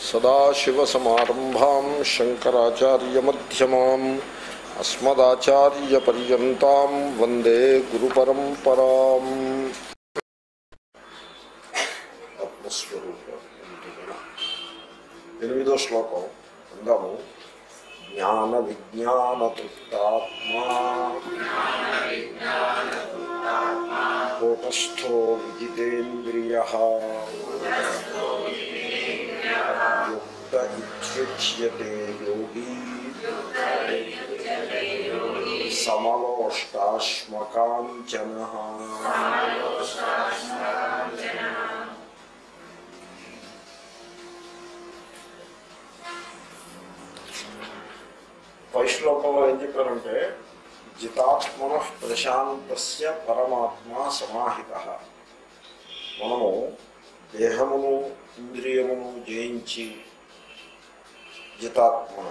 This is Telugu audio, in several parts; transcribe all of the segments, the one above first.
సదాశివసమారంభాం శంకరాచార్యమ్యమాం అస్మదాచార్యపర్యంతం వందే గురుపరంపరాం ఆత్మస్వరూప ఎనిమిదో శ్లోకం అందాము జ్ఞాన విజ్ఞాన తృప్తాత్మా కూటస్థో విజితేంద్రియ యుక్త ఇత్యుచ్యతే యోగీ సమలోష్టాశ్మకాంచన పై శ్లోకంలో ఏం చెప్పారంటే జితాత్మన ప్రశాంతస్య పరమాత్మ సమాహిత మనము దేహమును ఇంద్రియమును జయించి జితాత్మన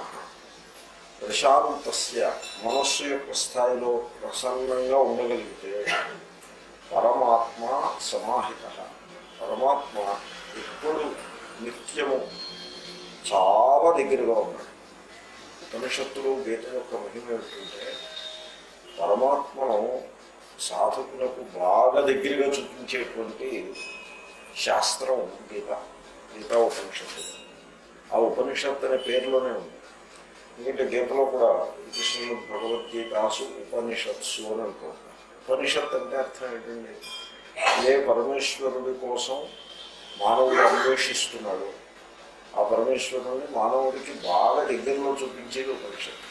ప్రశాంతస్య మనస్సు యొక్క స్థాయిలో ప్రసన్నంగా ఉండగలిగితే పరమాత్మ సమాహిత పరమాత్మ ఎప్పుడు నిత్యము చాలా దగ్గరగా ఉన్నాడు ఉపనిషత్తులు గీత యొక్క మహిమ ఏమిటంటే పరమాత్మను సాధకులకు బాగా దగ్గరగా చూపించేటువంటి శాస్త్రం గీత గీతా ఉపనిషత్తు ఆ ఉపనిషత్తు అనే పేరులోనే ఉంది ఎందుకంటే గీతలో కూడా కృష్ణుడు భగవద్గీతాసు ఉపనిషత్సు అని అనుకుంటారు ఉపనిషత్ అంటే అర్థం ఏంటండి ఏ పరమేశ్వరుడి కోసం మానవుడు అన్వేషిస్తున్నాడు ఆ పరమేశ్వరుని మానవుడికి బాగా దగ్గరలో చూపించేది ఉపనిషత్తు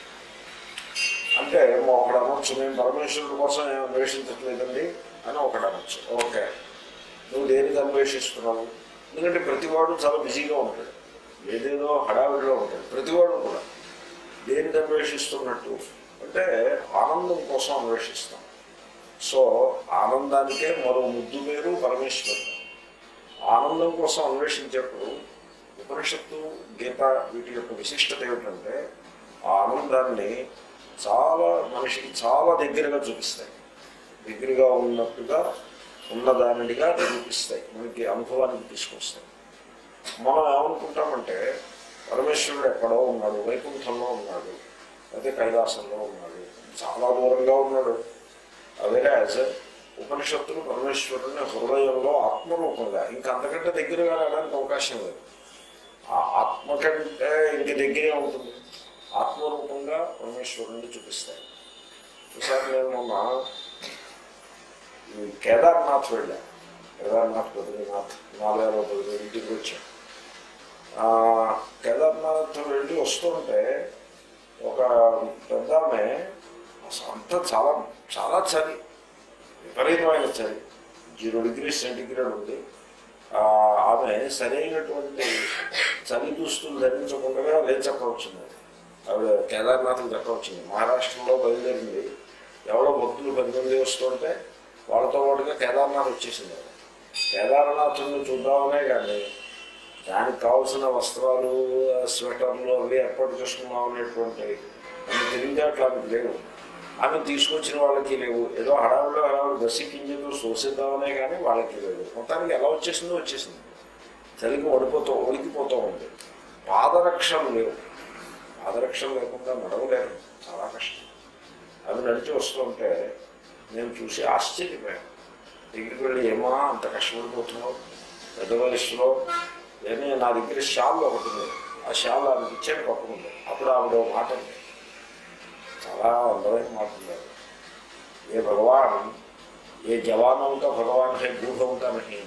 అంటే ఒకడు అనొచ్చు నేను పరమేశ్వరుడి కోసం ఏం అన్వేషించట్లేదండి అని ఒకడు అనొచ్చు ఓకే నువ్వు దేనికి అన్వేషిస్తున్నావు ఎందుకంటే ప్రతివాడు చాలా బిజీగా ఉంటాడు ఏదేదో హడావిడిలో ఉంటాడు ప్రతివాడు కూడా దేనికి అన్వేషిస్తున్నట్టు అంటే ఆనందం కోసం అన్వేషిస్తాం సో ఆనందానికే మరో ముద్దు పేరు పరమేశ్వరుడు ఆనందం కోసం అన్వేషించేప్పుడు ఉపనిషత్తు గీత వీటి యొక్క విశిష్టత ఏమిటంటే ఆ ఆనందాన్ని చాలా మనిషికి చాలా దగ్గరగా చూపిస్తాయి దగ్గరగా ఉన్నట్టుగా ఉన్నదానిగా చూపిస్తాయి మనకి అనుభవానికి తీసుకొస్తాయి మనం ఏమనుకుంటామంటే పరమేశ్వరుడు ఎక్కడో ఉన్నాడు వైకుంఠంలో ఉన్నాడు అదే కైలాసంలో ఉన్నాడు చాలా దూరంగా ఉన్నాడు అవేరాజ్ ఉపనిషత్తులు పరమేశ్వరుని హృదయంలో ఆత్మరూపంగా ఇంకా అంతకంటే దగ్గరగా రావడానికి అవకాశం లేదు ఆ ఆత్మ కంటే ఇంక దగ్గరే ఉంటుంది ఆత్మరూపంగా పరమేశ్వరుని చూపిస్తాయి ఒకసారి నేను మొన్న ఈ కేదార్నాథ్ వెళ్ళా కేదార్నాథ్ బద్రీనాథ్ నాలుగేళ్ళ బద్రీ ఇంటికి వచ్చాను ఆ, కేదార్నాథ్ వెళ్ళి వస్తుంటే ఒక పెద్ద ఆమె అసలు అంతా చాలా చాలా చలి విపరీతమైన చలి జీరో డిగ్రీ సెంటిగ్రేడ్ ఉంది ఆ, ఆమె సరైనటువంటి చలి దుస్తులు ధరించకుండా లేచక్క వచ్చింది ఆవిడ కేదార్నాథ్కి చక్క వచ్చింది మహారాష్ట్రలో బయలుదేరింది ఎవరో భక్తులు పది మంది వస్తుంటే వాళ్ళతో పాటుగా కేదార్నాథ్ వచ్చేసింది ఆవిడ. కేదార్నాథ్ని చూద్దామనే కానీ దానికి కావాల్సిన వస్త్రాలు స్వెటర్లు అవి ఏర్పాటు చేసుకున్నాం అనేటువంటి అన్ని తెలివితేటలు ఆమెకు లేవు ఆమె తీసుకొచ్చిన వాళ్ళకి లేవు ఏదో హడావులో హడావుడు బస్సు ఎక్కించేదో చూసేద్దామనే కానీ వాళ్ళకి లేవు మొత్తానికి ఎలా వచ్చేసిందో వచ్చేసింది చలికి వడిపోతూ వణికిపోతూ ఉంది పాదరక్షలు లేవు పాదరక్షలు లేకుండా నడవలేరు చాలా కష్టం అవి నడిచి వస్తుంటే నేను చూసి ఆశ్చర్యపోయాను దగ్గరికి వెళ్ళి ఏమా అంత కష్టపడిపోతున్నావు పెద్ద వయసులో ఏమీ నా దగ్గర షాల్ ఒకటి ఉంది ఆ షాల్ ఆమెకి ఇచ్చాను పక్కనుంది అప్పుడు ఆవిడ ఓ మాట ఉంది చాలా అందమైన మాట ఉంది ఆవిడ. ఏ భగవాన్ ఏ జవానం కా భగవాన్ హే బూఢం కా నహి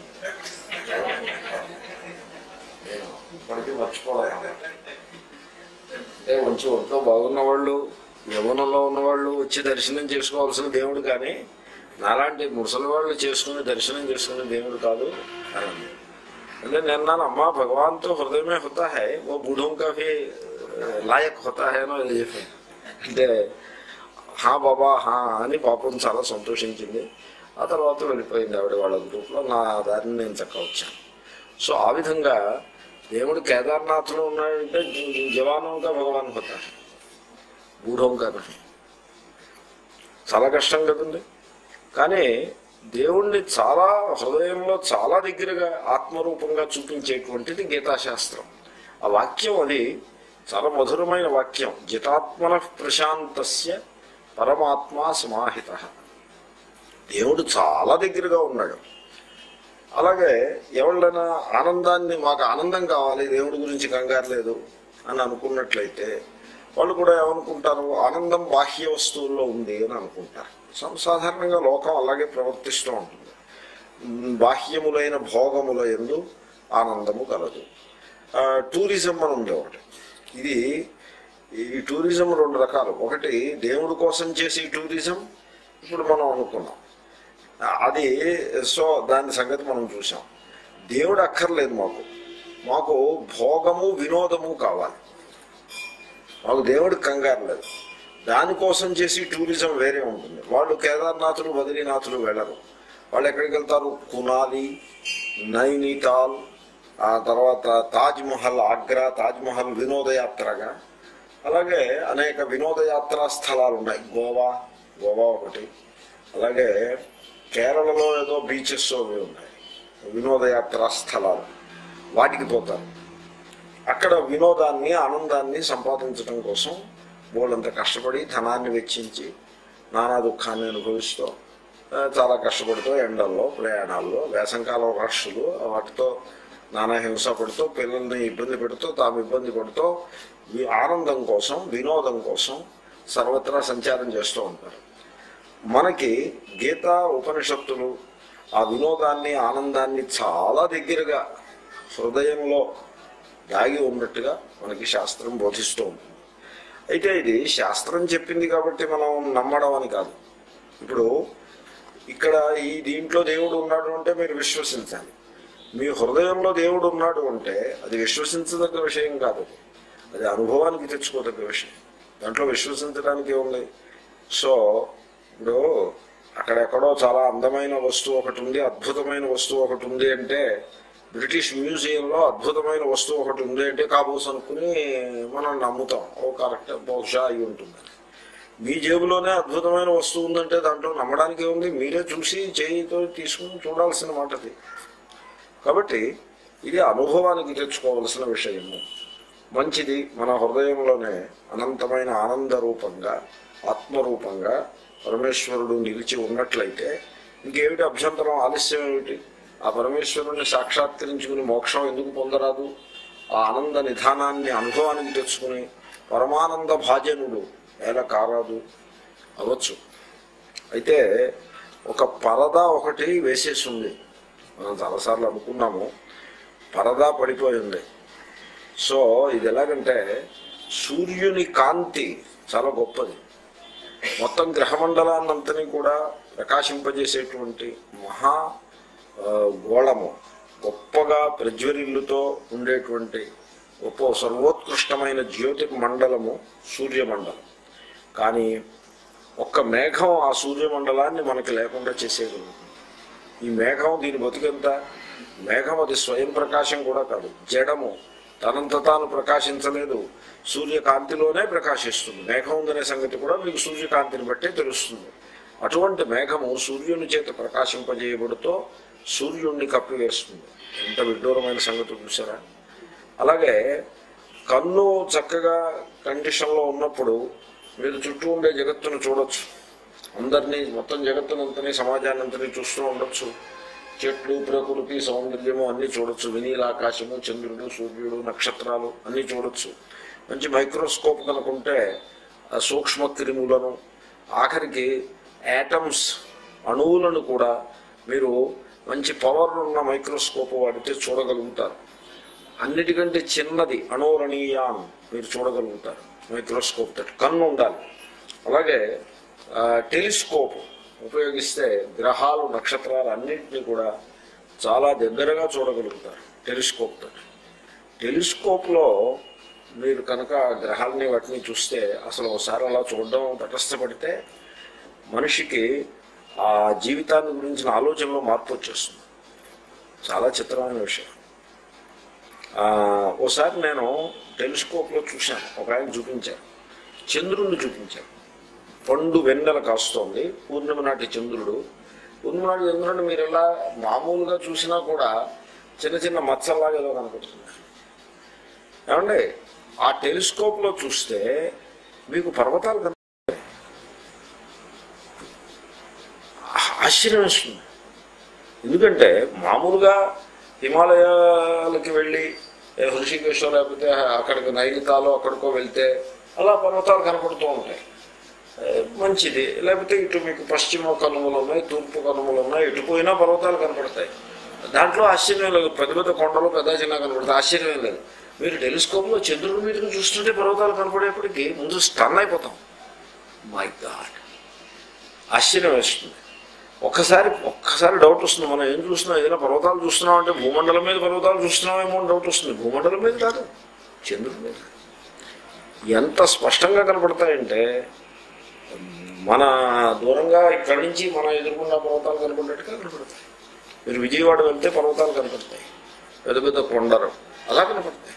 నేను ఇప్పటికీ మర్చిపోలేను అంటే మంచి ఒంట్లో బాగున్న వాళ్ళు యవనంలో ఉన్నవాళ్ళు వచ్చి దర్శనం చేసుకోవాల్సిన దేవుడు కానీ నాలాంటి ముసలి వాళ్ళు చేసుకుని దర్శనం చేసుకునే దేవుడు కాదు అని అంది. అంటే నేను అన్నాను అమ్మా భగవాన్ తో హృదయమే హోతా హై ఓ బూఢం కా భీ లాయక్ హోతా హై అని ఏదో చెప్పాను అంటే హా బాబా హా అని పాపం చాలా సంతోషించింది ఆ తర్వాత వెళ్ళిపోయింది ఆవిడ వాళ్ళ గ్రూప్లో నా దారిని నేను చక్క వచ్చాను సో ఆ విధంగా దేవుడు కేదార్నాథ్లో ఉన్నాడంటే జవానంగా భగవాన్ హోతా హై బూఢం కాదు చాలా కష్టం కదండి కానీ దేవుణ్ణి చాలా హృదయంలో చాలా దగ్గరగా ఆత్మరూపంగా చూపించేటువంటిది గీతాశాస్త్రం ఆ వాక్యం అది చాలా మధురమైన వాక్యం జితాత్మన ప్రశాంతస్య పరమాత్మ సమాహిత దేవుడు చాలా దగ్గరగా ఉన్నాడు అలాగే ఎవళ్ళైనా ఆనందాన్ని మాకు ఆనందం కావాలి దేవుడి గురించి కంగారు లేదు అని అనుకున్నట్లయితే వాళ్ళు కూడా ఏమనుకుంటారు ఆనందం బాహ్య వస్తువుల్లో ఉంది అని అనుకుంటారు సం- సాధారణంగా లోకం అలాగే ప్రవర్తిస్తూ ఉంటుంది ఉమ్, బాహ్యములైన భోగముల ఎందు ఆనందము కలదు ఆ, టూరిజం అని ఉంది ఒకటి ఇది ఈ టూరిజం రెండు రకాలు ఒకటి దేవుడి కోసం చేసే టూరిజం ఇప్పుడు మనం అనుకున్నాం అది సో దాని సంగతి మనం చూసాం దేవుడు అక్కర్లేదు మాకు మాకు భోగము వినోదము కావాలి మాకు దేవుడు కంగారు లేదు దానికోసం చేసి టూరిజం వేరే ఉంటుంది వాళ్ళు కేదార్నాథులు బద్రీనాథులు వెళ్ళరు వాళ్ళు ఎక్కడికి వెళ్తారు కునాలి నైనితాల్ ఆ తర్వాత తాజ్ మహల్ ఆగ్రా తాజ్ మహల్ వినోదయాత్రగా అలాగే అనేక వినోదయాత్రా స్థలాలు ఉన్నాయి గోవా గోవా ఒకటి అలాగే కేరళలో ఏదో బీచెస్ అవి ఉన్నాయి వినోదయాత్రా స్థలాలు వాటికి పోతారు అక్కడ వినోదాన్ని ఆనందాన్ని సంపాదించడం కోసం వాళ్ళంత కష్టపడి ధనాన్ని వెచ్చించి నానా దుఃఖాన్ని అనుభవిస్తూ ఆ, చాలా కష్టపడుతూ ఎండల్లో ప్రయాణాల్లో వేసంకాలం రష్లు వాటితో నానా హింస పడుతూ పిల్లల్ని ఇబ్బంది పెడుతూ తాము ఇబ్బంది పడుతూ వి- ఆనందం కోసం వినోదం కోసం సర్వత్రా సంచారం చేస్తూ ఉంటారు మనకి గీత ఉపనిషత్తులు ఆ వినోదాన్ని ఆనందాన్ని చాలా దగ్గరగా హృదయంలో దాగి ఉన్నట్టుగా మనకి శాస్త్రం బోధిస్తూ ఉంటుంది అయితే ఇది శాస్త్రం చెప్పింది కాబట్టి మనం నమ్మడం అని కాదు ఇప్పుడు ఇక్కడ ఈ దీంట్లో దేవుడు ఉన్నాడు అంటే మీరు విశ్వసించాలి మీ హృదయంలో దేవుడు ఉన్నాడు అంటే అది విశ్వసించదగ్గ విషయం కాదు అది అది అనుభవానికి తెచ్చుకోదగ్గ విషయం దాంట్లో విశ్వసించడానికి ఉంది సో ఇప్పుడు అక్కడెక్కడో చాలా అందమైన వస్తువు ఒకటి ఉంది అద్భుతమైన వస్తువు ఒకటి ఉంది అంటే బ్రిటిష్ మ్యూజియంలో అద్భుతమైన వస్తువు ఒకటి ఉంది అంటే కాబోస్ అనుకుని మనం నమ్ముతాం ఓ కరెక్ట్ బహుశా అయి ఉంటుంది మీ జేబులోనే అద్భుతమైన వస్తువు ఉందంటే దాంట్లో నమ్మడానికి ఉంది మీరే చూసి చేయితో తీసుకుని చూడాల్సిన మాట అది కాబట్టి ఇది అనుభవానికి తెచ్చుకోవలసిన విషయము మంచిది మన హృదయంలోనే అనంతమైన ఆనంద రూపంగా ఆత్మరూపంగా పరమేశ్వరుడు నిలిచి ఉన్నట్లయితే ఇంకేమిటి అభ్యంతరం ఆలస్యం ఏమిటి ఆ పరమేశ్వరుని సాక్షాత్కరించుకుని మోక్షం ఎందుకు పొందరాదు ఆ ఆనంద నిధానాన్ని అనుభవానికి తెచ్చుకుని పరమానంద భాజనుడు ఎలా కారాదు అవ్వచ్చు అయితే ఒక పరదా ఒకటి వేసేసి ఉంది మనం చాలాసార్లు అనుకున్నాము పరదా పడిపోయింది సో ఇది ఎలాగంటే సూర్యుని కాంతి చాలా గొప్పది మొత్తం గ్రహమండలాన్నంతని కూడా ప్రకాశింపజేసేటువంటి మహా ఆ, గోళము గొప్పగా ప్రజ్వరిల్లుతో ఉండేటువంటి గొప్ప సర్వోత్కృష్టమైన జ్యోతి మండలము సూర్యమండలం కానీ ఒక్క మేఘం ఆ సూర్యమండలాన్ని మనకి లేకుండా చేసేయగలుగుతుంది ఈ మేఘం దీని బతుకెంత మేఘం అది స్వయం ప్రకాశం కూడా కాదు జడము తనంత తాను ప్రకాశించలేదు సూర్యకాంతిలోనే ప్రకాశిస్తుంది మేఘం ఉందనే సంగతి కూడా మీకు సూర్యకాంతిని బట్టే తెలుస్తుంది అటువంటి మేఘము సూర్యుని చేత ప్రకాశింపజేయబడుతో సూర్యుణ్ణి కప్పివేస్తుంది ఎంత విడ్డూరమైన సంగతి చూసారా అలాగే కన్ను చక్కగా కండిషన్లో ఉన్నప్పుడు మీరు చుట్టూ ఉండే జగత్తును చూడొచ్చు అందరినీ మొత్తం జగత్తునంతని సమాజాన్ని అంతని చూస్తూ ఉండొచ్చు చెట్లు ప్రకృతి సౌందర్యము అన్నీ చూడొచ్చు వినీల ఆకాశము చంద్రుడు సూర్యుడు నక్షత్రాలు అన్నీ చూడొచ్చు మంచి మైక్రోస్కోప్ కనుకుంటే ఆ సూక్ష్మ క్రిములను ఆఖరికి యాటమ్స్ అణువులను కూడా మీరు మంచి పవర్ ఉన్న మైక్రోస్కోప్ వాడితే చూడగలుగుతారు అన్నిటికంటే చిన్నది అణోరణీయాన్ మీరు చూడగలుగుతారు మైక్రోస్కోప్ తోటి కన్ను ఉండాలి అలాగే ఆ, టెలిస్కోప్ ఉపయోగిస్తే గ్రహాలు నక్షత్రాలు అన్నింటినీ కూడా చాలా దగ్గరగా చూడగలుగుతారు టెలిస్కోప్ తోటి టెలిస్కోప్లో మీరు కనుక ఆ గ్రహాలని వాటిని చూస్తే అసలు ఒకసారి అలా చూడడం తటస్థపడితే మనిషికి ఆ జీవితాన్ని గురించిన ఆలోచనలో మార్పు వచ్చేస్తుంది చాలా చిత్రమైన విషయం ఆ, ఓసారి నేను టెలిస్కోప్లో చూశాను ఒక ఆయన చూపించారు చంద్రుణ్ణి చూపించారు పండు వెన్నెల కాస్తోంది పూర్ణిమ నాటి చంద్రుడు పూర్ణిమ నాటి చంద్రుడిని మీరు ఎలా మామూలుగా చూసినా కూడా చిన్న చిన్న మచ్చల్లాగా ఏదో కనపడుతుంది ఏమండి ఆ టెలిస్కోప్లో చూస్తే మీకు పర్వతాలు కనిపిస్తాయి ఆశ్చర్యం వేస్తుంది ఎందుకంటే మామూలుగా హిమాలయాలకి వెళ్ళి ఏ హృషికేశో లేకపోతే అక్కడికి నైనితాలో అక్కడికో వెళ్తే అలా పర్వతాలు కనపడుతూ ఉంటాయి ఏ, మంచిది లేకపోతే ఇటు మీకు పశ్చిమ కనుమలు ఉన్నాయి తూర్పు కనుమలు ఉన్నాయి ఇటు పోయినా పర్వతాలు కనపడతాయి దాంట్లో ఆశ్చర్యం లేదు పెద్ద పెద్ద కొండలు పెద్ద చిన్న కనపడతాయి ఆశ్చర్యం లేదు మీరు టెలిస్కోప్లో చంద్రుడి మీదకి చూస్తుంటే పర్వతాలు కనపడేప్పటికీ ముందు స్టన్ అయిపోతాం మై గాడ్ ఆశ్చర్యం వేస్తుంది ఒక్కసారి ఒక్కసారి డౌట్ వస్తుంది మనం ఏం చూస్తున్నాం ఏదైనా పర్వతాలు చూస్తున్నాం అంటే భూమండలం మీద పర్వతాలు చూస్తున్నామేమో అని డౌట్ వస్తుంది భూమండలం మీద కాదు చంద్రుడి మీద ఎంత స్పష్టంగా కనపడతాయంటే మన దూరంగా ఇక్కడి నుంచి మన ఎదుర్కొన్న పర్వతాలు కనపడేట్టుగా కనపడతాయి మీరు విజయవాడ వెళ్తే పర్వతాలు కనపడతాయి పెద్ద పెద్ద కొండలు అలా కనపడతాయి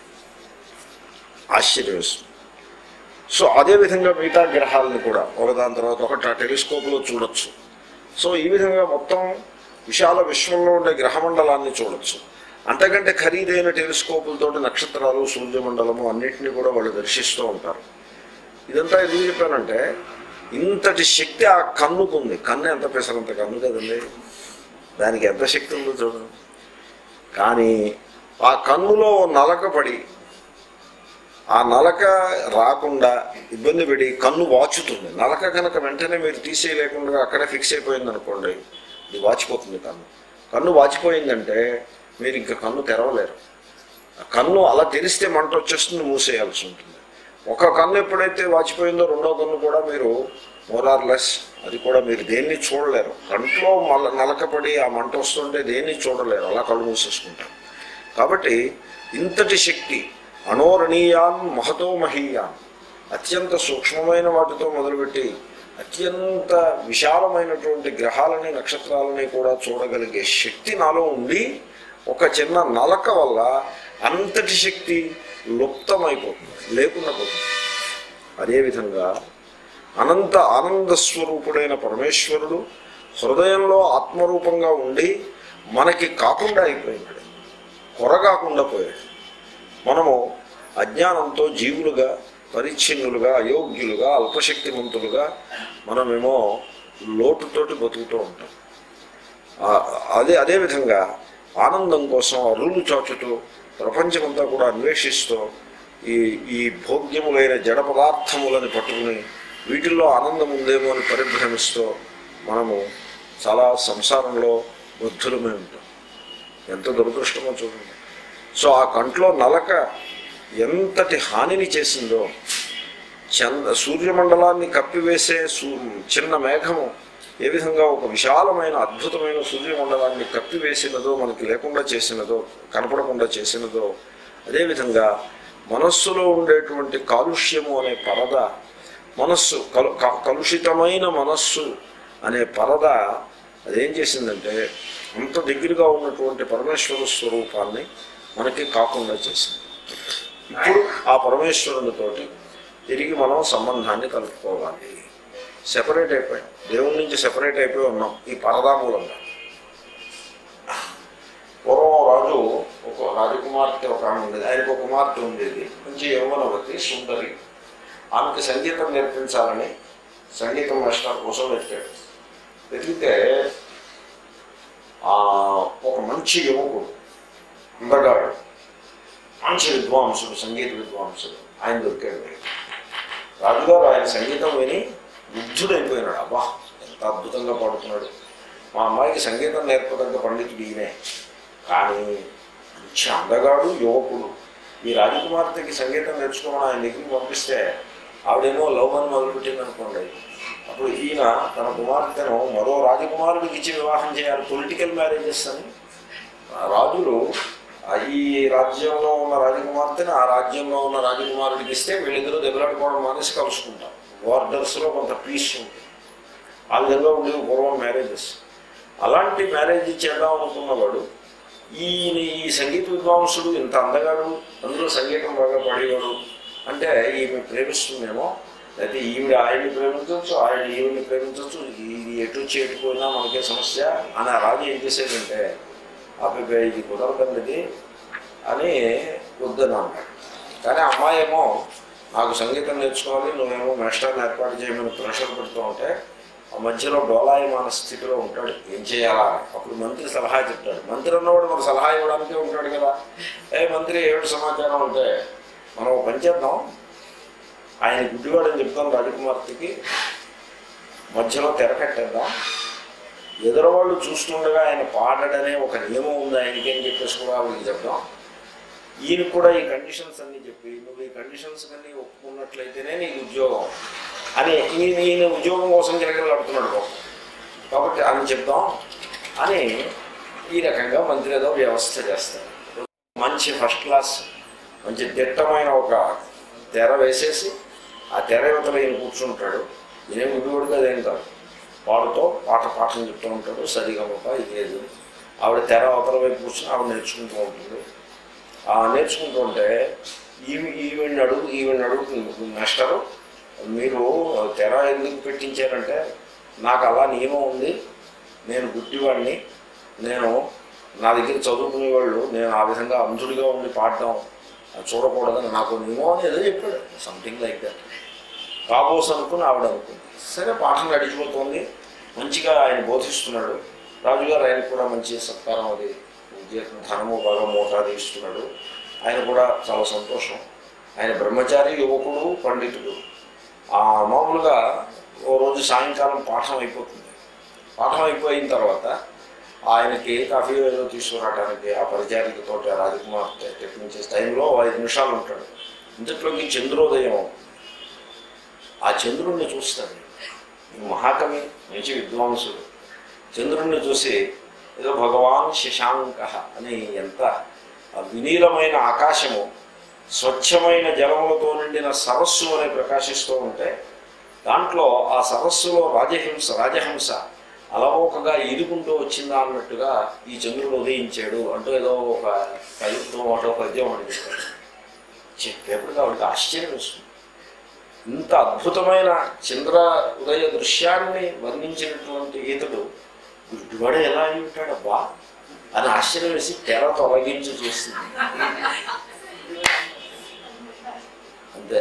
ఆశ్చర్యం వేస్తుంది సో అదేవిధంగా మిగతా గ్రహాలను కూడా ఒకదాని తర్వాత ఒకటి ఆ టెలిస్కోప్లో చూడొచ్చు సో ఈ విధంగా మొత్తం విశాల విశ్వంలో ఉండే గ్రహమండలాన్ని చూడొచ్చు అంతకంటే ఖరీదైన టెలిస్కోపులతో నక్షత్రాలు సూర్యమండలము అన్నింటినీ కూడా వాళ్ళు దర్శిస్తూ ఉంటారు ఇదంతా ఎందుకు చెప్పానంటే ఇంతటి శక్తి ఆ కన్నుకుంది కన్ను ఎంత పెసరంత కన్ను కదండి దానికి ఎంత శక్తి ఉందో చూడండి కానీ ఆ కన్నులో నలక పడి ఆ నలక రాకుండా ఇబ్బంది పడి కన్ను వాచుతుంది నలక కనుక వెంటనే మీరు తీసేయలేకుండా అక్కడే ఫిక్స్ అయిపోయింది అనుకోండి ఇది వాచిపోతుంది కన్ను కన్ను వాచిపోయిందంటే మీరు ఇంకా కన్ను తెరవలేరు ఆ కన్ను అలా తెరిస్తే మంట వచ్చేస్తుంది మూసేయాల్సి ఉంటుంది ఒక కన్ను ఎప్పుడైతే వాచిపోయిందో రెండో కన్ను కూడా మీరు మోరార్లెస్ అది కూడా మీరు దేన్ని చూడలేరు కంట్లో మల నలకపడి ఆ మంట వస్తుంటే దేన్ని చూడలేరు అలా కళ్ళు మూసేసుకుంటారు కాబట్టి ఇంతటి శక్తి అణోరణీయాన్ మహతో మహీయాన్ అత్యంత సూక్ష్మమైన వాటితో మొదలుపెట్టి అత్యంత విశాలమైనటువంటి గ్రహాలని నక్షత్రాలని కూడా చూడగలిగే శక్తి నాలో ఉండి ఒక చిన్న నలక వల్ల అంతటి శక్తి లుప్తమైపోతుంది లేకుండా పోతుంది అదేవిధంగా అనంత ఆనంద స్వరూపుడైన పరమేశ్వరుడు హృదయంలో ఆత్మరూపంగా ఉండి మనకి కాకుండా అయిపోయినాడు కొరగాకుండా పోయాడు మనము అజ్ఞానంతో జీవులుగా పరిచ్ఛిన్నులుగా అయోగ్యులుగా అల్పశక్తిమంతులుగా మనమేమో లోటుతోటి బతుకుతూ ఉంటాం ఆ- అదే అదేవిధంగా ఆనందం కోసం అరులు చాచుతూ ప్రపంచమంతా కూడా అన్వేషిస్తూ ఈ ఈ భోగ్యములైన జడ పదార్థములని పట్టుకుని వీటిల్లో ఆనందం ఉందేమో అని పరిభ్రమిస్తూ మనము చాలా సంసారంలో బుద్ధులమే ఉంటాం ఎంత దురదృష్టమో చూడండి సో ఆ కంట్లో నలక ఎంతటి హానిని చేసిందో చంద సూర్యమండలాన్ని కప్పివేసే సూ చిన్న మేఘము ఏ విధంగా ఒక విశాలమైన అద్భుతమైన సూర్యమండలాన్ని కప్పివేసినదో మనకి లేకుండా చేసినదో కనపడకుండా చేసినదో అదేవిధంగా మనస్సులో ఉండేటువంటి కాలుష్యము అనే పరద మనస్సు కలు క- కలుషితమైన మనస్సు అనే పరద అదేం చేసిందంటే అంత దగ్గరగా ఉన్నటువంటి పరమేశ్వర స్వరూపాన్ని మనకి కాకుండా చేసింది ఇప్పుడు ఆ పరమేశ్వరునితోటి తిరిగి మనం సంబంధాన్ని కలుపుకోవాలి సెపరేట్ అయిపోయాం దేవుడి నుంచి సెపరేట్ అయిపోయి ఉన్నాం ఈ పరదా మూలంగా పూర్వం రాజు ఒక రాజకుమార్తె ఒక ఆమె ఉండేది ఆయనకు ఒక కుమార్తె ఉండేది మంచి యౌవనవతి సుందరి ఆమెకి సంగీతం నేర్పించాలని సంగీతం మాస్టర్ కోసం వెతికాడు వెతికితే ఆ, ఒక మంచి యువకుడు అందగాడు మంచి విద్వాంసుడు సంగీత విద్వాంసుడు ఆయన దొరికాడు వీళ్ళకి. రాజుగారు ఆయన సంగీతం విని ముగ్ధుడైపోయినాడు అబ్బా ఎంత అద్భుతంగా పాడుతున్నాడు మా అమ్మాయికి సంగీతం నేర్పదగ్గ పండితుడు ఈయనే కానీ మంచి అందగాడు యువకుడు ఈ రాజకుమార్తెకి సంగీతం నేర్చుకోమని ఆయన దగ్గరికి పంపిస్తే ఆవిడేమో లవ్ అని మొదలుపెట్టింది అనుకోండి అప్పుడు ఈయన తన కుమార్తెను మరో రాజకుమారుడికి ఇచ్చి వివాహం చేయాలి పొలిటికల్ మ్యారేజెస్ అని ఆ రాజులు ఆ ఈ రాజ్యంలో ఉన్న రాజకుమార్తెని ఆ రాజ్యంలో ఉన్న రాజకుమారుడికి ఇస్తే వీళ్ళిద్దరూ దెబ్బలాడుకోవడం మానేసి కలుసుకుంటాం బార్డర్స్లో కొంత పీస్ ఉంటుంది ఆ విధంగా ఉండేవి పూర్వం మ్యారేజెస్ అలాంటి మ్యారేజ్ చేద్దాం అనుకున్నవాడు ఈయన ఈ సంగీత విద్వాంసుడు ఇంత అందగాడు అందులో సంగీతం బాగా పాడేవాడు అంటే ఈమె ప్రేమిస్తుందేమో అయితే ఈవిడ ఆయన్ని ప్రేమించవచ్చు ఆయన ఈవిని ప్రేమించవచ్చు ఇది ఎటు చేటుపోయినా మనకే సమస్య అని ఆ రాజు ఏం చేసేదంటే అబ్బాయి ఇది కుదరదండి ఇది అని వద్దని అన్నాడు కానీ ఆ అమ్మాయి ఏమో నాకు సంగీతం నేర్చుకోవాలి నువ్వేమో మాస్టర్ని ఏర్పాటు చేయమని ప్రెషర్ పెడుతూ ఉంటే ఆ మధ్యలో డోలాయమాన స్థితిలో ఉంటాడు ఏం చేయాలా అని. అప్పుడు మంత్రి సలహా చెప్తాడు మంత్రి అన్నవాడు మరి సలహా ఇవ్వడానికే ఉంటాడు కదా ఏ మంత్రి ఏమిటి సమాచారం అంటే మనం ఒక పని చేద్దాం ఆయన గుడ్డివాడని చెప్తాం రాజకుమార్తెకి మధ్యలో తెర కట్టేద్దాం ఎదురవాళ్ళు చూస్తుండగా ఆయన పాడడనే ఒక నియమం ఉంది ఆయనకి అని చెప్పేసి కూడా వాళ్ళకి చెప్దాం ఈయన కూడా ఈ కండిషన్స్ అన్ని చెప్పి నువ్వు ఈ కండిషన్స్ అన్ని ఒప్పుకున్నట్లయితేనే నీకు ఉద్యోగం అని ఈయన ఈయన ఉద్యోగం కోసం గిరగిరలాడుతున్నాడు పాపం. కాబట్టి అని చెప్దాం అని ఈ రకంగా మంత్రి ఏదో వ్యవస్థ చేస్తారు మంచి ఫస్ట్ క్లాస్ మంచి దిట్టమైన ఒక తెర వేసేసి ఆ తెర యువతలో ఈయన కూర్చుంటాడు ఈయన గుడివాడు అదేం కాదు పాడుతో పాట పాఠం చెప్తూ ఉంటాడు సరిగమప ఇదేది ఆవిడ తెర అవతల వైపు కూర్చుని ఆవిడ నేర్చుకుంటూ ఉంటుంది ఆ నేర్చుకుంటూ ఉంటే ఈవి ఈవిని అడుగు ఈవిని అడుగుతుంది మాస్టరు మీరు తెర ఎందుకు పెట్టించారంటే నాకు అలా నియమం ఉంది నేను గుడ్డివాడిని నేను నా దగ్గర చదువుకునే వాళ్ళు నేను ఆ విధంగా అంధుడిగా ఉండి పాడడం అది చూడకూడదని నాకు నియమం అని ఏదో చెప్పాడు సంథింగ్ లైక్ దట్ కాబోస్ అనుకుని ఆవిడ అనుకుంది సరే పాఠం నడిచిపోతుంది మంచిగా ఆయన బోధిస్తున్నాడు రాజుగారు ఆయనకు కూడా మంచి సత్కారం అది ఉద్యోగ ధనము బాగా మోటాది ఇస్తున్నాడు ఆయన కూడా చాలా సంతోషం ఆయన బ్రహ్మచారి యువకుడు పండితుడు ఆ మామూలుగా ఓ రోజు సాయంకాలం పాఠం అయిపోతుంది పాఠం అయిపోయిన తర్వాత ఆయనకి కాఫీ ఏదో తీసుకురావడానికి ఆ పరిచారికతో రాజకుమార్తె తెప్పించే టైంలో ఓ ఐదు నిమిషాలు ఉంటాడు ఇంతట్లోకి చంద్రోదయం అవుతుంది. ఆ చంద్రుణ్ణి చూస్తాడు ఈ మహాకవి మంచి విద్వాంసుడు చంద్రుణ్ణి చూసి ఏదో భగవాన్ శశాంక అని ఎంత ఆ వినీలమైన ఆకాశము స్వచ్ఛమైన జలములతో నిండిన సరస్సు అని ప్రకాశిస్తూ ఉంటే దాంట్లో ఆ సరస్సులో రాజహింస రాజహంస అలవోకగా ఈదుకుంటూ వచ్చిందా అన్నట్టుగా ఈ చంద్రుడు ఉదయించాడు అంటూ ఏదో ఒక కవిత్వం ఒకటో పద్యం అని చెప్పాడు చెప్పేప్పుడు ఆవిడకి ఆశ్చర్యం వస్తుంది ఇంత అద్భుతమైన చంద్ర ఉదయ దృశ్యాన్ని వర్ణించినటువంటి ఈతడు గుడ్డివాడు ఎలా అయి ఉంటాడబ్బా అని ఆశ్చర్యం వేసి తెర తొలగించి చూస్తుంది అంతే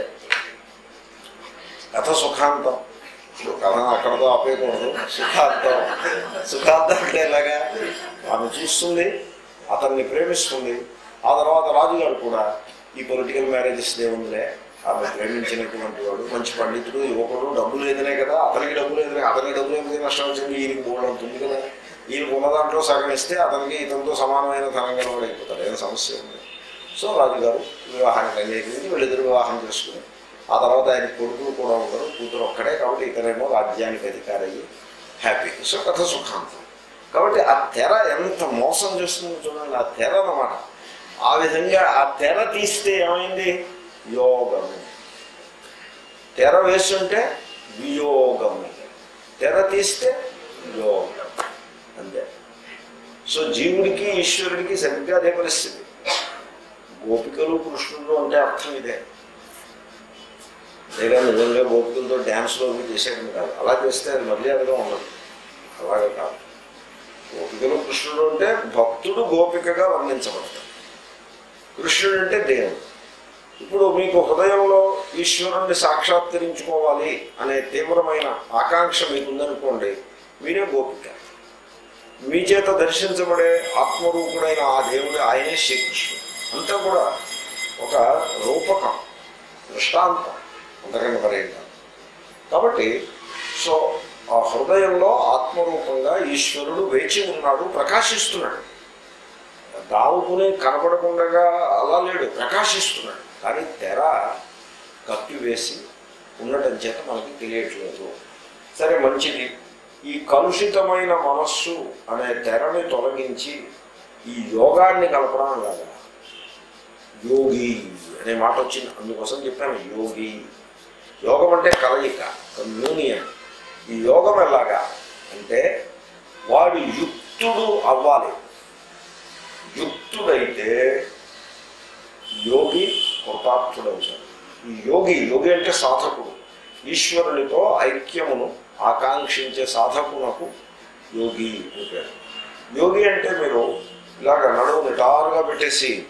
కథ సుఖాంతం ఇప్పుడు కథ అక్కడతో ఆపేయకూడదు సుఖాంతం సుఖాంతం అంటే ఎలాగా ఆమె చూస్తుంది అతన్ని ప్రేమిస్తుంది ఆ తర్వాత రాజుగారు కూడా ఈ పొలిటికల్ మ్యారేజెస్ దేవుందిలే ఆమె ప్రేమించినటువంటి వాడు మంచి పండితుడు యువకుడు డబ్బు లేదనే కదా అతనికి డబ్బు లేదనే అతనికి డబ్బు లేకపోతే నష్టం వచ్చింది ఈయనకి బోర్డు అవుతుంది కదా ఈయనకు ఉన్న దాంట్లో సగం ఇస్తే అతనికి ఇతనితో సమానమైన ధనంగా వాడు అయిపోతాడు ఏం సమస్య ఉంది సో రాజుగారు వివాహానికి అంగీకరించి వీళ్ళిద్దరు వివాహం చేసుకుని ఆ తర్వాత ఆయన కొడుకులు కూడా ఉండరు కూతురు ఒక్కడే కాబట్టి ఇతనేమో రాజ్యానికి అధికారి అయ్యి హ్యాపీ సో కథ సుఖాంతం కాబట్టి ఆ తెర ఎంత మోసం చేస్తుందో చూడండి ఆ తెర అన్నమాట ఆ విధంగా ఆ తెర తీస్తే ఏమైంది యోగము తెర వేస్తుంటే వియోగము తెర తీస్తే యోగం అంతే సో జీవుడికి ఈశ్వరుడికి సరిగ్గా అదే పరిస్థితి గోపికలు కృష్ణుడు అంటే అర్థం ఇదే లేదా నిజంగా గోపికలతో డ్యాన్స్లో చేసేయడం కాదు అలా చేస్తే అది మర్యాదగా ఉండదు అలాగే కాదు గోపికలు కృష్ణుడు అంటే భక్తుడు గోపికగా వర్ణించబడతాడు కృష్ణుడు అంటే దేవుడు ఇప్పుడు మీకు హృదయంలో ఈశ్వరుణ్ణి సాక్షాత్కరించుకోవాలి అనే తీవ్రమైన ఆకాంక్ష మీకుందనుకోండి మీరే గోపిక మీ చేత దర్శించబడే ఆత్మరూపుడైన ఆ దేవుడు ఆయనే శ్రీకృష్ణుడు అంతా కూడా ఒక రూపకం దృష్టాంతం అంతకంటే మరేం కాదు కాబట్టి సో ఆ హృదయంలో ఆత్మరూపంగా ఈశ్వరుడు వేచి ఉన్నాడు ప్రకాశిస్తున్నాడు దావుకుని కనపడకుండా అలా లేడు ప్రకాశిస్తున్నాడు కానీ తెర కప్పివేసి ఉండటం చేత మనకి తెలియట్లేదు సరే మంచిది ఈ కలుషితమైన మనస్సు అనే తెరని తొలగించి ఈ యోగాన్ని కలపడం అలాగా యోగి అనే మాట వచ్చింది అందుకోసం చెప్పాను యోగి యోగం అంటే కలయిక కమ్యూనియన్ ఈ యోగం ఎలాగా అంటే వాడు యుక్తుడు అవ్వాలి యుక్తుడైతే యోగి కృతార్థుడవుతాడు ఈ యోగి యోగి అంటే సాధకుడు ఈశ్వరునితో ఐక్యమును ఆకాంక్షించే సాధకునకు యోగి అని పేరు యోగి అంటే మీరు ఇలాగ నడువు నిటారుగా పెట్టేసి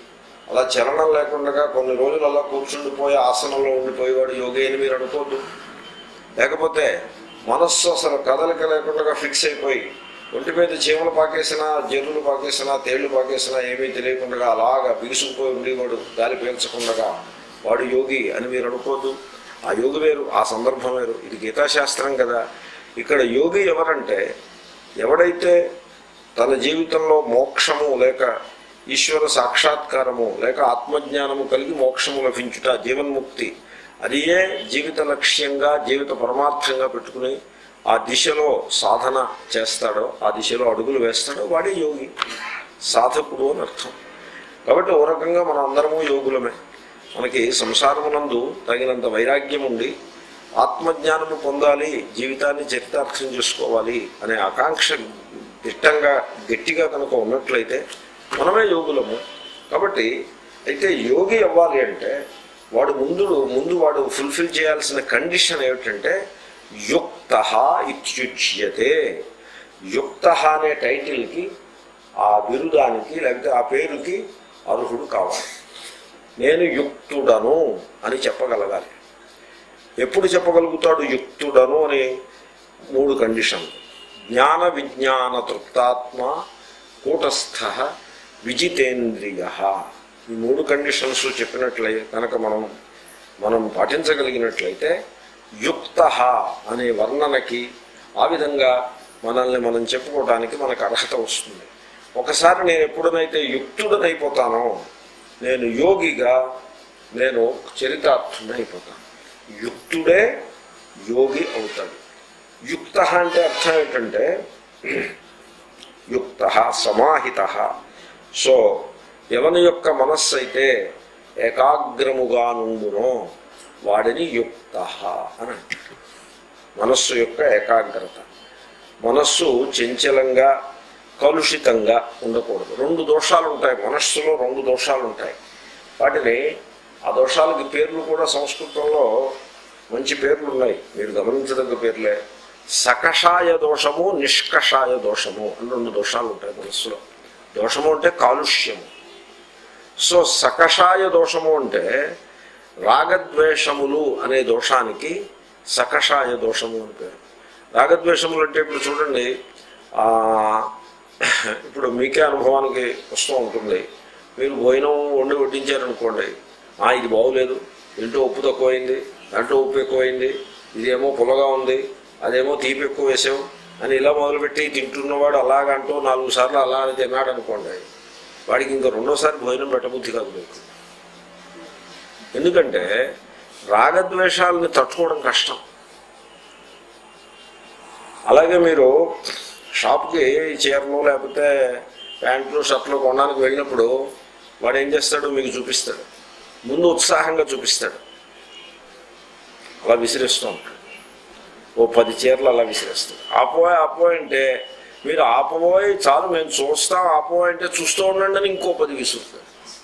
అలా చలనం లేకుండా కొన్ని రోజులు అలా కూర్చుండిపోయి ఆసనంలో ఉండిపోయేవాడు యోగి అని మీరు అనుకోద్దు లేకపోతే మనస్సు అసలు కదలిక లేకుండా ఫిక్స్ అయిపోయి ఒంటి మీద చీమలు పాకేసినా జర్రులు పాకేసినా తేళ్లు పాకేసినా ఏమీ తెలియకుండా అలాగా బిగుసుకుపోయి ఉండేవాడు గాలి పీల్చకుండా వాడు యోగి అని మీరు అనుకోద్దు ఆ యోగి వేరు ఆ సందర్భం వేరు ఇది గీతాశాస్త్రం కదా ఇక్కడ యోగి ఎవరంటే ఎవడైతే తన జీవితంలో మోక్షము లేక ఈశ్వర సాక్షాత్కారము లేక ఆత్మజ్ఞానము కలిగి మోక్షము లభించుట జీవన్ముక్తి అదియే జీవిత లక్ష్యంగా జీవిత పరమార్థంగా పెట్టుకుని ఆ దిశలో సాధన చేస్తాడో ఆ దిశలో అడుగులు వేస్తాడో వాడే యోగి సాధకుడు అని అర్థం కాబట్టి ఓ రకంగా మనం అందరము యోగులమే మనకి సంసారమునందు తగినంత వైరాగ్యం ఉండి ఆత్మజ్ఞానము పొందాలి జీవితాన్ని చరితార్థం చేసుకోవాలి అనే ఆకాంక్ష దిట్టంగా గట్టిగా కనుక ఉన్నట్లయితే మనమే యోగులము కాబట్టి అయితే యోగి అవ్వాలి అంటే వాడు ముందు ముందు వాడు ఫుల్ఫిల్ చేయాల్సిన కండిషన్ ఏమిటంటే యుక్త ఇత్యుచ్యతే యుక్త అనే టైటిల్కి ఆ బిరుదానికి లేకపోతే ఆ పేరుకి అర్హుడు కావాలి నేను యుక్తుడను అని చెప్పగలగాలి ఎప్పుడు చెప్పగలుగుతాడు యుక్తుడను అని మూడు కండిషన్లు జ్ఞాన విజ్ఞాన తృప్తాత్మ కూటస్థ విజితేంద్రియ ఈ మూడు కండిషన్స్ చెప్పినట్లయి కనుక మనం మనం పాటించగలిగినట్లయితే యుక్త అనే వర్ణనకి ఆ విధంగా మనల్ని మనం చెప్పుకోవడానికి మనకు అర్హత వస్తుంది ఒకసారి నేను ఎప్పుడనైతే యుక్తుడనైపోతానో నేను యోగిగా నేను చరితార్థుడైపోతాను యుక్తుడే యోగి అవుతాడు యుక్త అంటే అర్థం ఏంటంటే యుక్త సమాహిత సో ఎవని యొక్క మనస్సు అయితే ఏకాగ్రముగా నుండునో వాడిని యుక్త అని అంటారు మనస్సు యొక్క ఏకాగ్రత మనస్సు చంచలంగా కలుషితంగా ఉండకూడదు రెండు దోషాలు ఉంటాయి మనస్సులో రెండు దోషాలు ఉంటాయి వాటిని ఆ దోషాలకి పేర్లు కూడా సంస్కృతంలో మంచి పేర్లు ఉన్నాయి మీరు గమనించదగ్గ పేర్లే సకషాయ దోషము నిష్కషాయ దోషము అని రెండు దోషాలు ఉంటాయి మనస్సులో దోషము అంటే కాలుష్యము సో సకషాయ దోషము అంటే రాగద్వేషములు అనే దోషానికి సకషాయ దోషము అని పేరు రాగద్వేషములు అంటే ఇప్పుడు చూడండి ఆ, ఇప్పుడు మీకే అనుభవానికి వస్తూ ఉంటుంది మీరు భోజనం వండి వడ్డించారనుకోండి "ఆ, ఇది బాగోలేదు ఇంట్లో ఉప్పు తక్కువైంది దాంట్లో ఉప్పు ఎక్కువైంది ఇదేమో పుల్లగా ఉంది అదేమో తీపి ఎక్కువ వేసావు అని ఇలా మొదలుపెట్టి తింటున్నవాడు అలాగంటూ నాలుగు సార్లు అలా అని తిన్నాడు అనుకోండి వాడికి ఇంకా రెండోసారి భోజనం పెట్టబుద్ధి కాదు మీకు ఎందుకంటే రాగద్వేషాలని తట్టుకోవడం కష్టం అలాగే మీరు షాప్కి చీరలు లేకపోతే ప్యాంట్లు షర్ట్లు కొనడానికి వెళ్ళినప్పుడు వాడు ఏం చేస్తాడు మీకు చూపిస్తాడు ముందు ఉత్సాహంగా చూపిస్తాడు అలా విసిరేస్తూ ఉంటాడు ఓ పది చీరలు అలా విసిరేస్తాడు ఆపోయ్ ఆపోయ్ అంటే మీరు ఆపబోయ్ చాలు మేము చూస్తాం ఆపోయ్ అంటే చూస్తూ ఉండండి అని ఇంకో పది విసురుతాడు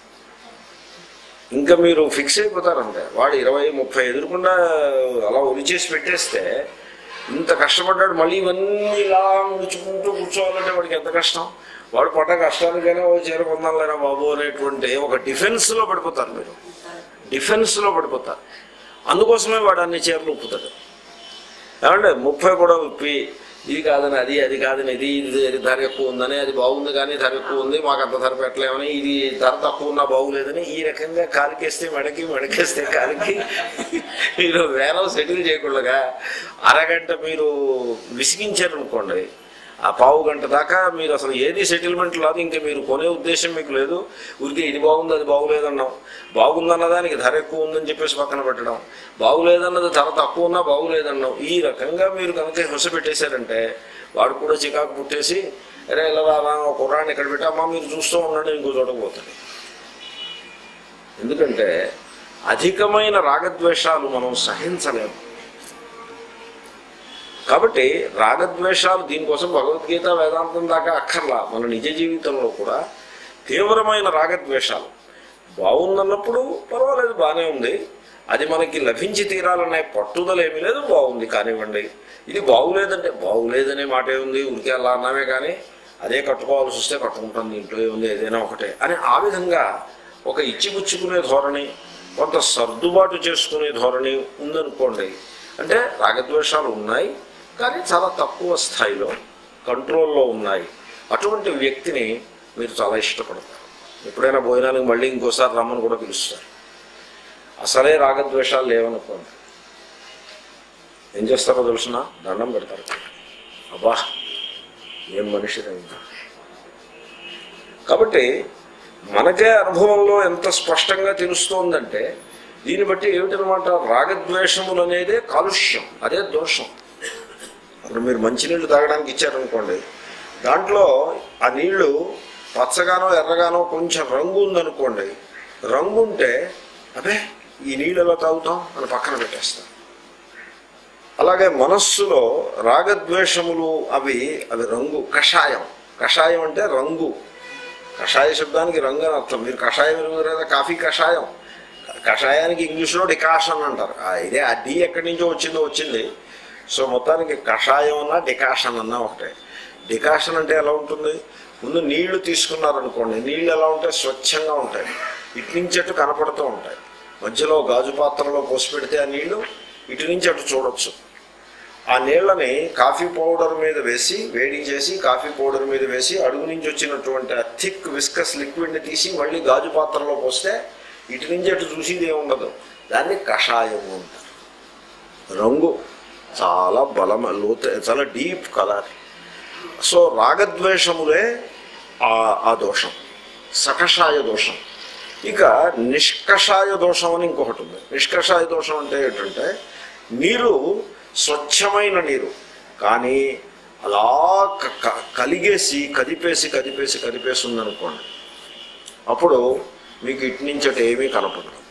ఇంకా మీరు ఫిక్స్ అయిపోతారంటే వాడు ఇరవై ముప్పై ఎదురుకుండా అలా ఒలిచేసి పెట్టేస్తే ఇంత కష్టపడ్డాడు మళ్ళీ ఇవన్నీ ఇలా ముడుచుకుంటూ కూర్చోవాలంటే వాడికి ఎంత కష్టం వాడు పడ్డ కష్టానికైనా ఓ చీర పొందాలైనా బాబు అనేటువంటి ఒక డిఫెన్స్లో పడిపోతారు మీరు డిఫెన్స్లో పడిపోతారు అందుకోసమే వాడు అన్ని చీరలు ఉప్పుతాడు ఏమంటే ముప్పై కూడా ఉప్పి ఇది కాదని అది అది కాదని ఇది ఇది ఇది ధర ఎక్కువ ఉందని అది బాగుంది కానీ ధర ఎక్కువ ఉంది మాకు అంత ధర పెట్టలేమని ఇది ధర తక్కువ ఉన్నా బాగులేదని ఈ రకంగా కాలికేస్తే మెడకి మెడకేస్తే కాలికి మీరు వేలం సెటిల్ చేయకుండా అరగంట మీరు విసిగించారు అనుకోండి ఆ పావు గంట దాకా మీరు అసలు ఏది సెటిల్మెంట్ లేదు ఇంకా మీరు కొనే ఉద్దేశం మీకు లేదు ఊరికే ఇది బాగుంది అది బాగులేదన్నాం బాగుందన్న దానికి ధర ఎక్కువ ఉందని చెప్పేసి పక్కన పెట్టడం బాగులేదన్నది ధర తక్కువ ఉన్నా బాగులేదన్నాం ఈ రకంగా మీరు కనుక హింస పెట్టేశారంటే వాడు కూడా చికాకు పుట్టేసి అరే ఇలా రా ఒక కుర్రాన్ని ఇక్కడ పెట్టి అమ్మా మీరు చూస్తూ ఉండండి ఇంకో చోటకు ఎందుకంటే అధికమైన రాగద్వేషాలు మనం సహించలేము కాబట్టి రాగద్వేషాలు దీనికోసం భగవద్గీత వేదాంతం దాకా అక్కర్లా మన నిజ జీవితంలో కూడా తీవ్రమైన రాగద్వేషాలు బాగుందన్నప్పుడు పర్వాలేదు బాగానే ఉంది అది మనకి లభించి తీరాలనే పట్టుదల ఏమీ లేదు బాగుంది కానివ్వండి ఇది బాగులేదంటే బాగులేదనే మాటే ఉంది ఉరికి అలా అన్నామే కానీ అదే కట్టుకోవాల్సి వస్తే కట్టుకుంటాం దీంట్లో ఏముంది ఏదైనా ఒకటే అని ఆ విధంగా ఒక ఇచ్చిపుచ్చుకునే ధోరణి కొంత సర్దుబాటు చేసుకునే ధోరణి ఉందనుకోండి అంటే రాగద్వేషాలు ఉన్నాయి కానీ చాలా తక్కువ స్థాయిలో కంట్రోల్లో ఉన్నాయి అటువంటి వ్యక్తిని మీరు చాలా ఇష్టపడతారు ఎప్పుడైనా భోజనానికి మళ్ళీ ఇంకోసారి రమ్మని కూడా పిలుస్తారు అసలే రాగద్వేషాలు లేవనుకోండి ఏం చేస్తారో తెలుసిన దండం పెడతారు అబ్బా ఏం మనిషి కాబట్టి మనకే అనుభవంలో ఎంత స్పష్టంగా తెలుస్తోందంటే దీన్ని బట్టి ఏమిటనమాట రాగద్వేషములు అనేదే కాలుష్యం అదే దోషం ఇప్పుడు మీరు మంచినీళ్ళు తాగడానికి ఇచ్చారనుకోండి దాంట్లో ఆ నీళ్లు పచ్చగానో ఎర్రగానో కొంచెం రంగు ఉందనుకోండి రంగు ఉంటే అబే ఈ నీళ్ళు ఎలా తాగుతాం అని పక్కన పెట్టేస్తాం అలాగే మనస్సులో రాగద్వేషములు అవి అవి రంగు కషాయం కషాయం అంటే రంగు కషాయ శబ్దానికి రంగు అని అర్థం మీరు కషాయం ఎరుగుతారా కాఫీ కషాయం కషాయానికి ఇంగ్లీష్లో డికాషన్ అంటారు ఆ ఇదే ఆ డి ఎక్కడి నుంచో వచ్చిందో వచ్చింది సో మొత్తానికి కషాయం అన్నా డికాషన్ అన్నా ఒకటే డికాషన్ అంటే ఎలా ఉంటుంది ముందు నీళ్లు తీసుకున్నారనుకోండి నీళ్లు ఎలా ఉంటాయి స్వచ్ఛంగా ఉంటాయి ఇటు నుంచి అటు కనపడుతూ ఉంటాయి మధ్యలో గాజు పాత్రలో పోసి పెడితే ఆ నీళ్లు ఇటు నుంచి అటు చూడొచ్చు ఆ నీళ్ళని కాఫీ పౌడర్ మీద వేసి వేడి చేసి కాఫీ పౌడర్ మీద వేసి అడుగు నుంచి వచ్చినటువంటి ఆ థిక్ విస్కస్ లిక్విడ్ని తీసి మళ్ళీ గాజు పాత్రలో పోస్తే ఇటు నుంచి అటు చూసేది ఏముండదు దాన్ని కషాయము అంటారు రంగు చాలా బలం లోత చాలా డీప్ కలర్ సో రాగద్వేషములే ఆ ఆ దోషం సకషాయ దోషం ఇక నిష్కషాయ దోషం అని ఇంకొకటి ఉంది నిష్కషాయ దోషం అంటే ఏంటంటే నీరు స్వచ్ఛమైన నీరు కానీ అలా క- క- కలిగేసి కదిపేసి కదిపేసి కదిపేసి ఉందనుకోండి అప్పుడు మీకు ఇటు నుంచి అటు ఏమీ కనపడదు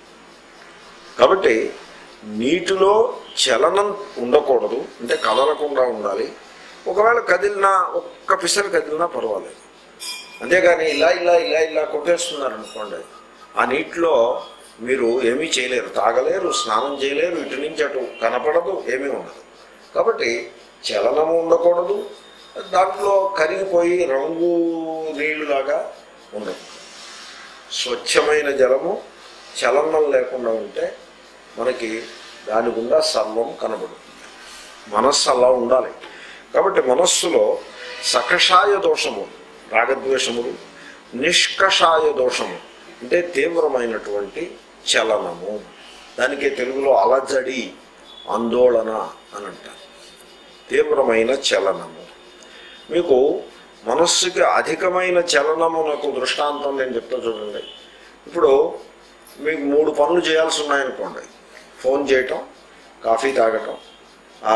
కాబట్టి నీటిలో చలనం ఉండకూడదు అంటే కదలకుండా ఉండాలి ఒకవేళ కదిలినా ఒక్క పిసరు కదిలినా పర్వాలేదు అంతేగాని ఇలా ఇలా ఇలా ఇలా కొట్టేస్తున్నారు అనుకోండి ఆ నీటిలో మీరు ఏమీ చేయలేరు తాగలేరు స్నానం చేయలేరు ఇటు నుంచి అటు కనపడదు ఏమీ ఉండదు కాబట్టి చలనము ఉండకూడదు దాంట్లో కరిగిపోయి రంగు నీళ్లులాగా ఉండదు స్వచ్ఛమైన జలము చలనం లేకుండా ఉంటే మనకి దాని గుండా సర్వం కనబడుతుంది మనస్సు అలా ఉండాలి కాబట్టి మనస్సులో సకషాయ దోషము రాగద్వేషములు నిష్కషాయ దోషము అంటే తీవ్రమైనటువంటి చలనము దానికి తెలుగులో అలజడి ఆందోళన అని అంటారు తీవ్రమైన చలనము మీకు మనస్సుకి అధికమైన చలనమునకు దృష్టాంతం నేను చెప్తా చూడండి ఇప్పుడు మీకు మూడు పనులు చేయాల్సి ఉన్నాయనుకోండి ఫోన్ చేయటం కాఫీ తాగటం ఆ,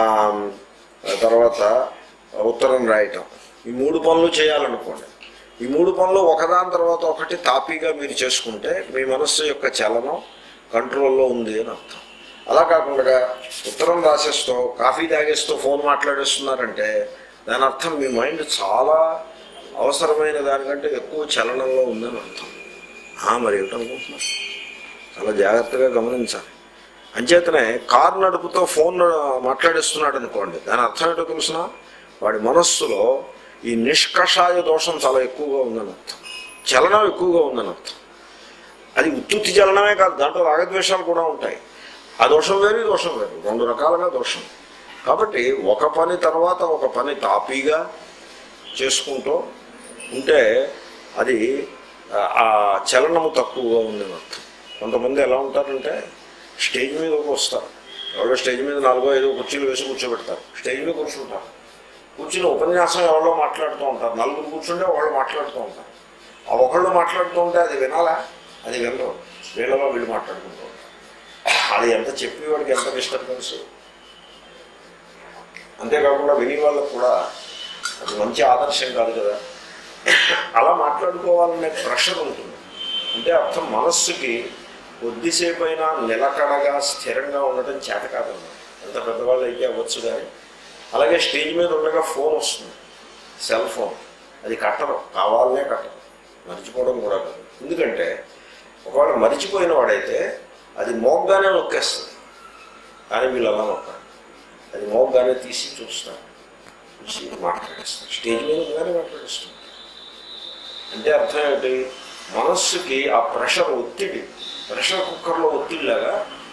తర్వాత ఉత్తరం రాయటం ఈ మూడు పనులు చేయాలనుకోండి ఈ మూడు పనులు ఒకదాని తర్వాత ఒకటి తాపీగా మీరు చేసుకుంటే మీ మనస్సు యొక్క చలనం కంట్రోల్లో ఉంది అని అర్థం అలా కాకుండా ఉత్తరం రాసేస్తూ కాఫీ తాగేస్తూ ఫోన్ మాట్లాడేస్తున్నారంటే దాని అర్థం మీ మైండ్ చాలా అవసరమైన దానికంటే ఎక్కువ చలనంలో ఉందని అర్థం ఆ, మరి ఏమిటనుకుంటున్నారు చాలా జాగ్రత్తగా గమనించాలి అంచేతనే కారు నడుపుతో ఫోన్ మాట్లాడేస్తున్నాడు అనుకోండి దాని అర్థం ఏంటో తెలుసిన వాడి మనస్సులో ఈ నిష్కషాయ దోషం చాలా ఎక్కువగా ఉందని అర్థం చలనం ఎక్కువగా ఉందని అర్థం అది ఉత్తుత్తి చలనమే కాదు దాంట్లో రాగద్వేషాలు కూడా ఉంటాయి ఆ దోషం వేరు ఈ దోషం వేరు రెండు రకాలుగా దోషం కాబట్టి ఒక పని తర్వాత ఒక పని తాపీగా చేసుకుంటూ ఉంటే అది ఆ- ఆ చలనము తక్కువగా ఉందని అర్థం కొంతమంది ఎలా ఉంటారంటే స్టేజ్ మీద వస్తారు ఎవరో స్టేజ్ మీద నాలుగో ఐదో కుర్చీలు వేసి కూర్చోబెడతారు స్టేజ్ మీద కూర్చుంటారు కూర్చుని ఉపన్యాసం ఎవరో మాట్లాడుతూ ఉంటారు నలుగురు కూర్చుంటే వాళ్ళు మాట్లాడుతూ ఉంటారు ఆ ఒకళ్ళు మాట్లాడుతూ ఉంటే అది వినాలా అది వినరు వీళ్ళలో వీళ్ళు మాట్లాడుకుంటూ ఉంటారు అది ఎంత చెప్పి వాడికి ఎంత డిస్టర్బెన్స్ అంతేకాకుండా విని వాళ్ళకు కూడా అది మంచి ఆదర్శం కాదు కదా అలా మాట్లాడుకోవాలనే ప్రెషర్ ఉంటుంది అంటే అర్థం మనస్సుకి కొద్దిసేపు అయినా నిలకడగా స్థిరంగా ఉండటం చేత కాదన్నమాట ఎంత పెద్దవాళ్ళు అయితే అవ్వచ్చు కానీ అలాగే స్టేజ్ మీద ఉండగా ఫోన్ వస్తుంది సెల్ ఫోన్ అది కట్టడం కావాలనే కట్టడం మర్చిపోవడం కూడా కాదు ఎందుకంటే ఒకవేళ మర్చిపోయిన వాడైతే అది మోగ్గానే నొక్కేస్తుంది కానీ వీళ్ళు అలా నొక్కారు అది మోగ్గానే తీసి చూస్తారు చూసి మాట్లాడేస్తారు స్టేజ్ మీద ఉండగానే మాట్లాడేస్తారు అంటే అర్థం ఏంటి మనస్సుకి ఆ ప్రెషర్ ఒత్తిడి ప్రెషర్ కుక్కర్లో ఒత్తిడిలాగా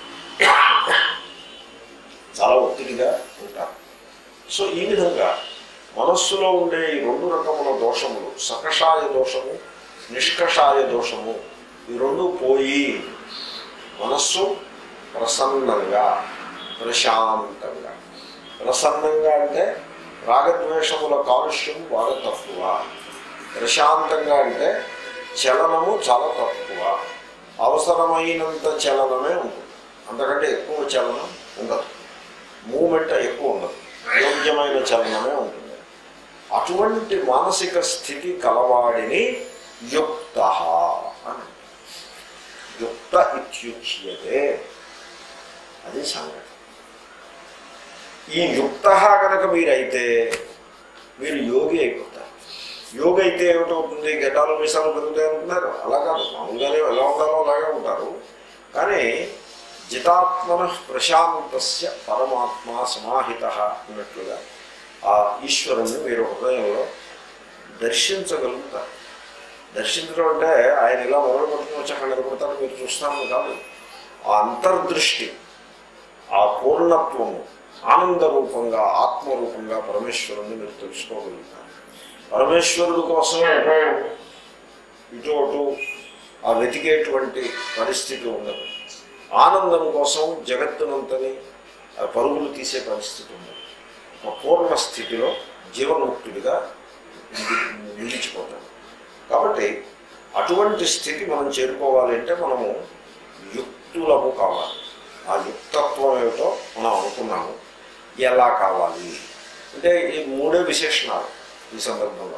చాలా ఒత్తిడిగా ఉంటారు సో ఈ విధంగా మనస్సులో ఉండే ఈ రెండు రకముల దోషములు సకషాయ దోషము నిష్కషాయ దోషము ఈ రెండు పోయి మనస్సు ప్రసన్నంగా ప్రశాంతంగా ప్రసన్నంగా అంటే రాగద్వేషముల కాలుష్యం బాగా తక్కువ ప్రశాంతంగా అంటే చలనము చాలా తక్కువ అవసరమైనంత చలనమే ఉంటుంది అంతకంటే ఎక్కువ చలనం ఉండదు మూమెంట్ ఎక్కువ ఉండదు యోగ్యమైన చలనమే ఉంటుంది అటువంటి మానసిక స్థితి కలవాడిని యుక్త అని యుక్త ఇత్యుచ్యతే అది సంగతి ఈ యుక్త కనుక మీరైతే మీరు యోగి అయిపోతారు యోగి అయితే ఏమిటవుతుంది గడ్డాలు మీసాలు పెరుగుతాయి అనుకున్నారు అలా కాదు మామూలుగానే ఎలా ఉండాలో అలాగే ఉంటారు కానీ జితాత్మన ప్రశాంతస్య పరమాత్మ సమాహిత అన్నట్లుగా ఆ ఈశ్వరుణ్ణి మీరు హృదయంలో దర్శించగలుగుతారు దర్శించడం అంటే ఆయన ఇలా మొదలు పడుతున్న వచ్చి అక్కడ నిలబడతారు మీరు చూస్తామని కాదు ఆ అంతర్దృష్టి ఆ పూర్ణత్వము ఆనంద రూపంగా ఆత్మరూపంగా పరమేశ్వరుణ్ణి మీరు తెలుసుకోగలుగుతారు పరమేశ్వరుడు కోసం ఇటు అటు ఆ వెతికేటువంటి పరిస్థితి ఉండదు ఆనందం కోసం జగత్తునంతని ఆ పరుగులు తీసే పరిస్థితి ఉండదు ఒక పూర్ణ స్థితిలో జీవన్ముక్తుడిగా నిలి- నిలిచిపోతాడు కాబట్టి అటువంటి స్థితి మనం చేరుకోవాలి అంటే మనము యుక్తులము కావాలి ఆ యుక్తత్వం ఏమిటో మనం అనుకున్నాము ఎలా కావాలి అంటే ఈ మూడే విశేషణాలు ఈ సందర్భంలో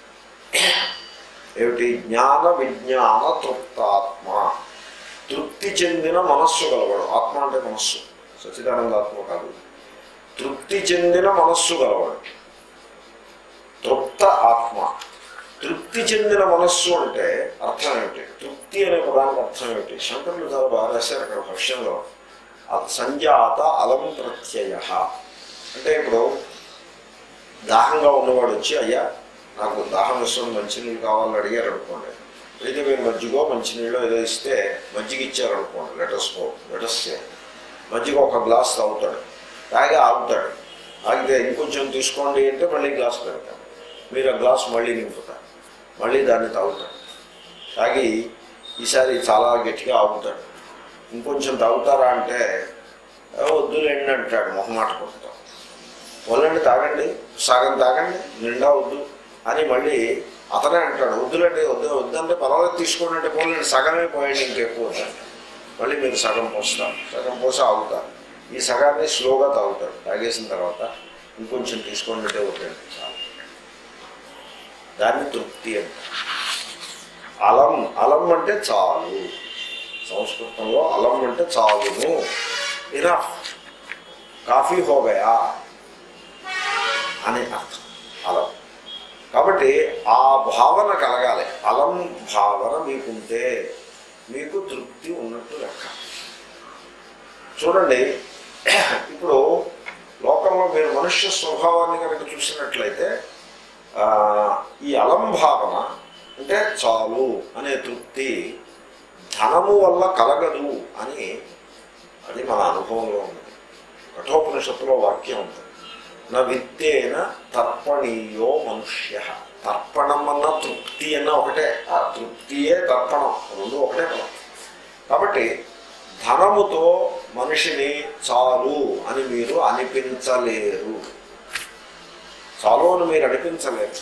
ఏమిటి జ్ఞాన విజ్ఞాన తృప్తాత్మ తృప్తి చెందిన మనస్సు గలవాడు ఆత్మ అంటే మనస్సు సచిదానందాత్మ కాదు తృప్తి చెందిన మనస్సు గలవాడు తృప్త ఆత్మ తృప్తి చెందిన మనస్సు అంటే అర్థం ఏమిటి తృప్తి అనే పదానికి అర్థం ఏమిటి శంకరులు చాలా బాగా రాశారు అక్కడ భాష్యంలో అ- సంజాత అలం ప్రత్యయ అంటే ఇప్పుడు దాహంగా ఉన్నవాడు వచ్చి అయ్యా నాకు దాహం ఇస్తుంది మంచినీళ్ళు కావాలని అడిగారు అనుకోండి అయితే మీరు మజ్జిగో మంచినీళ్ళు ఏదో ఇస్తే మజ్జిగ ఇచ్చారు అనుకోండి లెటర్స్ పో లెటర్స్ మజ్జిగ ఒక గ్లాస్ తాగుతాడు తాగి ఆగుతాడు ఆగితే ఇంకొంచెం తీసుకోండి అంటే మళ్ళీ గ్లాస్ పెడతాడు మీరు ఆ గ్లాస్ మళ్ళీ నింపుతారు మళ్ళీ దాన్ని తాగుతాడు తాగి ఈసారి చాలా గట్టిగా ఆగుతాడు ఇంకొంచెం తాగుతారా అంటే "ఏ, వద్దులేండి అంటాడు మొహమాట కొడతాం వల్లండి తాగండి సగం తాగండి నిండా వద్దు అని మళ్ళీ అతనే అంటాడు వద్దులండి వద్దు వద్దంటే పర్వాలేదు తీసుకోండి అంటే పోలండి సగమే పోయండి ఇంకెక్కువ వద్దండి మళ్ళీ మీరు సగం పోస్తారు సగం పోసి ఆగుతారు ఈ సగాన్ని స్లోగా తాగుతారు తాగేసిన తర్వాత ఇంకొంచెం తీసుకోండి అంటే వద్దండి చాలు దాన్ని తృప్తి అంటే అలం అలం అంటే చాలు సంస్కృతంలో అలం అంటే చాలును ఇనఫ్ కాఫీ హోగయా అని అర్థం అలం కాబట్టి ఆ భావన కలగాలి అలం భావన మీకుంటే మీకు తృప్తి ఉన్నట్టు లెక్క చూడండి ఇప్పుడు లోకంలో మీరు మనుష్య స్వభావాన్ని కనుక చూసినట్లయితే ఆ, ఈ అలం భావన అంటే చాలు అనే తృప్తి ధనము వల్ల కలగదు అని అది మన అనుభవంలో ఉంది కఠోపనిషత్తులో వాక్యం ఉంది నా విత్తేన తర్పణీయో మనుష్య తర్పణం అన్న తృప్తి అన్న ఒకటే ఆ తృప్తియే తర్పణం రెండు ఒకటే పదం కాబట్టి ధనముతో మనిషిని చాలు అని మీరు అనిపించలేరు చాలు అని మీరు అనిపించలేరు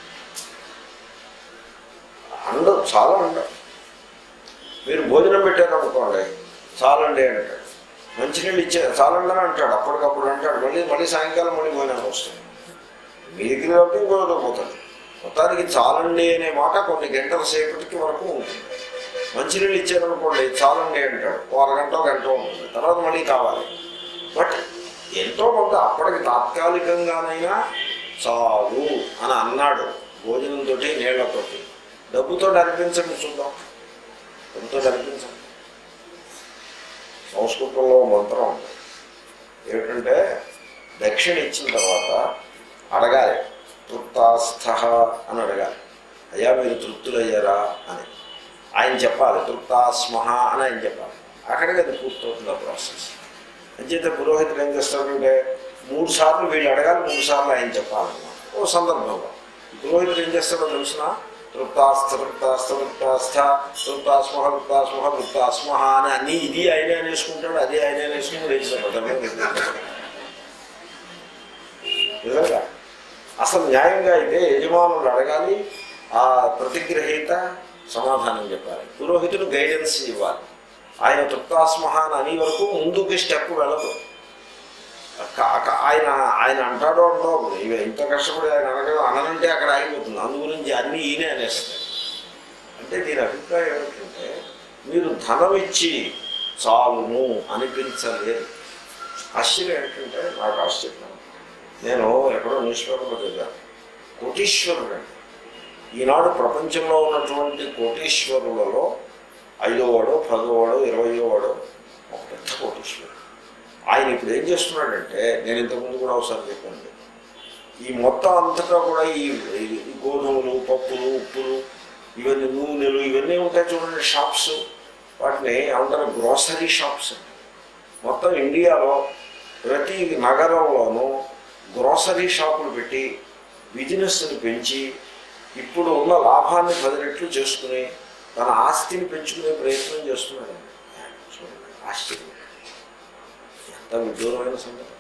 అందరూ చాలా ఉండవు మీరు భోజనం పెట్టారనుకోండి చాలండి అంటాడు మంచినీళ్ళు ఇచ్చే చాలండి అని అంటాడు అప్పటికప్పుడు అంటాడు మళ్ళీ మళ్ళీ సాయంకాలం మళ్ళీ భోజనం వస్తుంది మీ దగ్గర కాబట్టి ఇంకోతో పోతుంది మొత్తానికి చాలండి అనే మాట కొన్ని గంటల సేపటికి వరకు ఉంటుంది మంచినీళ్ళు ఇచ్చారనుకోండి చాలండి అంటాడు ఓ అరగంట గంట ఉంటుంది తర్వాత మళ్ళీ కావాలి బట్ ఎంతో కొంత అప్పటికి తాత్కాలికంగానైనా చాలు అని అన్నాడు భోజనంతో నీళ్లతోటి డబ్బుతో అనిపించండి చూద్దాం డబ్బుతో అనిపించండి సంస్కృతంలో మంత్రం ఉంది ఏమిటంటే దక్షిణ ఇచ్చిన తర్వాత అడగాలి తృప్తాస్థ అని అడగాలి అయ్యా మీరు తృప్తులయ్యారా అని ఆయన చెప్పాలి తృప్తాస్మహ అని ఆయన చెప్పాలి అక్కడికి అది పూర్తవుతుంది ఆ ప్రాసెస్ అంచేత పురోహితుడు ఏం చేస్తాడంటే మూడు సార్లు వీళ్ళు అడగాలి మూడు సార్లు ఆయన చెప్పాలన్నమాట ఓ సందర్భంలో పురోహితుడు ఏం చేస్తాడో తెలిసిన తృప్తాస్థ తృప్తాస్థ తృప్తాస్థ తృప్తాస్మహ తృప్తాస్మహ తృప్తాస్మహ అని అన్ని ఇది ఆయనే అనేసుకుంటాడు అది ఆయనే అనేసుకుని లేచిపోతాడు నిజంగా అసలు న్యాయంగా అయితే యజమానులు అడగాలి ఆ ప్రతిగ్రహీత సమాధానం చెప్పాలి పురోహితుడు గైడెన్స్ ఇవ్వాలి ఆయన తృప్తాస్మహ అని అని వరకు ముందుకి స్టెప్ వెళ్ళదు క- క- ఆయన ఆయన అంటాడో అంటో ఇవి ఇంత కష్టపడి ఆయన అనగడం అననంటే అక్కడ ఆగిపోతుంది అందు గురించి అన్నీ ఈయనే అనేస్తాయి అంటే దీని అభిప్రాయం ఏమిటంటే మీరు ధనం ఇచ్చి చాలును అనిపించలేదు ఆశ్చర్యం ఏంటంటే నాకు ఆశ్చర్యం నేను ఎక్కడో న్యూస్ పేపర్లో చదివాను కోటీశ్వరుడు అండి ఈనాడు ప్రపంచంలో ఉన్నటువంటి కోటీశ్వరులలో ఐదోవాడో పదోవాడో ఇరవయోవాడో ఒక పెద్ద కోటీశ్వరుడు ఆయన ఇప్పుడు ఏం చేస్తున్నాడంటే నేను ఇంతకుముందు కూడా ఒకసారి చెప్పాను ఈ మొత్తం అంతటా కూడా ఈ ఈ గోధుమలు పప్పులు ఉప్పులు ఇవన్నీ నూనెలు ఇవన్నీ ఉంటాయి చూడండి షాప్స్ వాటిని ఏమంటారు గ్రోసరీ షాప్స్ అండి మొత్తం ఇండియాలో ప్రతి నగరంలోనూ గ్రోసరీ షాపులు పెట్టి బిజినెస్ని పెంచి ఇప్పుడు ఉన్న లాభాన్ని పది రెట్లు చేసుకుని తన ఆస్తిని పెంచుకునే ప్రయత్నం చేస్తున్నాడు చూడండి, ఆశ్చర్యం ఎంత విదూరమైన సంగతి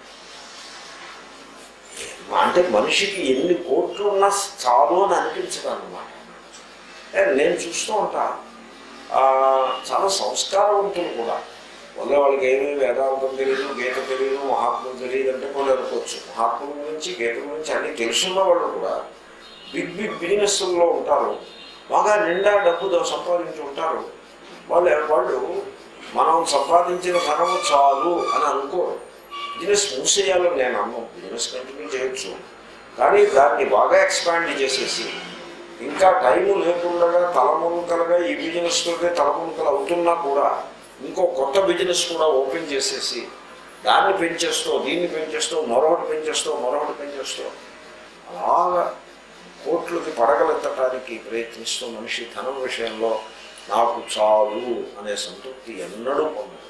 అంటే మనిషికి ఎన్ని కోట్లు ఉన్నా చాలు అని అనిపించదు అనమాట నేను చూస్తూ ఉంటా ఆ, చాలా సంస్కారవంతులు కూడా వల్ల వాళ్ళకి ఏమీ వేదాంతం తెలియదు గీత తెలియదు మహాత్ములు తెలియదు అంటే కొన్ని అనుకోవచ్చు మహాత్ముల గురించి గీత గురించి అన్ని తెలుసున్న వాళ్ళు కూడా బిగ్ బిగ్ బిజినెస్లో ఉంటారు బాగా నిండా డబ్బు దో- సంపాదించి ఉంటారు వాళ్ళు వాళ్ళు మనం సంపాదించిన ధనము చాలు అని అనుకోరు బిజినెస్ మూసేయాలని నేను అన్నాను బిజినెస్ కంటిన్యూ చేయొచ్చు కానీ దాన్ని బాగా ఎక్స్పాండ్ చేసేసి ఇంకా టైము లేకుండా తలమునకలుగా ఈ బిజినెస్ తోటే తలమునకలు అవుతున్నా కూడా ఇంకో కొత్త బిజినెస్ కూడా ఓపెన్ చేసేసి దాన్ని పెంచేస్తూ దీన్ని పెంచేస్తూ మరొకటి పెంచేస్తూ మరొకటి పెంచేస్తూ అలాగా కోట్లకి పడగలెత్తడానికి ప్రయత్నిస్తూ మనిషి ధనం విషయంలో నాకు చాలు అనే సంతృప్తి ఎన్నడూ పొందదు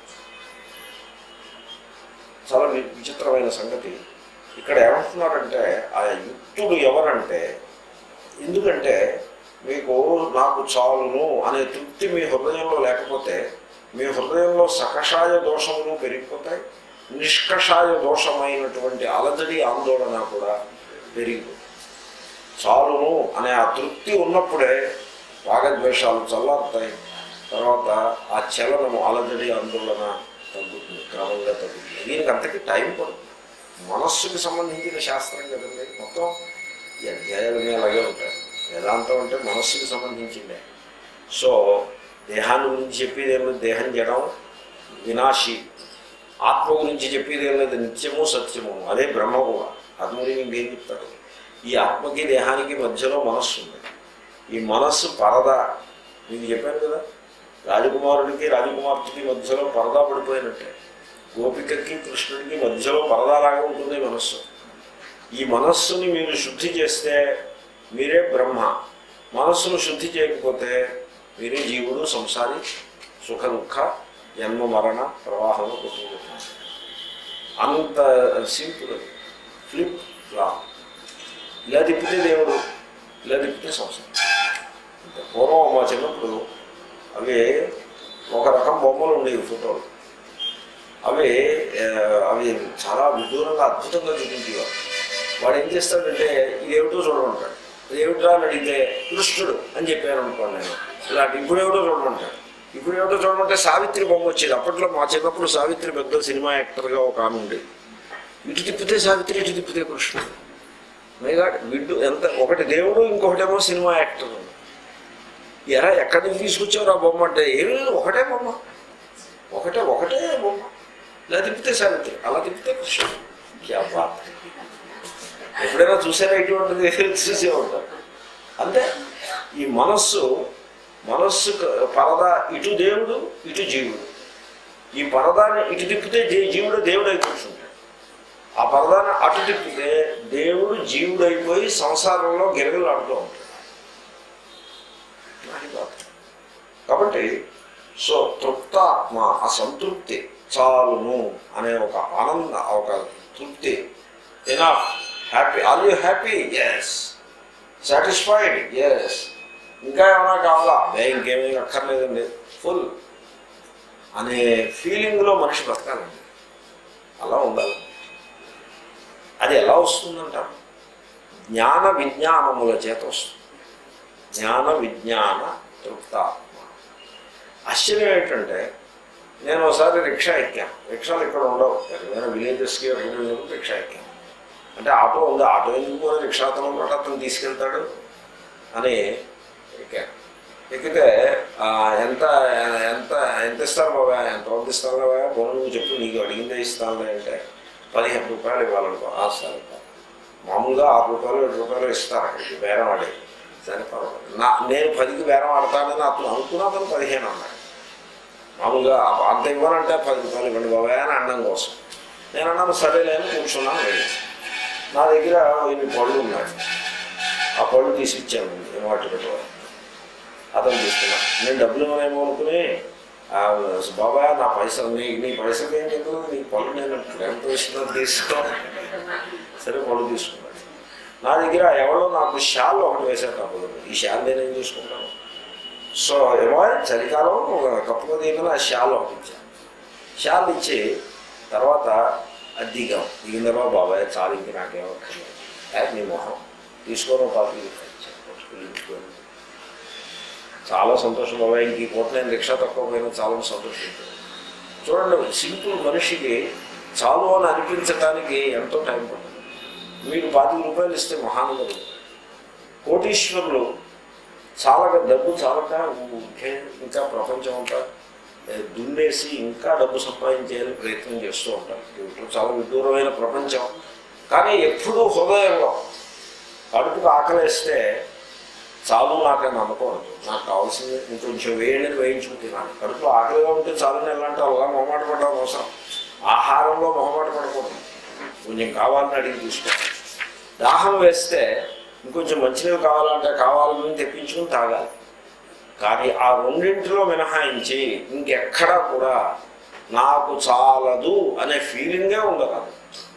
చాలా వి- విచిత్రమైన సంగతి ఇక్కడ ఏమంటున్నారంటే ఆ యుక్తుడు ఎవరంటే ఎందుకంటే మీకు నాకు చాలును అనే తృప్తి మీ హృదయంలో లేకపోతే మీ హృదయంలో సకషాయ దోషములు పెరిగిపోతాయి నిష్కషాయ దోషమైనటువంటి అలజడి ఆందోళన కూడా పెరిగిపోతుంది చాలును అనే ఆ తృప్తి ఉన్నప్పుడే రాగద్వేషాలు చల్లారుతాయి తర్వాత ఆ చలనము అలజడి ఆందోళన తగ్గుతుంది క్రమంగా తగ్గుతుంది దీనికి అంతకి టైం పడుతుంది మనస్సుకి సంబంధించిన శాస్త్రం కదండి మొత్తం ఈ అధ్యాయాలన్నీ అలాగే ఉంటాయి వేదాంతం అంటే మనస్సుకి సంబంధించిందే సో దేహాన్ని గురించి చెప్పేది ఏం లేదు దేహం జడం వినాశి ఆత్మ గురించి చెప్పేది ఏం లేదు నిత్యము సత్యము అదే బ్రహ్మ కూడా ఆత్మ గురించి ఇంకేం చెప్తాడు ఈ ఆత్మకి దేహానికి మధ్యలో మనస్సు ఉంది ఈ మనస్సు పరద నేను చెప్పాను కదా రాజకుమారుడికి రాజకుమార్తెకి మధ్యలో పరదా పడిపోయినట్టే గోపికకి కృష్ణుడికి మధ్యలో పరదాలాగా ఉంటుంది మనస్సు ఈ మనస్సుని మీరు శుద్ధి చేస్తే మీరే బ్రహ్మ మనస్సును శుద్ధి చేయకపోతే మీరే జీవుడు సంసారి సుఖ దుఃఖ జన్మ మరణ ప్రవాహంలో కొట్టుకుంటున్నారు అంత సింపుల్ అది ఫ్లిప్ ఫ్లాప్ ఇలా తిప్పితే దేవుడు ఇలా తిప్పితే సంసారం అంతే. పూర్వం మా చిన్నప్పుడు అవి ఒక రకం బొమ్మలు ఉండేవి ఫోటోలు అవి ఆ, అవి చాలా విదూరంగా అద్భుతంగా చూపించేవారు వాడు ఏం చేస్తాడంటే ఇదేమిటో చూడమంటాడు ఇదేమిటో అని అడిగితే కృష్ణుడు అని చెప్పాను అనుకోండి నేను ఇలాంటి ఇప్పుడేమిటో చూడమంటాడు ఇప్పుడు ఏమిటో చూడమంటే సావిత్రి బొమ్మ వచ్చేది అప్పట్లో మా చిన్నప్పుడు సావిత్రి పెద్ద సినిమా యాక్టర్గా ఒక ఆమె ఉండేది ఇటు తిప్పితే సావిత్రి ఇటు తిప్పితే కృష్ణుడు మైగా విడ్డు ఎంత ఒకటి దేవుడు ఇంకొకటేమో సినిమా యాక్టర్ ఎరా ఎక్కడి నుంచి తీసుకొచ్చావు ఆ బొమ్మ అంటే ఏమీ లేదు ఒకటే బొమ్మ ఒకటే ఒకటే బొమ్మ ఇలా తిప్పితే సావిత్రి అలా తిప్పితే కృష్ణుడు క్యా బాత్ ఎప్పుడైనా చూసారా ఇటువంటిది చూసే ఉంటారు అంతే ఈ మనస్సు మనస్సు పరద ఇటు దేవుడు ఇటు జీవుడు ఈ పరదాన్ని ఇటు తిప్పితే జీ- జీవుడు దేవుడు అయి కూర్చుంటాడు ఆ పరదాన్ని అటు తిప్పితే దేవుడు జీవుడు అయిపోయి సంసారంలో గిరగలాడుతూ ఉంటాడు అది బాధ. కాబట్టి సో తృప్తాత్మ ఆ సంతృప్తి చాలును అనే ఒక ఆనంద ఒక తృప్తి enough happy are you happy yes satisfied yes ఇంకా ఏమైనా కావాలా అదే ఇంకేమీ అక్కర్లేదండి ఫుల్ అనే ఫీలింగ్లో మనిషి బతకాలండి అలా ఉండాలి అది ఎలా వస్తుందంటారు జ్ఞాన విజ్ఞానముల చేత వస్తుంది జ్ఞాన విజ్ఞాన తృప్తాత్మ ఆశ్చర్యం ఏంటంటే నేను ఒకసారి రిక్షా ఎక్కాను రిక్షాలు ఇక్కడ ఉండవు ఏదైనా విలేజెస్కి వెళ్ళినప్పుడు రిక్షా ఎక్కాను అంటే ఆటో ఉంది ఆటో ఎందుకు పోయి రిక్షా అతను ఉన్నాడు అతను తీసుకెళ్తాడు అని ఎక్కాను ఎక్కితే ఆ, ఎంత ఎంత ఎంత ఇస్తారు బాబా ఎంత వద్ద ఇస్తారు బాబా పోను నువ్వు చెప్పు నీకు అడిగిందే ఇస్తానులే అంటే పదిహేను రూపాయలు ఇవ్వాలనుకో ఆ సరే మామూలుగా ఆరు రూపాయలు ఏడు రూపాయలు ఇస్తారు అక్కడికి బేరం ఆడి సరే పర్వాలేదు నా నేను పదికి బేరం ఆడతానని అతను అనుకున్నాను పదిహేను అన్నాడు మామూలుగా అంత ఇవ్వాలంటే పది రూపాయలు ఇవ్వండి బాబాయ్ అని అన్నం కోసం నేను అన్నాను సరేలే అని కూర్చున్నాను వెళ్ళి నా దగ్గర ఇన్ని పళ్ళు ఉన్నాయి ఆ పళ్ళు తీసి ఇచ్చాను ఏమాటి పెట్టవాలి అతను తీసుకున్నాను నేను డబ్బులు ఇవ్వనేమో అనుకుని ఆ, బాబాయ్ నా పైసలు నీ నీ పైసలు ఏం చెప్పలేదు నీ పళ్ళు నేను ప్రేమతో ఇస్తున్నాను తీసుకో సరే పళ్ళు తీసుకున్నాను నా దగ్గర ఎవరో నాకు షాల్ ఒకటి వేశారు డబ్బులు ఈ షాల్ నేను ఏం చూసుకుంటాను సో ఏమో చలికాలం కప్పుగా దిగిన ఆ షాల్ ఒకటి ఇచ్చాను షాల్ ఇచ్చి తర్వాత అది దిగాం దిగిన తర్వాత బాబాయ్ చాలు ఇంక నాకేమక్కర్లేదు అది నీ మొహం తీసుకోవడం కాపీ ఇచ్చాను చాలా సంతోషం బాబాయ్ ఇంక ఈ పూట నేను రిక్షా తక్కువ పోయినా చాలా సంతోషించాను చూడండి సింపుల్ మనిషికి చాలు అని అనిపించడానికి ఎంతో టైం పడుతుంది మీకు పాతిక రూపాయలు ఇస్తే మహానుభులు కోటీశ్వరులు చాలక డబ్బు చాలక ఊరికే ఇంకా ప్రపంచం అంతా ఏ, దున్నేసి ఇంకా డబ్బు సంపాదించేయాలని ప్రయత్నం చేస్తూ ఉంటారు ఇటు చాలా విదూరమైన ప్రపంచం కానీ ఎప్పుడూ హృదయంలో కడుపుకు ఆకలేస్తే చాలు నాకని నమ్మకూడదు నాకు కావాల్సింది ఇంకొంచెం వేయండి వేయించుకు తినాలి కడుపులో ఆకలిగా ఉంటే చాలని ఎలాంటి అలా మొహమాట పడడం అవసరం ఆహారంలో మొహమాట పడకూడదు కొంచెం కావాలని అడిగి తీసుకోవాలి దాహం వేస్తే ఇంకొంచెం మంచినీళ్ళు కావాలంటే కావాలని తెప్పించుకుని తాగాలి కానీ ఆ రెండింటిలో మినహాయించి ఇంకెక్కడా కూడా నాకు చాలదు అనే ఫీలింగే ఉండరాదు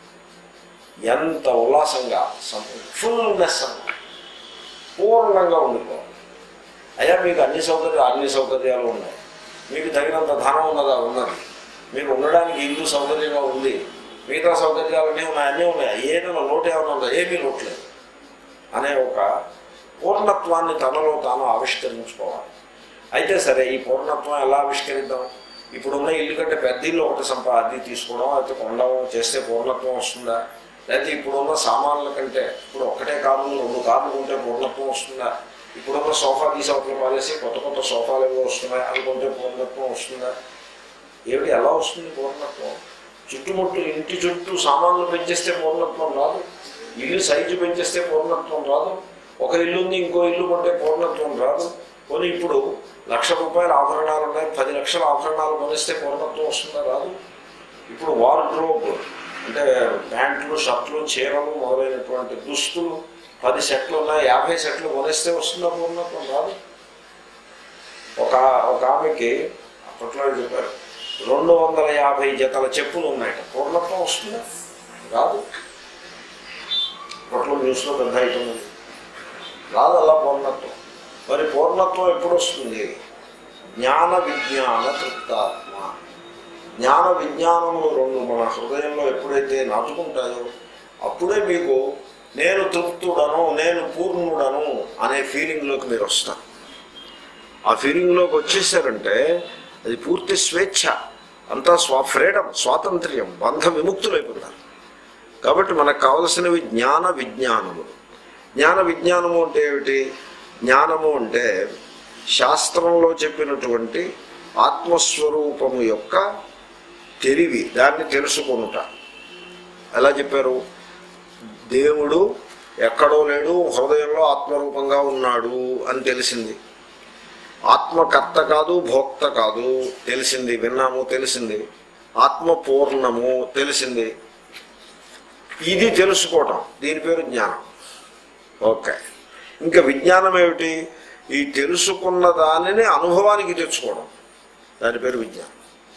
ఎంత ఉల్లాసంగా ఫుల్నెస్ అన్నమాట పూర్ణంగా ఉండిపోవాలి అయ్యా మీకు అన్ని సౌకర్యాలు అన్ని సౌకర్యాలు ఉన్నాయి మీకు తగినంత ధనం ఉన్నదా ఉన్నది మీకు ఉండడానికి ఇల్లు సౌకర్యంగా ఉంది మిగతా సౌకర్యాలు అన్నీ ఉన్నాయి అన్నీ ఉన్నాయి ఏదైనా లోటు ఏమైనా ఉందా ఏమీ లోట్లేదు అనే ఒక పూర్ణత్వాన్ని తనలో తాను ఆవిష్కరించుకోవాలి అయితే సరే ఈ పూర్ణత్వం ఎలా ఆవిష్కరిద్దాం ఇప్పుడున్న ఇల్లు కంటే పెద్ద ఇల్లు ఒకటి సంపా అది తీసుకోవడం అయితే కొనడం చేస్తే పూర్ణత్వం వస్తుందా లేకపోతే ఇప్పుడున్న సామాన్ల కంటే ఇప్పుడు ఒకటే కారు రెండు కార్లు ఉంటే పూర్ణత్వం వస్తుందా ఇప్పుడున్న సోఫా తీసి అవతల పారేసి కొత్త కొత్త సోఫాలు ఏవో వస్తున్నాయి అవి కొంటే పూర్ణత్వం వస్తుందా ఏమిటి ఎలా వస్తుంది పూర్ణత్వం చుట్టుముట్టు ఇంటి చుట్టూ సామాన్లు పెంచేస్తే పూర్ణత్వం రాదు ఇల్లు సైజు పెంచేస్తే పూర్ణత్వం రాదు ఒక ఇల్లు ఉంది ఇంకో ఇల్లు కొంటే పూర్ణత్వం రాదు కొని ఇప్పుడు లక్ష రూపాయల ఆభరణాలు ఉన్నాయి పది లక్షల ఆభరణాలు కొనిస్తే పూర్ణత్వం వస్తుందా రాదు ఇప్పుడు వార్డ్రోబ్ అంటే ప్యాంట్లు షర్ట్లు చీరలు మొదలైనటువంటి దుస్తులు పది సెట్లు ఉన్నాయి యాభై సెట్లు కొనిస్తే వస్తుందా పూర్ణత్వం రాదు ఒక ఒక ఆమెకి అప్పట్లో చెప్పారు రెండు వందల యాభై జతల చెప్పులు ఉన్నాయట పూర్ణత్వం వస్తుందా రాదు అప్పట్లో న్యూస్లో పెద్ద ఐటమ్ ఉంది రాదు అలా పూర్ణత్వం మరి పూర్ణత్వం ఎప్పుడు వస్తుంది జ్ఞాన విజ్ఞాన తృప్తాత్మ జ్ఞాన విజ్ఞానములు రెండు మన హృదయంలో ఎప్పుడైతే నాటుకుంటాయో అప్పుడే మీకు నేను తృప్తుడను నేను పూర్ణుడను అనే ఫీలింగ్లోకి మీరు వస్తారు ఆ ఫీలింగ్లోకి వచ్చేసారంటే అది పూర్తి స్వేచ్ఛ అంతా స్వా ఫ్రీడమ్ స్వాతంత్ర్యం బంధ విముక్తులైపోతారు కాబట్టి మనకు కావలసినవి జ్ఞాన విజ్ఞానములు జ్ఞాన విజ్ఞానము అంటే ఏమిటి జ్ఞానము అంటే శాస్త్రంలో చెప్పినటువంటి ఆత్మస్వరూపము యొక్క తెలివి దాన్ని తెలుసుకొనుట ఎలా చెప్పారు దేవుడు ఎక్కడో లేడు హృదయంలో ఆత్మరూపంగా ఉన్నాడు అని తెలిసింది ఆత్మకర్త కాదు భోక్త కాదు తెలిసింది విన్నాము తెలిసింది ఆత్మ పూర్ణము తెలిసింది ఇది తెలుసుకోవటం దీని పేరు జ్ఞానం ఓకే ఇంకా విజ్ఞానం ఏమిటి ఈ తెలుసుకున్న దానిని అనుభవానికి తెచ్చుకోవడం దాని పేరు విజ్ఞానం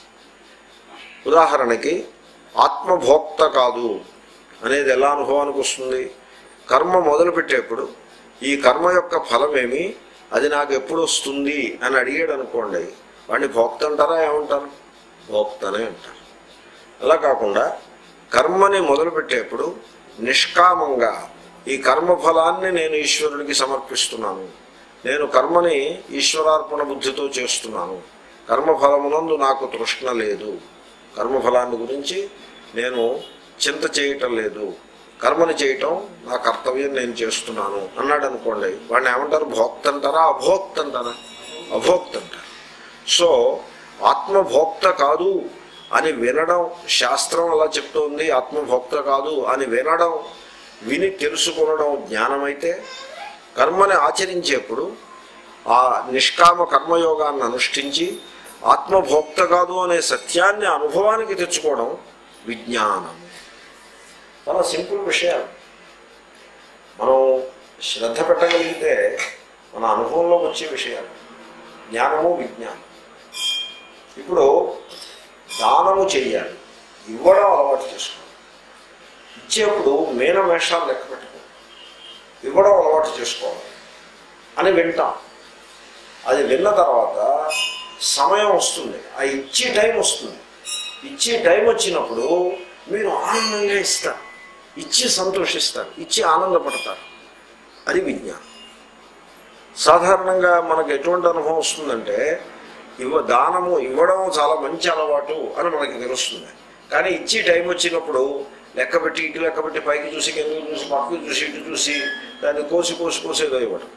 ఉదాహరణకి ఆత్మభోక్త కాదు అనేది ఎలా అనుభవానికి వస్తుంది కర్మ మొదలుపెట్టేప్పుడు ఈ కర్మ యొక్క ఫలమేమి అది నాకు ఎప్పుడు వస్తుంది అని అడిగాడు అనుకోండి వాడిని భోక్త అంటారా ఏమంటారు భోక్తనే అంటారు అలా కాకుండా కర్మని మొదలుపెట్టేప్పుడు నిష్కామంగా ఈ కర్మఫలాన్ని నేను ఈశ్వరుడికి సమర్పిస్తున్నాను నేను కర్మని ఈశ్వరార్పణ బుద్ధితో చేస్తున్నాను కర్మఫలమునందు నాకు తృష్ణ లేదు కర్మఫలాన్ని గురించి నేను చింత చేయటం లేదు కర్మని చేయటం నా కర్తవ్యం నేను చేస్తున్నాను అన్నాడు అనుకోండి వాడిని ఏమంటారు భోక్త అంటారా అభోక్త అంటారా అభోక్త అంటారు సో ఆత్మభోక్త కాదు అని వినడం శాస్త్రం అలా చెప్తోంది ఆత్మభోక్త కాదు అని వినడం విని తెలుసుకొనడం జ్ఞానమైతే కర్మని ఆచరించేప్పుడు ఆ నిష్కామ కర్మయోగాన్ని అనుష్ఠించి ఆత్మభోక్త కాదు అనే సత్యాన్ని అనుభవానికి తెచ్చుకోవడం విజ్ఞానం చాలా సింపుల్ విషయాలు మనం శ్రద్ధ పెట్టగలిగితే మన అనుభవంలోకి వచ్చే విషయాలు జ్ఞానము విజ్ఞానం ఇప్పుడు దానము చెయ్యాలి ఇవ్వడం అలవాటు చేసుకోవాలి ఇచ్చేప్పుడు మేనమేషాలు లెక్క పెట్టుకో ఇవ్వడం అలవాటు చేసుకోవాలి అని వింటాం అది విన్న తర్వాత సమయం వస్తుంది ఆ ఇచ్చే టైం వస్తుంది ఇచ్చే టైం వచ్చినప్పుడు మీరు ఆనందంగా ఇస్తారు ఇచ్చి సంతోషిస్తారు ఇచ్చి ఆనందపడతారు అది విజ్ఞానం సాధారణంగా మనకు ఎటువంటి అనుభవం వస్తుందంటే ఇవ్వ దానము ఇవ్వడం చాలా మంచి అలవాటు అని మనకి తెలుస్తుంది కానీ ఇచ్చి టైం వచ్చినప్పుడు లెక్క పెట్టి ఇటు లెక్క పెట్టి పైకి చూసి కిందకి చూసి పక్కకి చూసి ఇటు చూసి దాన్ని కోసి కోసి కోసేదో ఇవ్వడం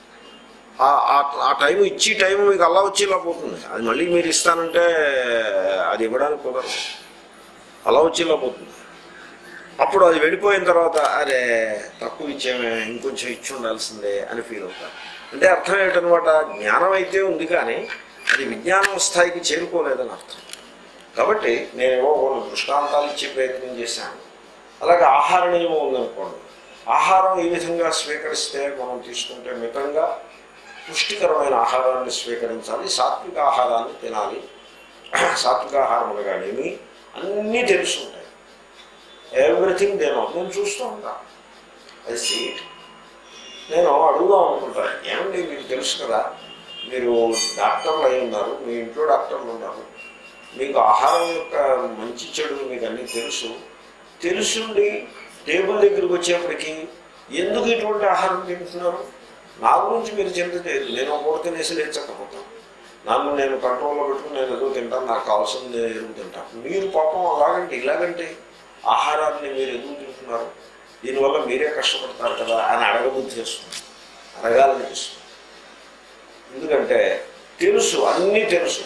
ఆ- ఆ- ఆ టైం ఇచ్చి టైం మీకు అలా వచ్చి ఇలా పోతుంది అది మళ్ళీ మీరు ఇస్తానంటే అది ఇవ్వడానికి కుదరదు అలా వచ్చి ఇలా పోతుంది అప్పుడు అది వెళ్ళిపోయిన తర్వాత అరే తక్కువ ఇచ్చేమే ఇంకొంచెం ఇచ్చి ఉండాల్సిందే అని ఫీల్ అవుతారు అంటే అర్థం ఏంటనమాట జ్ఞానం అయితే ఉంది కానీ అది విజ్ఞానం స్థాయికి చేరుకోలేదని అర్థం కాబట్టి నేనేవో కొన్ని దృష్టాంతాలు ఇచ్చే ప్రయత్నం చేశాను అలాగే ఆహార నియమం ఉందనుకోండి ఆహారం ఈ విధంగా స్వీకరిస్తే మనం తీసుకుంటే మితంగా పుష్టికరమైన ఆహారాన్ని స్వీకరించాలి సాత్విక ఆహారాన్ని తినాలి సాత్విక ఆహారం అనగానేమి అన్నీ తెలుసుంటాయి ఎవ్రీథింగ్ నేను నేను చూస్తూ ఉంటాను అది సీట్ నేను అడుగుదాం అనుకుంటాను ఏమండి మీకు తెలుసు కదా మీరు డాక్టర్లు అయి ఉన్నారు మీ ఇంట్లో డాక్టర్లు ఉన్నారు మీకు ఆహారం యొక్క మంచి చెడు మీకు అన్నీ తెలుసు తెలుసుండి టేబుల్ దగ్గరికి వచ్చేప్పటికి ఎందుకు ఇటువంటి ఆహారం తింటున్నారు నా గురించి మీరు చింత చేయదు నేను ఒక పూట తినేసి లేచకపోతాను నన్ను నేను కంట్రోల్లో పెట్టుకుని నేను ఏదో తింటాను నాకు కావాల్సింది నేను ఎదుగు తింటాను మీరు పాపం అలాగంటే ఇలాగంటే ఆహారాన్ని మీరు ఎందుకు తింటున్నారు దీనివల్ల మీరే కష్టపడతారు కదా అని అడగబుద్ధి చేస్తుంది అడగాలనిపిస్తుంది ఎందుకంటే తెలుసు అన్నీ తెలుసు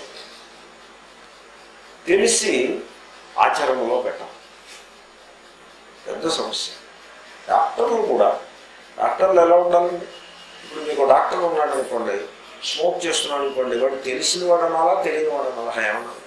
తెలిసి ఆచరణలో పెట్టాం పెద్ద సమస్య డాక్టర్లు కూడా డాక్టర్లు ఎలా ఉండాలండి ఇప్పుడు మీకు డాక్టర్ ఉన్నాడు అనుకోండి స్మోక్ చేస్తున్నాడు అనుకోండి వాడు తెలిసిన వాడు అనాలా తెలియని వాడు అనాలా ఏమన్నా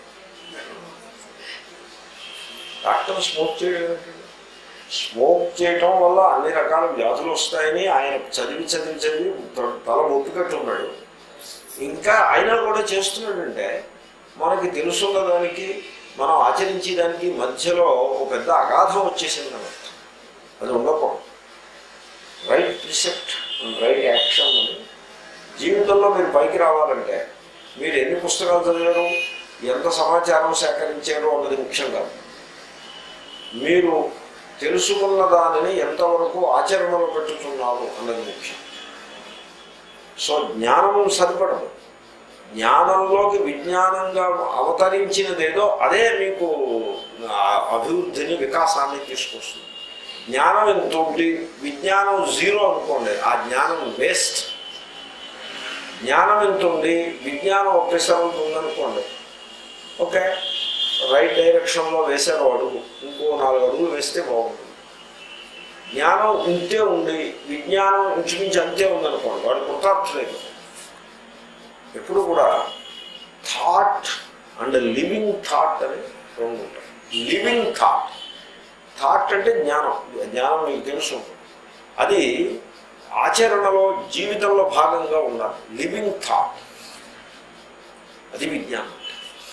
డాక్టర్ స్మోక్ చేయడం ఏంటండి? స్మోక్ చేయటం వల్ల అన్ని రకాల వ్యాధులు వస్తాయని ఆయన చదివి చదివి చదివి త- తల మొత్తుకట్టున్నాడు ఇంకా అయినా కూడా చేస్తున్నాడంటే మనకి తెలుసున్న దానికి మనం ఆచరించే దానికి మధ్యలో ఒక పెద్ద అగాధం వచ్చేసింది అని అర్థం అది ఉండకూడదు రైట్ ప్రిసెప్ట్ రైట్ యాక్షన్ అని జీవితంలో మీరు పైకి రావాలంటే మీరు ఎన్ని పుస్తకాలు చదివారు ఎంత సమాచారం సేకరించారు అన్నది ముఖ్యం కాదు మీరు తెలుసుకున్న దానిని ఎంతవరకు ఆచరణలో పెట్టుతున్నారు అన్నది ముఖ్యం సో జ్ఞానము సరిపడదు జ్ఞానంలోకి విజ్ఞానంగా అవతరించినదేదో అదే మీకు ఆ అభివృద్ధిని వికాసాన్ని తీసుకొస్తుంది జ్ఞానం ఎంత ఉంది విజ్ఞానం జీరో అనుకోండి ఆ జ్ఞానం వేస్ట్ జ్ఞానం ఎంత ఉంది విజ్ఞానం ఒకేసారి ఉందనుకోండి ఓకే రైట్ డైరెక్షన్లో వేసారు అడుగు ఇంకో నాలుగు అడుగులు వేస్తే బాగుంటుంది జ్ఞానం ఇంతే ఉంది విజ్ఞానం ఇంచుమించు అంతే ఉందనుకోండి వాడు కృతార్థులేదు ఎప్పుడు కూడా థాట్ అండ్ లివింగ్ థాట్ అని రెండు ఉంటాయి లివింగ్ థాట్ థాట్ అంటే జ్ఞానం జ్ఞానం మీకు తెలుసు అది ఆచరణలో జీవితంలో భాగంగా ఉండాలి లివింగ్ థాట్ అది విజ్ఞానం అంటే.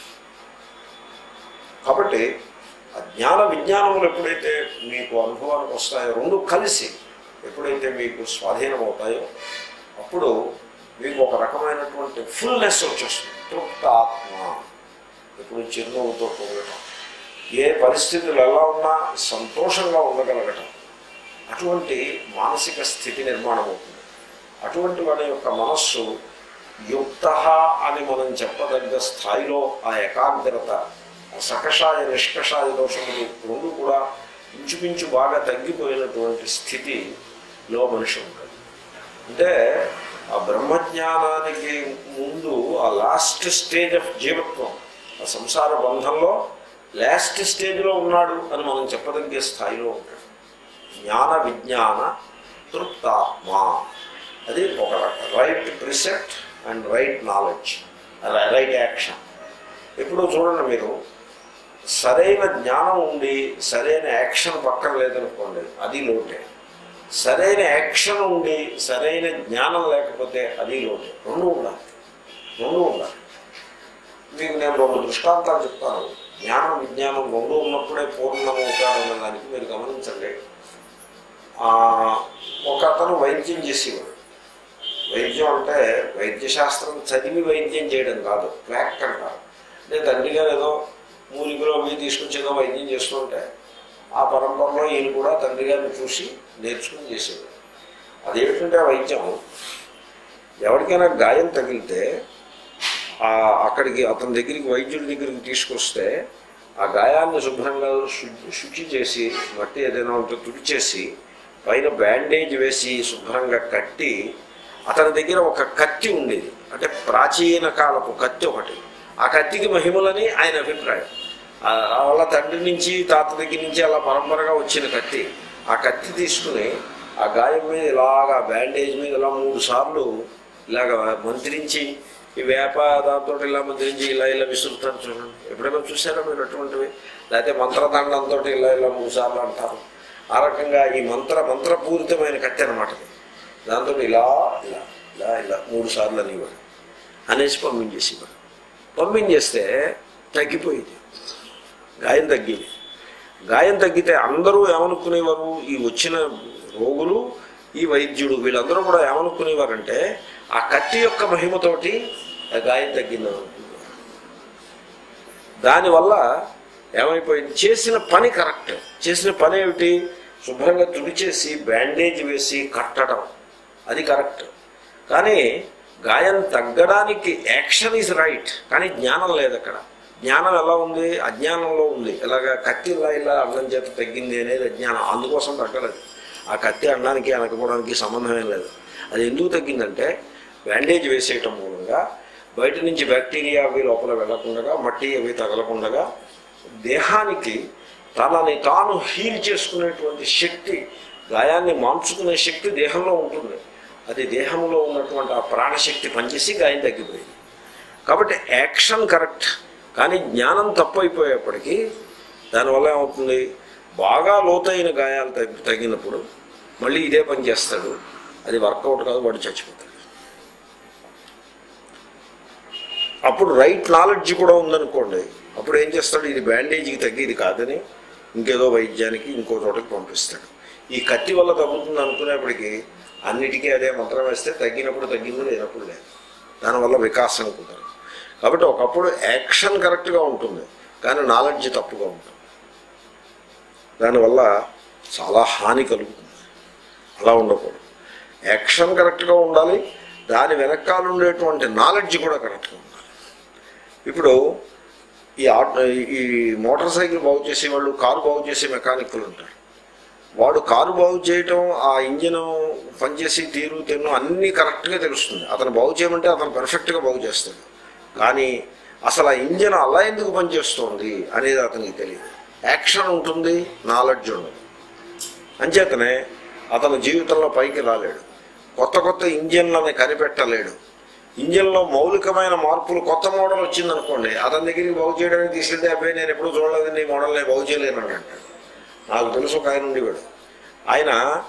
కాబట్టి ఆ జ్ఞాన విజ్ఞానములు ఎప్పుడైతే మీకు అనుభవానికి వస్తాయో రెండు కలిసి ఎప్పుడైతే మీకు స్వాధీనం అవుతాయో అప్పుడు మీకు ఒక రకమైనటువంటి ఫుల్నెస్ వచ్చేస్తుంది తృప్తాత్మ ఇప్పుడు చిరునవ్వుతో ఉండటం ఏ పరిస్థితులు ఎలా ఉన్నా సంతోషంగా ఉండగలగటం అటువంటి మానసిక స్థితి నిర్మాణం అవుతుంది అటువంటి వాడి యొక్క మనస్సు యుక్త అని మనం చెప్పదగ్గ స్థాయిలో ఆ ఏకాగ్రత ఆ సకషాయ నిష్కషాయ దోషములు రెండు కూడా ఇంచుమించు బాగా తగ్గిపోయినటువంటి స్థితిలో మనిషి ఉంటుంది అంటే ఆ బ్రహ్మజ్ఞానానికి ముందు ఆ లాస్ట్ స్టేజ్ ఆఫ్ జీవత్వం ఆ సంసార బంధంలో లాస్ట్ స్టేజ్లో ఉన్నాడు అని మనం చెప్పదగ్గే స్థాయిలో ఉంటాడు జ్ఞాన విజ్ఞాన తృప్తాత్మ అది ఒక right precept and right knowledge right action ఎప్పుడూ చూడండి మీరు సరైన జ్ఞానం ఉండి సరైన యాక్షన్ పక్కన లేదనుకోండి అది లోటే సరైన యాక్షన్ ఉండి సరైన జ్ఞానం లేకపోతే అది లోటే రెండు ఉండాలి రెండు ఉండాలి మీకు నేను రెండు దృష్టాంతాలు చెప్తాను జ్ఞానం విజ్ఞానం రెండు ఉన్నప్పుడే పూర్ణమవుతాడన్న దానికి మీరు గమనించండి ఆ, ఒక అతను వైద్యం చేసేవాడు వైద్యం అంటే వైద్యశాస్త్రం చదివి వైద్యం చేయడం కాదు క్వాక్ అంటారు అంటే తండ్రి గారు ఏదో మూలికలో అవి తీసుకొచ్చి ఏదో వైద్యం చేస్తుంటే ఆ పరంపరలో ఈయన కూడా తండ్రి గారిని చూసి నేర్చుకుని చేసేవాడు అదేమిటంటే ఆ వైద్యం ఎవరికైనా గాయం తగిలితే ఆ అక్కడికి అతని దగ్గరికి వైద్యుడి దగ్గరికి తీసుకొస్తే ఆ గాయాన్ని శుభ్రంగా శు- శుచి చేసి మట్టి ఏదైనా ఉంటే తుడిచేసి పైన బ్యాండేజ్ వేసి శుభ్రంగా కట్టి అతని దగ్గర ఒక కత్తి ఉండేది అంటే ప్రాచీన కాలపు కత్తి ఒకటి ఆ కత్తికి మహిమలని ఆయన అభిప్రాయం ఆ ఆ వాళ్ళ తండ్రి నుంచి తాత దగ్గర నుంచి అలా పరంపరగా వచ్చిన కత్తి ఆ కత్తి తీసుకుని ఆ గాయం మీద ఇలాగా బ్యాండేజ్ మీద ఇలా మూడు సార్లు ఇలాగ మంత్రించి ఈ వేప దాంతో ఇలా మంత్రించి ఇలా ఇలా విసురుతారు చూడండి ఎప్పుడైనా చూసారా మీరు అటువంటివి లేకపోతే మంత్రదండంతో ఇలా ఇలా మూడు సార్లు అంటారు ఆ రకంగా ఈ మంత్ర మంత్రపూరితమైన కత్తి అనమాట ఇది. దాంతో ఇలా ఇలా ఇలా ఇలా మూడు సార్లు అనేవాడు అనేసి పంపించేసేవాడు పంపించేస్తే తగ్గిపోయింది గాయం తగ్గింది గాయం తగ్గితే అందరూ ఏమనుకునేవారు ఈ వచ్చిన రోగులు ఈ వైద్యుడు వీళ్ళందరూ కూడా ఏమనుకునేవారంటే ఆ కత్తి యొక్క మహిమతోటి ఆ గాయం తగ్గిందని అనుకునేవారు దానివల్ల ఏమైపోయింది చేసిన పని కరెక్ట్ చేసిన పని ఏమిటి శుభ్రంగా తుడిచేసి బ్యాండేజ్ వేసి కట్టడం అది కరెక్ట్ కానీ గాయం తగ్గడానికి యాక్షన్ ఈజ్ రైట్ కానీ జ్ఞానం లేదు అక్కడ జ్ఞానం ఎలా ఉంది అజ్ఞానంలో ఉంది ఇలాగ కత్తి ఇలా ఇలా అన్నం చేత తగ్గింది అనేది అజ్ఞానం అందుకోసం తగ్గలేదు ఆ కత్తి అన్నానికి అనకపోవడానికి సంబంధం ఏం లేదు అది ఎందుకు తగ్గిందంటే బ్యాండేజ్ వేసేయటం మూలంగా బయట నుంచి బ్యాక్టీరియా అవి లోపల వెళ్లకుండా మట్టి అవి తగలకుండా దేహానికి తనని తాను హీల్ చేసుకునేటువంటి శక్తి గాయాన్ని మాంచుకునే శక్తి దేహంలో ఉంటుంది అది దేహంలో ఉన్నటువంటి ఆ ప్రాణశక్తి పనిచేసి గాయం తగ్గిపోయింది కాబట్టి యాక్షన్ కరెక్ట్ కానీ జ్ఞానం తప్పు అయిపోయేప్పటికీ దానివల్ల ఏమవుతుంది బాగా లోతైన గాయాలు తగ్గి తగ్గినప్పుడు మళ్ళీ ఇదే పని చేస్తాడు అది వర్కౌట్ కాదు వాడు చచ్చిపోతాడు అప్పుడు రైట్ నాలెడ్జ్ కూడా ఉందనుకోండి అప్పుడు ఏం చేస్తాడు ఇది బ్యాండేజీకి తగ్గేది కాదని ఇంకేదో వైద్యానికి ఇంకో చోటకి పంపిస్తాడు ఈ కత్తి వల్ల తగ్గుతుంది అనుకునేప్పటికీ అన్నిటికీ అదే మంత్రం వేస్తే తగ్గినప్పుడు తగ్గింది లేనప్పుడు లేదు దానివల్ల వికాసం కుదరదు కాబట్టి ఒకప్పుడు యాక్షన్ కరెక్ట్గా ఉంటుంది కానీ నాలెడ్జ్ తప్పుగా ఉంటుంది దానివల్ల చాలా హాని కలుగుతుంది అలా ఉండకూడదు యాక్షన్ కరెక్ట్గా ఉండాలి దాని వెనకాల ఉండేటువంటి నాలెడ్జ్ కూడా కరెక్ట్గా ఉండాలి ఇప్పుడు ఈ ఆటో ఈ మోటార్ సైకిల్ బాగు చేసే వాళ్ళు కారు బాగు చేసే మెకానిక్లు ఉంటారు వాడు కారు బాగు చేయటం ఆ ఇంజిన్ పనిచేసి తీరు తెన్ను అన్నీ కరెక్ట్గా తెలుస్తుంది అతను బాగు చేయమంటే అతను పర్ఫెక్ట్గా బాగు చేస్తాడు కానీ అసలు ఆ ఇంజిన్ అలా ఎందుకు పనిచేస్తుంది అనేది అతనికి తెలియదు యాక్షన్ ఉంటుంది నాలెడ్జ్ ఉండదు అంచేతనే అతను జీవితంలో పైకి రాలేడు కొత్త కొత్త ఇంజిన్లని కనిపెట్టలేడు ఇంజిన్లో మౌలికమైన మార్పులు కొత్త మోడల్ వచ్చిందనుకోండి అతని దగ్గరికి బాగు చేయడానికి తీసుకెళ్తే అబ్బాయి నేను ఎప్పుడు చూడలేదండి ఈ మోడల్ నేను బాగు చేయలేను అని అంటాడు నాకు తెలుసు ఒక ఆయన ఉండేవాడు ఆయన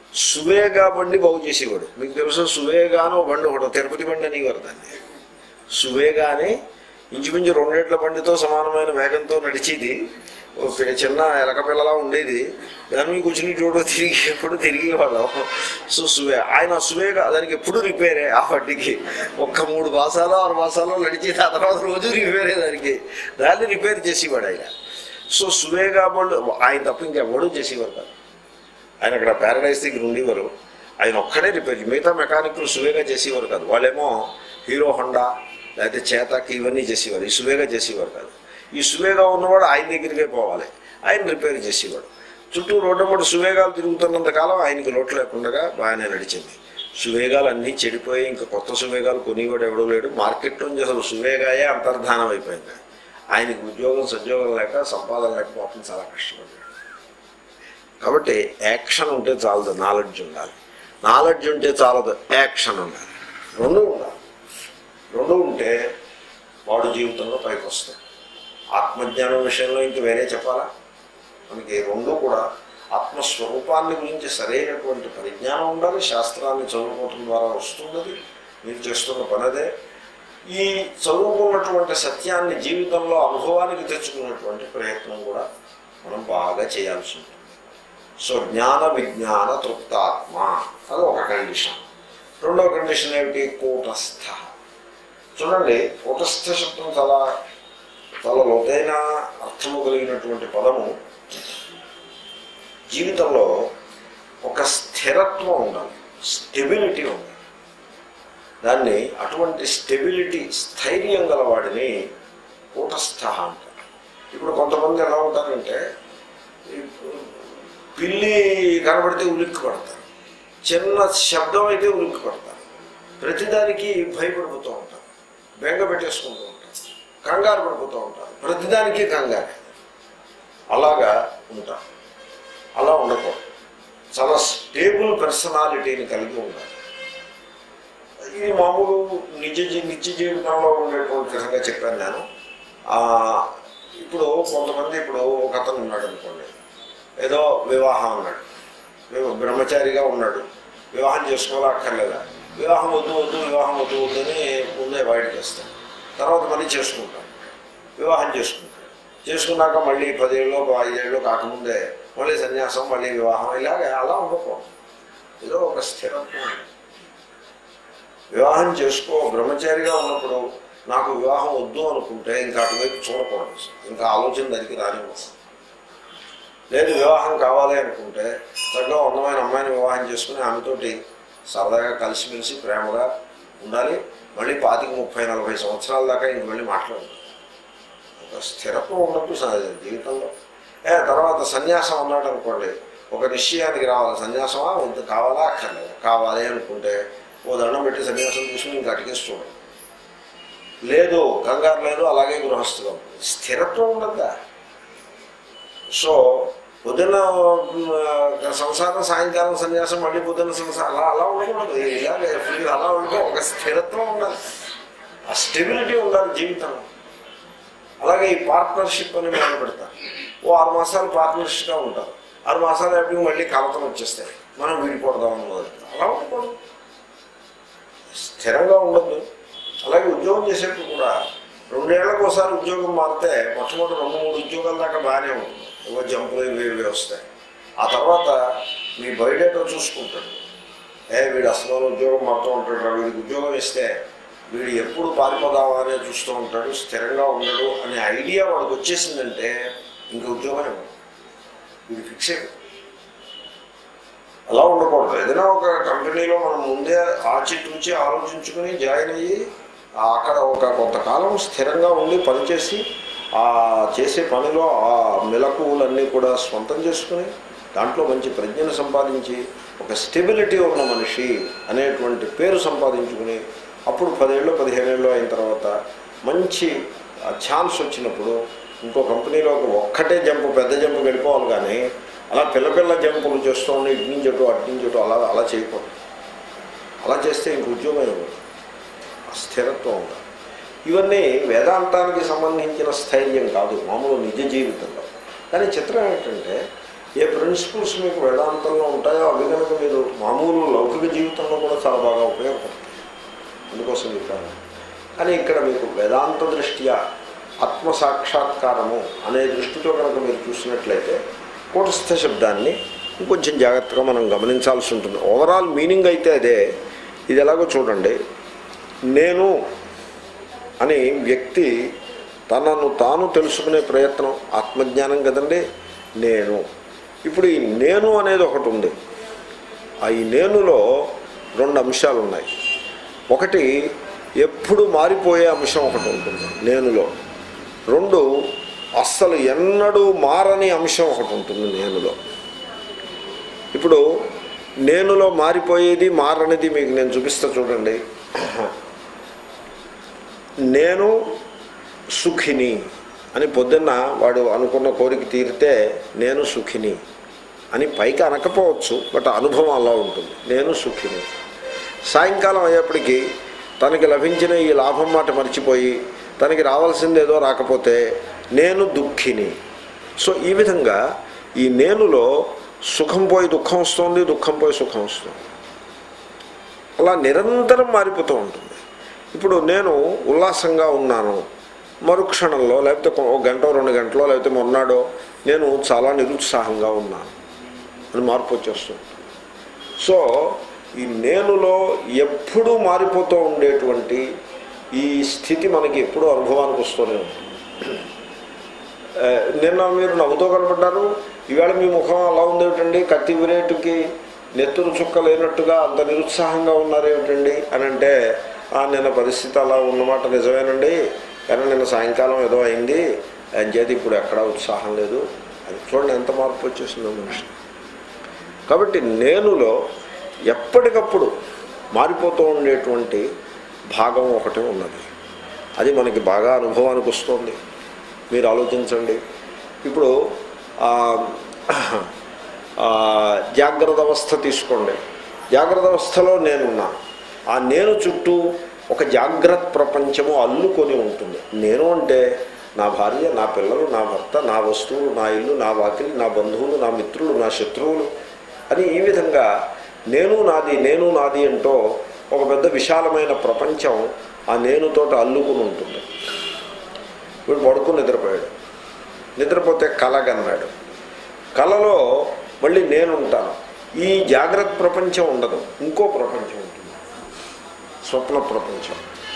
సువేగా బండి బాగు చేసేవాడు మీకు తెలుసు సువేగా అని ఒక బండి ఒకటి తిరుపతి బండి అనేవారు దాన్ని సువేగా అని ఇంచుమించు రెండేళ్ల బండితో సమానమైన వేగంతో నడిచేది ఒక చిన్న ఎలక పిల్లలా ఉండేది దాని మీద కూర్చుని చూడు తిరిగి ఎప్పుడు తిరిగి వాళ్ళం సో సువే ఆయన సువేగా దానికి ఎప్పుడు రిపేరే ఆ బండికి ఒక్క మూడు మాసాలు ఆరు మాసాలు నడిచి ఆ తర్వాత రోజు రిపేరే దానికి దాన్ని రిపేర్ చేసేవాడు ఆయన సో సువేగా బండు ఆయన తప్ప ఇంకెవడూ చేసేవారు కాదు ఆయన అక్కడ ప్యారడైజ్ దగ్గర ఉండేవారు ఆయన ఒక్కడే రిపేర్ మిగతా మెకానిక్లు సువేగా చేసేవారు కాదు వాళ్ళేమో హీరో హోండా లేకపోతే చేతకి ఇవన్నీ చేసేవారు ఈ సువేగా చేసేవారు కాదు ఈ సువేగా ఉన్నవాడు ఆయన దగ్గరికే పోవాలి ఆయన రిపేర్ చేసేవాడు చుట్టూ రోడ్డు మూడు సువేగాలు తిరుగుతున్నంత కాలం ఆయనకి లోటు లేకుండా బాగానే నడిచింది సువేగాలు అన్నీ చెడిపోయి ఇంకా కొత్త సువేగాలు కొనివాడు ఎవడో లేడు మార్కెట్ నుంచి అసలు సువేగాయే అంతర్ధానం అయిపోయింది ఆయనకి ఉద్యోగం సద్యోగం లేక సంపాదన లేక పాపం చాలా కష్టపడ్డాడు కాబట్టి యాక్షన్ ఉంటే చాలదు నాలెడ్జ్ ఉండాలి నాలెడ్జ్ ఉంటే చాలదు యాక్షన్ ఉండాలి రెండు ఉండాలి రెండు ఉంటే వాడు జీవితంలో పైకి వస్తాడు ఆత్మజ్ఞానం విషయంలో ఇంక వేరే చెప్పాలా మనకి రెండు కూడా ఆత్మస్వరూపాన్ని గురించి సరైనటువంటి పరిజ్ఞానం ఉండాలి శాస్త్రాన్ని చదువుకోవటం ద్వారా వస్తున్నది మీరు చేస్తున్న పనదే ఈ చదువుకున్నటువంటి సత్యాన్ని జీవితంలో అనుభవానికి తెచ్చుకున్నటువంటి ప్రయత్నం కూడా మనం బాగా చేయాల్సి ఉంటుంది సో జ్ఞాన విజ్ఞాన తృప్తాత్మ అది ఒక కండిషన్ రెండవ కండిషన్ ఏమిటి కూటస్థ చూడండి కూటస్థ శబ్దం చాలా చాలా లోతైన అర్థము కలిగినటువంటి పదము జీవితంలో ఒక స్థిరత్వం ఉండాలి స్టెబిలిటీ ఉండాలి దాన్ని అటువంటి స్టెబిలిటీ స్థైర్యం గల వాడిని కూటస్థ అంటారు ఇప్పుడు కొంతమంది ఎలా ఉంటారంటే పిల్లి కనబడితే ఉలిక్కి పడతారు చిన్న శబ్దం అయితే ఉలిక్కి పడతారు ప్రతిదానికి భయపడిపోతూ ఉంటారు బెంగ పెట్టేసుకుంటూ ఉంటారు కంగారు పడిపోతూ ఉంటారు ప్రతిదానికి కంగారు అలాగా ఉంటారు అలా ఉండకూడదు చాలా స్టేబుల్ పర్సనాలిటీని కలిగి ఉండాలి ఇది మామూలు నిజ జీ- నిత్య జీవితంలో ఉండేటువంటి విధంగా చెప్పాను నేను ఆ, ఇప్పుడు కొంతమంది ఇప్పుడు ఒక అతను ఉన్నాడు అనుకోండి ఏదో వివాహం అన్నాడు వివ- బ్రహ్మచారిగా ఉన్నాడు వివాహం చేసుకోవాలా అక్కర్లేదా వివాహం వద్దు వద్దు వివాహం వద్దు వద్దు అని ముందే అవాయిడ్ చేస్తాడు తర్వాత మళ్ళీ చేసుకుంటాడు వివాహం చేసుకుంటాడు చేసుకున్నాక మళ్ళీ పదేళ్ళు ఐదేళ్ళు కాకముందే మళ్ళీ సన్యాసం మళ్ళీ వివాహం ఇలాగే అలా ఉండకూడదు ఏదో ఒక స్థిరత్వం ఉండాలి. వివాహం చేసుకో బ్రహ్మచారిగా ఉన్నప్పుడు నాకు వివాహం వద్దు అనుకుంటే ఇంకా అటువైపు చూడకూడదు ఇంకా ఆలోచన దానికి రానివ్వదు లేదు వివాహం కావాలి అనుకుంటే చక్కగా ఉన్నమైన అమ్మాయిని వివాహం చేసుకుని ఆమెతోటి సరదాగా కలిసిమెలిసి ప్రేమగా ఉండాలి మళ్ళీ పాతిక ముప్పై నలభై సంవత్సరాల దాకా ఇంక మళ్ళీ మాట్లాడదు ఒక స్థిరత్వం ఉండదు సహజ జీవితంలో ఏ తర్వాత సన్యాసం అన్నాడు అనుకోండి ఒక నిశ్చయానికి రావాలి సన్యాసమా వద్దు కావాలా అక్కర్లేదు కావాలి అనుకుంటే ఓ దండం పెట్టి సన్యాసం తీసుకుని ఇంకా అడిగేసి చూడండి లేదు కంగారు లేదు అలాగే గృహస్థులం స్థిరత్వం ఉండద్దా సో పొద్దున్న ఆ, సంసారం సాయంకాలం సన్యాసం మళ్ళీ పొద్దున్న సంసారం అలా అలా ఉండకూడదు ఇలాగే ఫుల్ అలా ఉండకో ఒక స్థిరత్వం ఉండాలి ఆ స్టెబిలిటీ ఉండాలి జీవితంలో అలాగే ఈ పార్ట్నర్షిప్ అని మొదలు పెడతారు ఓ ఆరు మాసాలు పార్ట్నర్షిప్గా ఉంటారు ఆరు మాసాలు అయిపోయి మళ్ళీ కలతం వచ్చేస్తాయి మనం విడిపోదామని మొదలు పెడతాం అలా ఉండకూడదు స్థిరంగా ఉండదు అలాగే ఉద్యోగం చేసేప్పుడు కూడా రెండేళ్లకు ఒకసారి ఉద్యోగం మారితే మొట్టమొదటి రెండు మూడు ఉద్యోగాల దాకా బాగానే ఉంటుంది ఏవో జంపులు ఇవి ఇవి వస్తాయి ఆ తర్వాత మీ బయటేటో చూసుకుంటాడు ఏ వీడు అసలు ఉద్యోగం మారుతూ ఉంటాడు రా, వీడికి ఉద్యోగం ఇస్తే వీడు ఎప్పుడు పారిపోదామా అనే చూస్తూ ఉంటాడు స్థిరంగా ఉండడు అనే ఐడియా వాడికి వచ్చేసిందంటే ఇంక ఉద్యోగం ఇవ్వడు వీడు ఫిక్స్ అయిపోయి అలా ఉండకూడదు ఏదైనా ఒక కంపెనీలో మనం ముందే ఆచితూచి ఆలోచించుకుని జాయిన్ అయ్యి ఆ అక్కడ ఒక కొంతకాలం స్థిరంగా ఉండి పనిచేసి ఆ చేసే పనిలో ఆ మెలకువలన్నీ కూడా స్వంతం చేసుకుని దాంట్లో మంచి ప్రజ్ఞను సంపాదించి ఒక స్టెబిలిటీ ఉన్న మనిషి అనేటువంటి పేరు సంపాదించుకుని అప్పుడు పదేళ్ళు పదిహేనేళ్ళు అయిన తర్వాత మంచి ఛాన్స్ వచ్చినప్పుడు ఇంకో కంపెనీలోకి ఒక్కటే జంపు పెద్ద జంపు వెళ్ళిపోవాలి కానీ అలా పిల్ల పిల్ల జంపులు చేస్తూ ఉండి ఇటు నుంచి అటు అటు నుంచి అటు అలా అలా చేయకూడదు అలా చేస్తే ఇంక ఉద్యోగం ఇవ్వదు ఆ స్థిరత్వం ఉండాలి ఇవన్నీ వేదాంతానికి సంబంధించిన స్థైర్యం కాదు మామూలు నిజ జీవితంలో కానీ చిత్రం ఏంటంటే ఏ ప్రిన్సిపల్స్ మీకు వేదాంతంలో ఉంటాయో అవి కనుక మీరు మామూలు లౌకిక జీవితంలో కూడా చాలా బాగా ఉపయోగపడతాయి అందుకోసం చెప్పాను కానీ ఇక్కడ మీకు వేదాంత దృష్ట్యా ఆత్మ సాక్షాత్కారము అనే దృష్టితో కనుక మీరు చూసినట్లయితే కూటస్థ శబ్దాన్ని ఇంకొంచెం జాగ్రత్తగా మనం గమనించాల్సి ఉంటుంది ఓవరాల్ మీనింగ్ అయితే అదే ఇది ఎలాగో చూడండి నేను అని వ్యక్తి తనను తాను తెలుసుకునే ప్రయత్నం ఆత్మజ్ఞానం కదండి నేను ఇప్పుడు ఈ నేను అనేది ఒకటి ఉంది ఆ ఈ నేనులో రెండు అంశాలు ఉన్నాయి ఒకటి ఎప్పుడు మారిపోయే అంశం ఒకటి ఉంటుంది నేనులో రెండు అస్సలు ఎన్నడూ మారని అంశం ఒకటి ఉంటుంది నేనులో ఇప్పుడు నేనులో మారిపోయేది మారనిది మీకు నేను చూపిస్తా చూడండి నేను సుఖిని అని పొద్దున్న వాడు అనుకున్న కోరిక తీరితే నేను సుఖిని అని పైకి అనకపోవచ్చు బట్ అనుభవం అలా ఉంటుంది నేను సుఖిని సాయంకాలం అయ్యేప్పటికీ తనకి లభించిన ఈ లాభం మాట మర్చిపోయి తనకి రావాల్సింది ఏదో రాకపోతే నేను దుఃఖిని సో ఈ విధంగా ఈ నేనులో సుఖం పోయి దుఃఖం వస్తుంది దుఃఖం పోయి సుఖం వస్తుంది అలా నిరంతరం మారిపోతూ ఉంటుంది ఇప్పుడు నేను ఉల్లాసంగా ఉన్నాను మరుక్షణంలో లేకపోతే ఒక గంట రెండు గంటలో లేకపోతే మొన్నాడో నేను చాలా నిరుత్సాహంగా ఉన్నాను అని మార్పు వచ్చేస్తుంది సో ఈ నేనులో ఎప్పుడూ మారిపోతూ ఉండేటువంటి ఈ స్థితి మనకి ఎప్పుడూ అనుభవానికి వస్తూనే ఉంటుంది ఆ, నిన్న మీరు నవ్వుతో కనపడ్డారు ఈవేళ మీ ముఖం అలా ఉందేమిటండి కత్తి విరేటుకి నెత్తురు చుక్క లేనట్టుగా అంత నిరుత్సాహంగా ఉన్నారేమిటండి అని అంటే "ఆ, నిన్న పరిస్థితి అలా ఉన్నమాట నిజమేనండి కానీ నిన్న సాయంకాలం ఏదో అయింది అని చేతి ఇప్పుడు ఎక్కడా ఉత్సాహం లేదు అది చూడండి ఎంత మార్పు వచ్చేసిందో మనిషి కాబట్టి నేనులో ఎప్పటికప్పుడు మారిపోతూ ఉండేటువంటి భాగం ఒకటి ఉన్నది అది మనకి బాగా అనుభవానికి వస్తుంది మీరు ఆలోచించండి ఇప్పుడు ఆ, ఆ, జాగ్రత్త అవస్థ తీసుకోండి జాగ్రత్త అవస్థలో నేనున్నా ఆ నేను చుట్టూ ఒక జాగ్రత్త ప్రపంచము అల్లుకొని ఉంటుంది నేను అంటే నా భార్య నా పిల్లలు నా భర్త నా వస్తువులు నా ఇల్లు నా వాకిలి నా బంధువులు నా మిత్రులు నా శత్రువులు అని ఈ విధంగా నేను నాది నేను నాది అంటూ ఒక పెద్ద విశాలమైన ప్రపంచం ఆ నేనుతోటి అల్లుకుని ఉంటుంది వీడు పడుకుని నిద్రపోయాడు నిద్రపోతే కలగన్నాడు కలలో మళ్ళీ నేను ఉంటాను ఈ జాగ్రత్త ప్రపంచం ఉండదు ఇంకో ప్రపంచం ఉంటుంది స్వప్న ప్రపంచం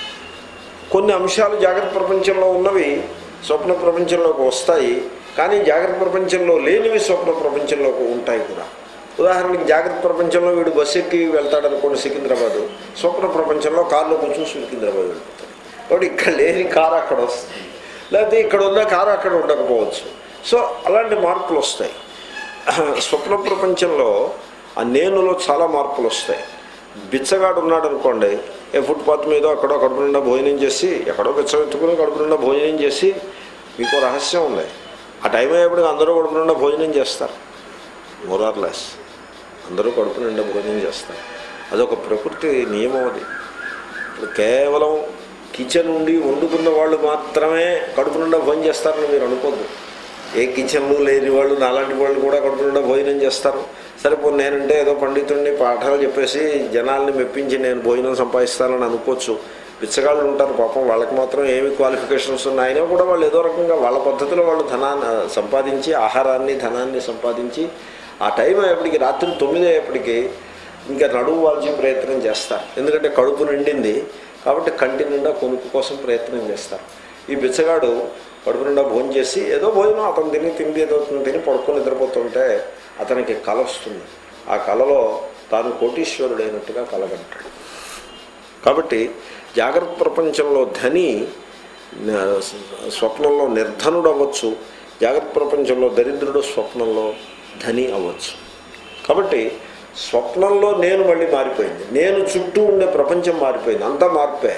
కొన్ని అంశాలు జాగ్రత్త ప్రపంచంలో ఉన్నవి స్వప్న ప్రపంచంలోకి వస్తాయి కానీ జాగ్రత్త ప్రపంచంలో లేనివి స్వప్న ప్రపంచంలోకి ఉంటాయి కూడా ఉదాహరణకి జాగ్రత్త ప్రపంచంలో వీడు బస్సు ఎక్కి వెళ్తాడు అనుకోండి సికింద్రాబాదు స్వప్న ప్రపంచంలో కారులో కూర్చొని సికింద్రాబాద్ వెళ్తాడు కాబట్టి ఇక్కడ లేని కారు అక్కడ వస్తుంది లేకపోతే ఇక్కడ ఉన్న కారు అక్కడ ఉండకపోవచ్చు సో అలాంటి మార్పులు వస్తాయి స్వప్న ప్రపంచంలో ఆ నేనులో చాలా మార్పులు వస్తాయి బిచ్చగాడు ఉన్నాడు అనుకోండి ఏ ఫుట్పాత్ మీద అక్కడో కడుపు నిండా భోజనం చేసి ఎక్కడో బిచ్చం ఎత్తుకుని కడుపు నిండా భోజనం చేసి మీకు రహస్యం ఉంది ఆ టైం అయ్యేప్పటికి అందరూ కడుపు నిండా భోజనం చేస్తారు మోరార్లెస్ అందరూ కడుపు నిండా భోజనం చేస్తారు అదొక ప్రకృతి నియమం అది ఇప్పుడు కేవలం కిచెన్ ఉండి వండుకున్న వాళ్ళు మాత్రమే కడుపు నిండా భోజనం చేస్తారని మీరు అనుకోద్దు ఏ కిచెన్లు లేని వాళ్ళు నాలాంటి వాళ్ళు కూడా కడుపు నిండా భోజనం చేస్తారు సరే పోనీ నేనంటే ఏదో పండితుడిని పాఠాలు చెప్పేసి జనాల్ని మెప్పించి నేను భోజనం సంపాదిస్తానని అనుకోవచ్చు బిచ్చగాళ్ళు ఉంటారు పాపం వాళ్ళకి మాత్రం ఏమి క్వాలిఫికేషన్స్ ఉన్నాయో కూడా వాళ్ళు ఏదో రకంగా వాళ్ళ పద్ధతిలో వాళ్ళు ధనాన్ని సంపాదించి ఆహారాన్ని ధనాన్ని సంపాదించి ఆ టైం అయ్యేప్పటికి రాత్రి తొమ్మిది అయ్యేప్పటికి ఇంకా నడువు వాల్చి ప్రయత్నం చేస్తారు ఎందుకంటే కడుపు నిండింది కాబట్టి కంటి నిండా కొనుక్కు కోసం ప్రయత్నం చేస్తారు ఈ బిచ్చగాడు కడుపు నిండా భోజనం చేసి ఏదో భోజనం అతను తిని తిండి ఏదో తిని పడుకొని నిద్రపోతుంటే అతనికి కల వస్తుంది ఆ కలలో తాను కోటీశ్వరుడైనట్టుగా కలగంటాడు కాబట్టి జాగ్రత్త ప్రపంచంలో ధని న- స్వప్నంలో నిర్ధనుడు అవ్వచ్చు జాగ్రత్త ప్రపంచంలో దరిద్రుడు స్వప్నంలో ధని అవ్వచ్చు కాబట్టి స్వప్నంలో నేను మళ్ళీ మారిపోయింది నేను చుట్టూ ఉండే ప్రపంచం మారిపోయింది అంతా మార్పే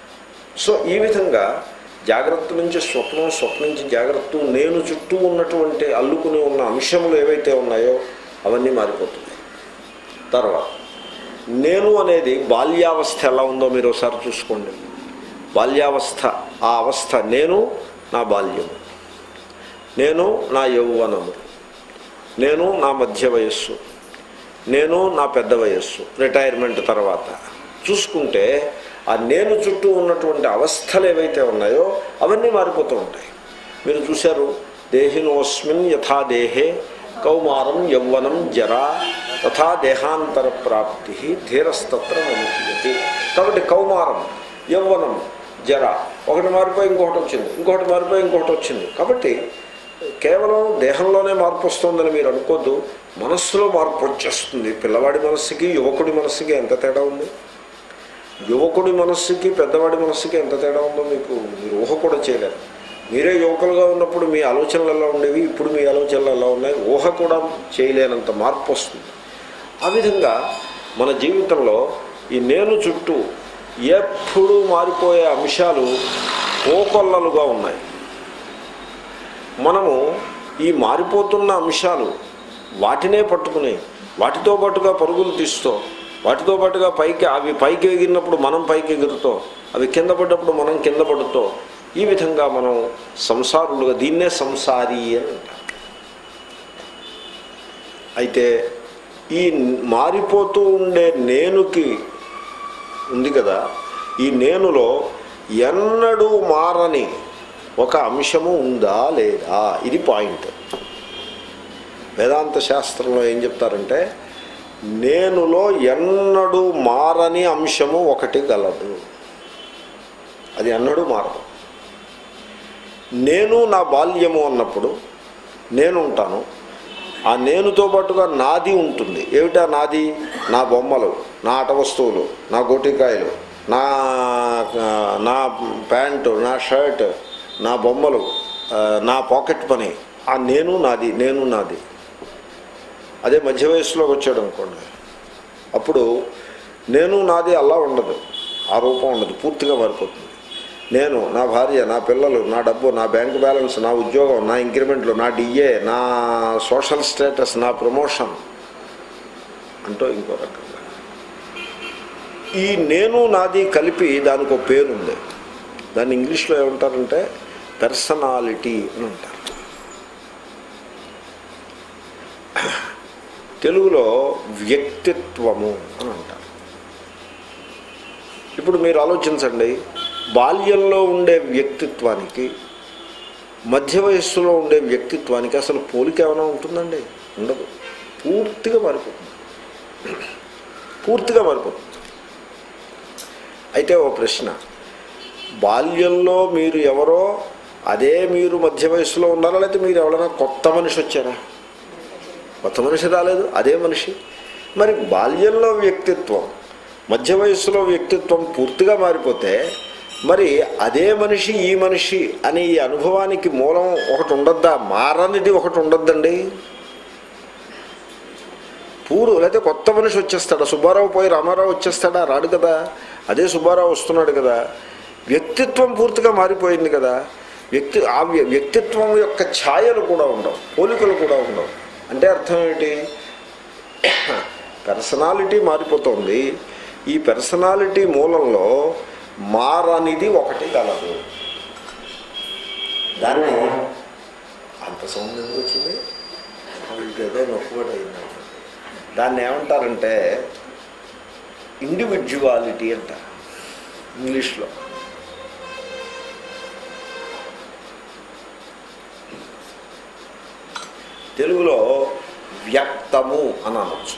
సో ఈ విధంగా జాగ్రత్త నుంచి స్వప్నం స్వప్నం నుంచి జాగ్రత్త నేను చుట్టూ ఉన్నటువంటి అల్లుకుని ఉన్న అంశములు ఏవైతే ఉన్నాయో అవన్నీ మారిపోతున్నాయి తర్వాత నేను అనేది బాల్యావస్థ ఎలా ఉందో మీరు ఒకసారి చూసుకోండి బాల్యావస్థ ఆ అవస్థ నేను నా బాల్యము నేను నా యౌవనము నేను నా మధ్య వయస్సు నేను నా పెద్ద వయస్సు రిటైర్మెంట్ తర్వాత చూసుకుంటే ఆ నేను చుట్టూ ఉన్నటువంటి అవస్థలు ఏవైతే ఉన్నాయో అవన్నీ మారిపోతూ ఉంటాయి మీరు చూశారు దేహినోస్మిన్ యథా దేహే కౌమారం యౌవనం జరా తథా దేహాంతర ప్రాప్తి ధీరస్తత్ర మనుష్యతి కాబట్టి కౌమారం యౌవనం జర ఒకటి మారిపోయి ఇంకొకటి వచ్చింది ఇంకొకటి మారిపోయి ఇంకొకటి వచ్చింది కాబట్టి కేవలం దేహంలోనే మార్పు వస్తుందని మీరు అనుకోద్దు మనస్సులో మార్పు వచ్చేస్తుంది పిల్లవాడి మనస్సుకి యువకుడి మనస్సుకి ఎంత తేడా ఉంది యువకుడి మనస్సుకి పెద్దవాడి మనస్సుకి ఎంత తేడా ఉందో మీకు మీరు ఊహ కూడా చేయలేరు మీరే యువకులుగా ఉన్నప్పుడు మీ ఆలోచనలు ఎలా ఉండేవి ఇప్పుడు మీ ఆలోచనలు ఎలా ఉన్నాయి ఊహ కూడా చేయలేనంత మార్పు వస్తుంది ఆ విధంగా మన జీవితంలో ఈ నేను చుట్టూ ఎప్పుడు మారిపోయే అంశాలు కోకొల్లలుగా ఉన్నాయి మనము ఈ మారిపోతున్న అంశాలు వాటినే పట్టుకుని వాటితో పాటుగా పరుగులు తీస్తూ వాటితో పాటుగా పైకి అవి పైకి ఎగిరినప్పుడు మనం పైకి ఎగురుతో అవి కింద పడ్డప్పుడు మనం కింద పడుతూ ఈ విధంగా మనం సంసారులుగా దీన్నే సంసారి అని అంటారు అయితే ఈ మారిపోతూ ఉండే నేనుకి ఉంది కదా ఈ నేనులో ఎన్నడూ మారని ఒక అంశము ఉందా లేదా ఇది పాయింట్ వేదాంత శాస్త్రంలో ఏం చెప్తారంటే నేనులో ఎన్నడూ మారని అంశము ఒకటి గలదు అది ఎన్నడూ మారదు నేను నా బాల్యము అన్నప్పుడు నేను ఉంటాను ఆ నేనుతో పాటుగా నాది ఉంటుంది ఏమిటా నాది నా బొమ్మలు నా ఆట వస్తువులు నా గోటికాయలు నా నా ప్యాంటు నా షర్ట్ నా బొమ్మలు ఆ, నా పాకెట్ పని ఆ నేను నాది నేను నాది అదే మధ్య వయసులోకి వచ్చాడు అనుకోండి అప్పుడు నేను నాది అలా ఉండదు ఆ రూపం ఉండదు పూర్తిగా మారిపోతుంది నేను నా భార్య నా పిల్లలు నా డబ్బు నా బ్యాంక్ బ్యాలెన్స్ నా ఉద్యోగం నా ఇంక్రిమెంట్లు నా డిఏ నా సోషల్ స్టేటస్ నా ప్రమోషన్ అంటూ ఇంకో రకంగా ఈ నేను నాది కలిపి దానికి ఒక పేరు ఉంది దాన్ని ఇంగ్లీష్లో ఏమంటారంటే పర్సనాలిటీ అని అంటారు తెలుగులో వ్యక్తిత్వము అని అంటారు ఇప్పుడు మీరు ఆలోచించండి బాల్యంలో ఉండే వ్యక్తిత్వానికి మధ్య వయస్సులో ఉండే వ్యక్తిత్వానికి అసలు పోలిక ఏమైనా ఉంటుందండి ఉండదు పూర్తిగా మారిపోతుంది పూర్తిగా మారిపోతుంది అయితే ఓ ప్రశ్న బాల్యంలో మీరు ఎవరో అదే మీరు మధ్య వయస్సులో ఉన్నారా లేకపోతే మీరు ఎవరైనా కొత్త మనిషి వచ్చారా కొత్త మనిషి రాలేదు అదే మనిషి మరి బాల్యంలో వ్యక్తిత్వం మధ్య వయస్సులో వ్యక్తిత్వం పూర్తిగా మారిపోతే మరి అదే మనిషి ఈ మనిషి అనే ఈ అనుభవానికి మూలం ఒకటి ఉండద్దా మారనిది ఒకటి ఉండద్దండి పూర్వ లేకపోతే కొత్త మనిషి వచ్చేస్తాడా సుబ్బారావు పోయి రామారావు వచ్చేస్తాడా రాడు కదా అదే సుబ్బారావు వస్తున్నాడు కదా వ్యక్తిత్వం పూర్తిగా మారిపోయింది కదా వ్యక్తి ఆ వ్య- వ్యక్తిత్వం యొక్క ఛాయలు కూడా ఉండవు పోలికలు కూడా ఉండవు అంటే అర్థం ఏమిటి పర్సనాలిటీ మారిపోతుంది ఈ పర్సనాలిటీ మూలంలో మారనిది ఒకటి గలదు దాన్ని అంత సౌండ్ ఎందుకు వచ్చింది ఇంకేదో నొక్కుబడి అయింది దాన్ని ఏమంటారంటే ఇండివిజువాలిటీ అంటారు ఇంగ్లీష్లో తెలుగులో వ్యక్తము అని అనొచ్చు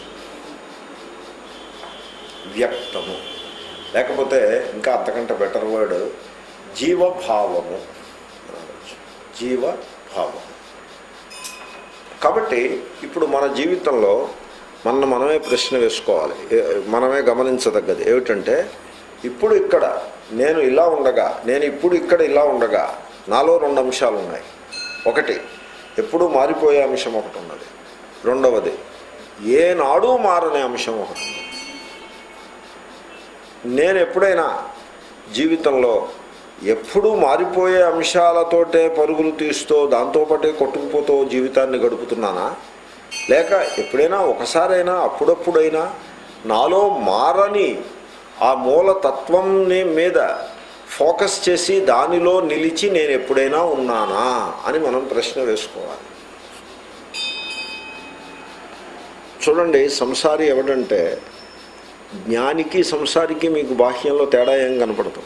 వ్యక్తము లేకపోతే ఇంకా అంతకంటే బెటర్ వర్డ్ జీవభావము అని అనొచ్చు జీవభావం కాబట్టి ఇప్పుడు మన జీవితంలో మన మనమే ప్రశ్న వేసుకోవాలి ఏ- మనమే గమనించదగ్గది ఏమిటంటే ఇప్పుడు ఇక్కడ నేను ఇలా ఉండగా నేను ఇప్పుడు ఇక్కడ ఇలా ఉండగా నాలో రెండు అంశాలు ఉన్నాయి ఒకటి ఎప్పుడూ మారిపోయే అంశం ఒకటి ఉన్నది రెండవది ఏనాడు మారనే అంశం ఒకటి ఉంది నేను ఎప్పుడైనా జీవితంలో ఎప్పుడూ మారిపోయే అంశాలతోటే పరుగులు తీస్తూ దాంతోపాటే కొట్టుకుపోతూ జీవితాన్ని గడుపుతున్నానా లేక ఎప్పుడైనా ఒకసారైనా అప్పుడప్పుడైనా నాలో మారని ఆ మూల తత్వం మీద ఫోకస్ చేసి దానిలో నిలిచి నేను ఎప్పుడైనా ఉన్నానా అని మనం ప్రశ్న వేసుకోవాలి చూడండి సంసారి ఎవడంటే జ్ఞానికి సంసారికి మీకు బాహ్యంలో తేడా ఏం కనపడదు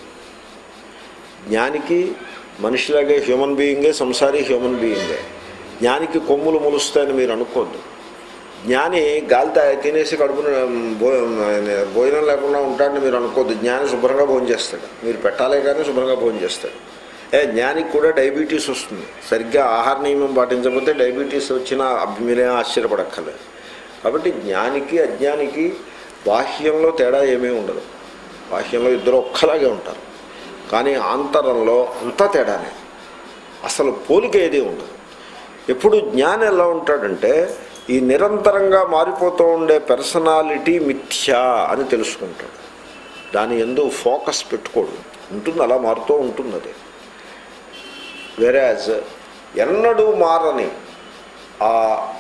జ్ఞానికి మనిషిలాగే హ్యూమన్ బీయింగే సంసారి హ్యూమన్ బీయింగే జ్ఞానికి కొమ్ములు ములుస్తాయని మీరు అనుకోద్దు జ్ఞాని గాలి తా- తినేసి కడుపున భో భోజనం లేకుండా ఉంటాడని మీరు అనుకోద్దు జ్ఞాని శుభ్రంగా భోజనం చేస్తాడు మీరు పెట్టాలే కానీ శుభ్రంగా భోజనం చేస్తాడు ఏ జ్ఞానికి కూడా డయాబెటీస్ వస్తుంది సరిగ్గా ఆహార నియమం పాటించకపోతే డయాబెటీస్ వచ్చినా అబ్- మీరేం ఆశ్చర్యపడక్కర్లేదు కాబట్టి జ్ఞానికి అజ్ఞానికి బాహ్యంలో తేడా ఏమీ ఉండదు బాహ్యంలో ఇద్దరు ఒక్కలాగే ఉంటారు కానీ ఆంతరంలో అంతా తేడానే అసలు పోలిక ఏది ఉండదు ఎప్పుడు జ్ఞాని ఎలా ఉంటాడంటే ఈ నిరంతరంగా మారిపోతూ ఉండే పర్సనాలిటీ మిథ్యా అని తెలుసుకుంటాడు దాని ఎందు ఫోకస్ పెట్టుకోడు ఉంటుంది అలా మారుతూ ఉంటుంది అది వెరాజ్ ఎన్నడూ మారని ఆ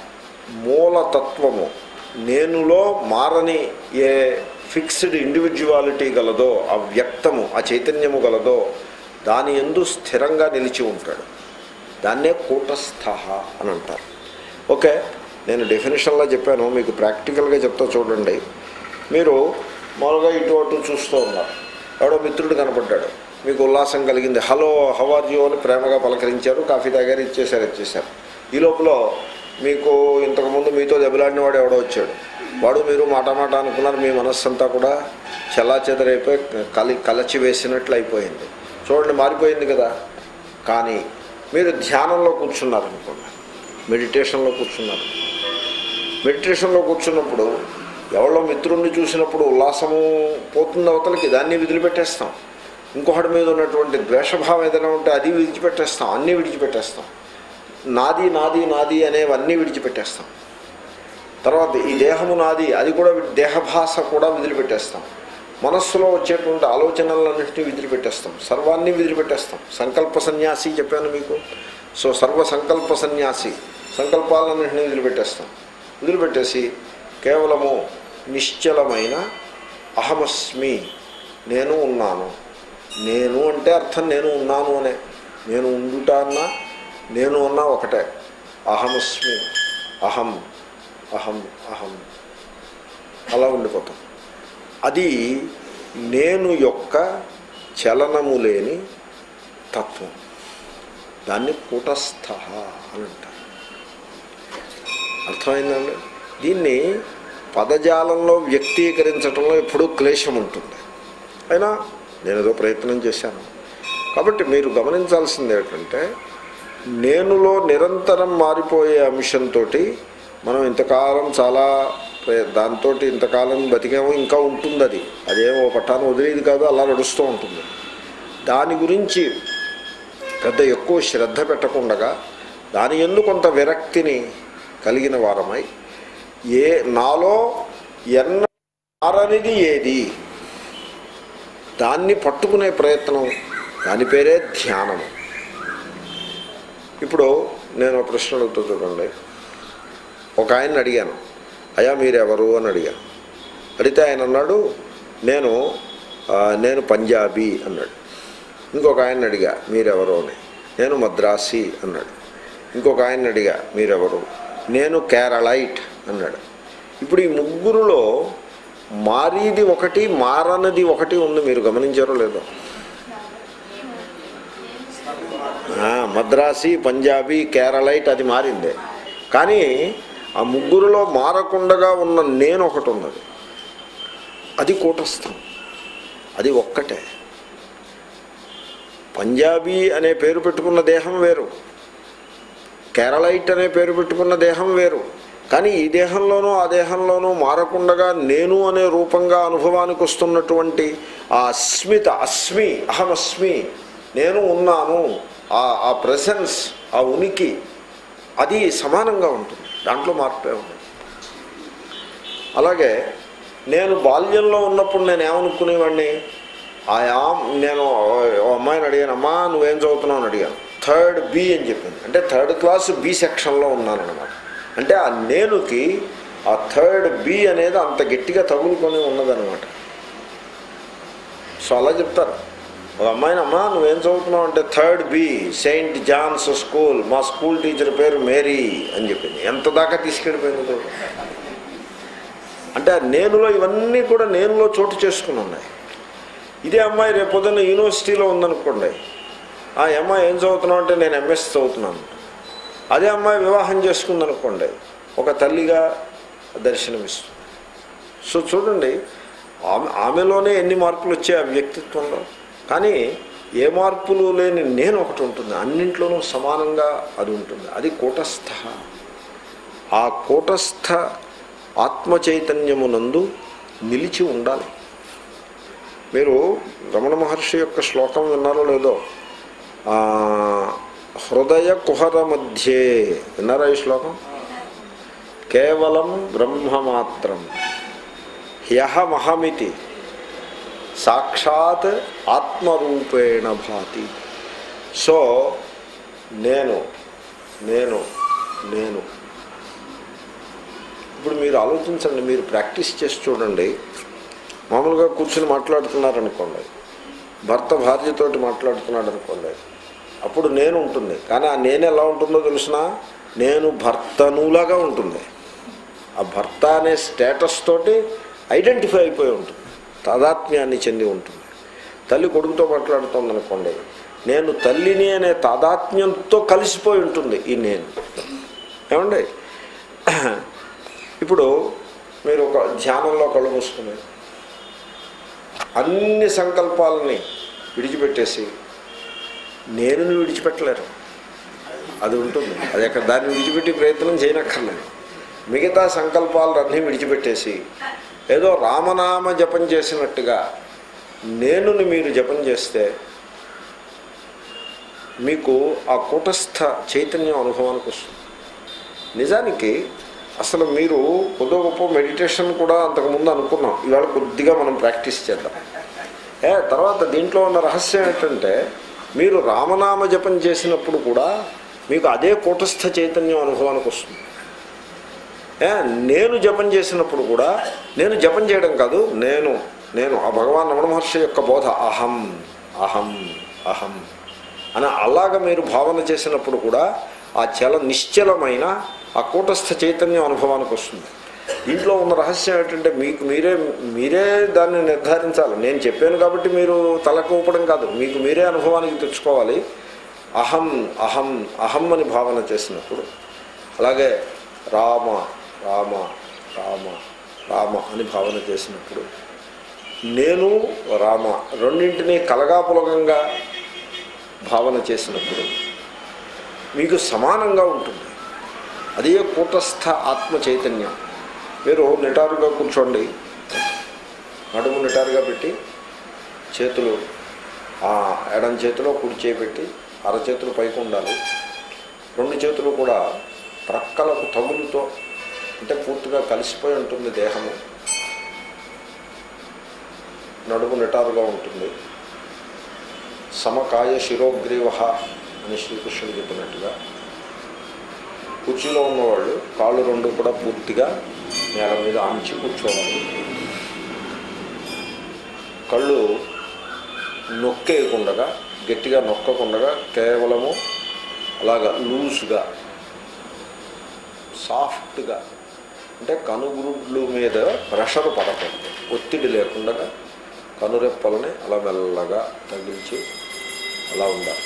మూలతత్వము నేనులో మారని ఏ ఫిక్స్డ్ ఇండివిజువాలిటీ గలదో ఆ వ్యక్తము ఆ చైతన్యము గలదో దాని ఎందు స్థిరంగా నిలిచి ఉంటాడు దాన్నే కూటస్థ అని అంటారు ఓకే నేను డెఫినేషన్లో చెప్పాను మీకు ప్రాక్టికల్గా చెప్తా చూడండి మీరు మామూలుగా ఇటు అటు చూస్తూ ఉన్నారు ఎవడో మిత్రుడు కనపడ్డాడు మీకు ఉల్లాసం కలిగింది హలో హవర్ యూ అని ప్రేమగా పలకరించారు కాఫీ తాగారు ఇచ్చేశారు ఇచ్చేశారు ఈ లోపల మీకు ఇంతకుముందు మీతో దెబ్బలాడిన వాడు ఎవడో వచ్చాడు వాడు మీరు మాట మాట అనుకున్నారు మీ మనస్సంతా కూడా చల్లా చెదరైపోయి కలి కలచి వేసినట్లు అయిపోయింది చూడండి మారిపోయింది కదా కానీ మీరు ధ్యానంలో కూర్చున్నారు అనుకోండి మెడిటేషన్లో కూర్చున్నారు మెడిటేషన్లో కూర్చున్నప్పుడు ఎవరో మిత్రుణ్ణి చూసినప్పుడు ఉల్లాసము పోతుంది అవతలకి దాన్ని విదిలిపెట్టేస్తాం ఇంకొకటి మీద ఉన్నటువంటి ద్వేషభావం ఏదైనా ఉంటే అది విడిచిపెట్టేస్తాం అన్నీ విడిచిపెట్టేస్తాం నాది నాది నాది అనేవన్నీ విడిచిపెట్టేస్తాం తర్వాత ఈ దేహము నాది అది కూడా వి- దేహభాష కూడా విదిలిపెట్టేస్తాం మనస్సులో వచ్చేటువంటి ఆలోచనలన్నింటినీ విదిలిపెట్టేస్తాం సర్వాన్ని విదిలిపెట్టేస్తాం సంకల్ప సన్యాసి చెప్పాను మీకు సో సర్వ సంకల్ప సన్యాసి సంకల్పాలన్నింటినీ వదిలిపెట్టేస్తాం వదిలిపెట్టేసి కేవలము నిశ్చలమైన అహమస్మి నేను ఉన్నాను నేను అంటే అర్థం నేను ఉన్నాను అనే నేను ఉండుట అన్నా నేను అన్నా ఒకటే అహమస్మి అహం అహం అహం అలా ఉండిపోతాం అది నేను యొక్క చలనము లేని తత్వం దాన్ని కూటస్థ అని అంటారు అర్థమైందండి దీన్ని పదజాలంలో వ్యక్తీకరించడంలో ఎప్పుడూ క్లేశం ఉంటుంది అయినా నేను ఏదో ప్రయత్నం చేశాను కాబట్టి మీరు గమనించాల్సింది ఏంటంటే నేనులో నిరంతరం మారిపోయే అంశంతో మనం ఇంతకాలం చాలా దాంతో ఇంతకాలం బతికేమో ఇంకా ఉంటుంది అది అదేమో పట్టాను వదిలేది కాదు అలా నడుస్తూ ఉంటుంది దాని గురించి పెద్ద ఎక్కువ శ్రద్ధ పెట్టకుండగా దాని ఎందు కొంత విరక్తిని కలిగిన వారమై ఏ నాలో ఎన్న మారనిది ఏది దాన్ని పట్టుకునే ప్రయత్నం దాని పేరే ధ్యానము ఇప్పుడు నేను ఒక ప్రశ్న అడుగుతూ చూడండి ఒక ఆయన్ని అడిగాను అయ్యా మీరెవరు అని అడిగాను అడిగితే ఆయన అన్నాడు నేను ఆ, నేను పంజాబీ అన్నాడు ఇంకొక ఆయన్ని అడిగా మీరెవరు అని నేను మద్రాసి అన్నాడు ఇంకొక ఆయన్ని అడిగా మీరెవరు నేను కేరళైట్ అన్నాడు ఇప్పుడు ఈ ముగ్గురులో మారీది ఒకటి మారనది ఒకటి ఉంది మీరు గమనించారో లేదో ఆ, మద్రాసి పంజాబీ కేరళైట్ అది మారిందే కానీ ఆ ముగ్గురులో మారకుండగా ఉన్న నేను ఒకటి ఉన్నది అది కూటస్థం అది ఒక్కటే పంజాబీ అనే పేరు పెట్టుకున్న దేహం వేరు కేరళైట్ అనే పేరు పెట్టుకున్న దేహం వేరు కానీ ఈ దేహంలోనూ ఆ దేహంలోనూ మారకుండగా నేను అనే రూపంగా అనుభవానికి వస్తున్నటువంటి ఆ అస్మిత అస్మి అహమస్మి నేను ఉన్నాను ఆ ఆ ప్రెసెన్స్ ఆ ఉనికి అది సమానంగా ఉంటుంది దాంట్లో మార్పే ఉంది అలాగే నేను బాల్యంలో ఉన్నప్పుడు నేను ఏమనుకునేవాడిని ఆయా నేను ఓ అమ్మాయిని అడిగాను అమ్మా నువ్వేం చదువుతున్నావు అని అడిగాను థర్డ్ బి అని చెప్పింది అంటే థర్డ్ క్లాస్ బి సెక్షన్లో ఉన్నానన్నమాట అంటే ఆ నేనుకి ఆ థర్డ్ బి అనేది అంత గట్టిగా తగులుకొని ఉన్నదన్నమాట సో అలా చెప్తారు ఒక అమ్మాయిని అమ్మా నువ్వేం చదువుతున్నావు అంటే third B Saint John's school మా స్కూల్ టీచర్ పేరు మేరీ అని చెప్పింది ఎంత దాకా తీసుకెళ్ళిపోయింది చూడు అంటే ఆ నేనులో ఇవన్నీ కూడా నేనులో చోటు చేసుకుని ఉన్నాయి ఇదే అమ్మాయి రేపు పొద్దున్న యూనివర్సిటీలో ఉందనుకోండి ఆ అమ్మాయి ఏం చదువుతున్నావు అంటే నేను ఎంఎస్ చదువుతున్నాను అదే అమ్మాయి వివాహం చేసుకుందనుకోండి ఒక తల్లిగా దర్శనమిస్తుంది సో చూడండి ఆమె ఆమెలోనే ఎన్ని మార్పులు వచ్చాయి ఆ వ్యక్తిత్వంలో కానీ ఏ మార్పులు లేని నేను ఒకటి ఉంటుంది అన్నింట్లోనూ సమానంగా అది ఉంటుంది అది కూటస్థ ఆ కూటస్థ ఆత్మ చైతన్యమునందు నిలిచి ఉండాలి మీరు రమణ మహర్షి యొక్క శ్లోకం విన్నారో లేదో ఆ, హృదయ కుహర మధ్యే విన్నారా ఈ శ్లోకం కేవలం బ్రహ్మమాత్రం హ్యహమహమితి సాక్షాత్ ఆత్మరూపేణ భాతి సో నేను నేను నేను ఇప్పుడు మీరు ఆలోచించండి మీరు ప్రాక్టీస్ చేసి చూడండి మామూలుగా కూర్చుని మాట్లాడుతున్నారనుకోండి భర్త భార్యతోటి మాట్లాడుతున్నాడు అనుకోండి అప్పుడు నేను ఉంటుంది కానీ ఆ నేను ఎలా ఉంటుందో తెలిసిన నేను భర్తనులాగా ఉంటుంది ఆ భర్త అనే స్టేటస్ తోటి ఐడెంటిఫై అయిపోయి ఉంటుంది తాదాత్మ్యాన్ని చెంది ఉంటుంది తల్లి కొడుకుతో మాట్లాడుతుంది అనుకోండి నేను తల్లిని అనే తాదాత్మ్యంతో కలిసిపోయి ఉంటుంది ఈ నేను ఏమండి ఇప్పుడు మీరు ఒక ధ్యానంలో కళ్ళు మూసుకుని అన్ని సంకల్పాలని విడిచిపెట్టేసి నేను విడిచిపెట్టలేరు అది ఉంటుంది అది అక్కడ దాన్ని విడిచిపెట్టి ప్రయత్నం చేయనక్కర్లేదు మిగతా సంకల్పాలన్నీ విడిచిపెట్టేసి ఏదో రామనామ జపం చేసినట్టుగా నేనుని మీరు జపం చేస్తే మీకు ఆ కూటస్థ చైతన్యం అనుభవానికి వస్తుంది నిజానికి అసలు మీరు కొద్ది గొప్ప మెడిటేషన్ కూడా అంతకుముందు అనుకున్నాం ఇవాళ కొద్దిగా మనం ప్రాక్టీస్ చేద్దాం ఏ తర్వాత దీంట్లో ఉన్న రహస్యం ఏంటంటే మీరు రామనామ జపం చేసినప్పుడు కూడా మీకు అదే కూటస్థ చైతన్యం అనుభవానికి వస్తుంది ఏ నేను జపం చేసినప్పుడు కూడా నేను జపం చేయడం కాదు నేను నేను ఆ భగవాన్ రమణ మహర్షి యొక్క బోధ అహం అహం అహం అని అలాగ మీరు భావన చేసినప్పుడు కూడా ఆ చల నిశ్చలమైన ఆ కూటస్థ చైతన్యం అనుభవానికి వస్తుంది దీంట్లో ఉన్న రహస్యం ఏంటంటే మీకు మీరే మీరే దాన్ని నిర్ధారించాలి నేను చెప్పాను కాబట్టి మీరు తలకు ఊపడం కాదు మీకు మీరే అనుభవానికి తెచ్చుకోవాలి అహం అహం అహం అని భావన చేసినప్పుడు అలాగే రామ రామ రామ రామ అని భావన చేసినప్పుడు నేను రామ రెండింటినీ కలగాపులగంగా భావన చేసినప్పుడు మీకు సమానంగా ఉంటుంది అదే కూటస్థ ఆత్మ చైతన్యం మీరు నిటారుగా కూర్చోండి నడుము నిటారుగా పెట్టి చేతులు ఆ ఎడం చేతిలో కుడి చేయి పెట్టి అరచేతులు పైకి ఉండాలి రెండు చేతులు కూడా ప్రక్కలకు తగులుతో అంటే పూర్తిగా కలిసిపోయి ఉంటుంది దేహము నడుము నిటారుగా ఉంటుంది సమకాయ శిరోగ్రీవ అని శ్రీకృష్ణుడు చెప్పినట్టుగా కుర్చీలో ఉన్నవాళ్ళు కాళ్ళు రెండు కూడా పూర్తిగా నేల మీద ఆంచి కూర్చోవాలి కళ్ళు నొక్కేయకుండా గట్టిగా నొక్కకుండా కేవలము అలాగా లూజ్గా సాఫ్ట్గా అంటే కనుగురుడ్లు మీద ప్రెషర్ పడకూడదు ఒత్తిడి లేకుండా కనురెప్పలని అలా మెల్లగా తగిలించి అలా ఉండాలి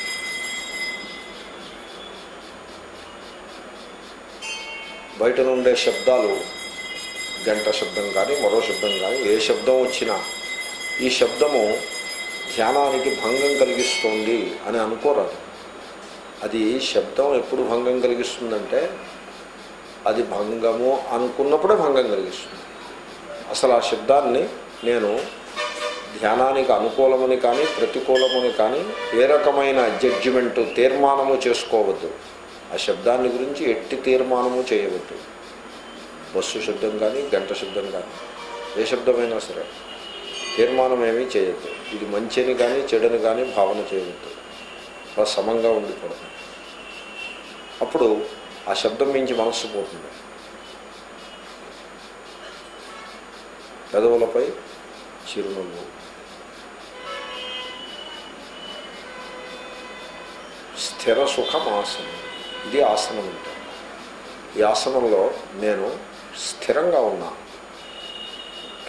బయట నుండే శబ్దాలు గంట శబ్దం కానీ మరో శబ్దం కానీ ఏ శబ్దం వచ్చినా ఈ శబ్దము ధ్యానానికి భంగం కలిగిస్తుంది అని అనుకోరాదు అది శబ్దం ఎప్పుడు భంగం కలిగిస్తుందంటే అది భంగము అనుకున్నప్పుడే భంగం కలిగిస్తుంది అసలు ఆ శబ్దాన్ని నేను ధ్యానానికి అనుకూలమని కానీ ప్రతికూలమని కానీ ఏ రకమైన జడ్జిమెంటు తీర్మానము చేసుకోవద్దు ఆ శబ్దాన్ని గురించి ఎట్టి తీర్మానము చేయవద్దు బస్సు శబ్దం కానీ గంట శబ్దం కానీ ఏ శబ్దమైనా సరే తీర్మానం ఏమీ చేయొద్దు ఇది మంచిని కానీ చెడుని కానీ భావన చేయవద్దు అలా సమంగా ఉండిపోవడం అప్పుడు ఆ శబ్దం మించి మనస్సు పోతుంది పెదవులపై చిరునవ్వు స్థిర సుఖం ఆసనం ఇది ఆసనం అంటే ఈ ఆసనంలో నేను స్థిరంగా ఉన్నా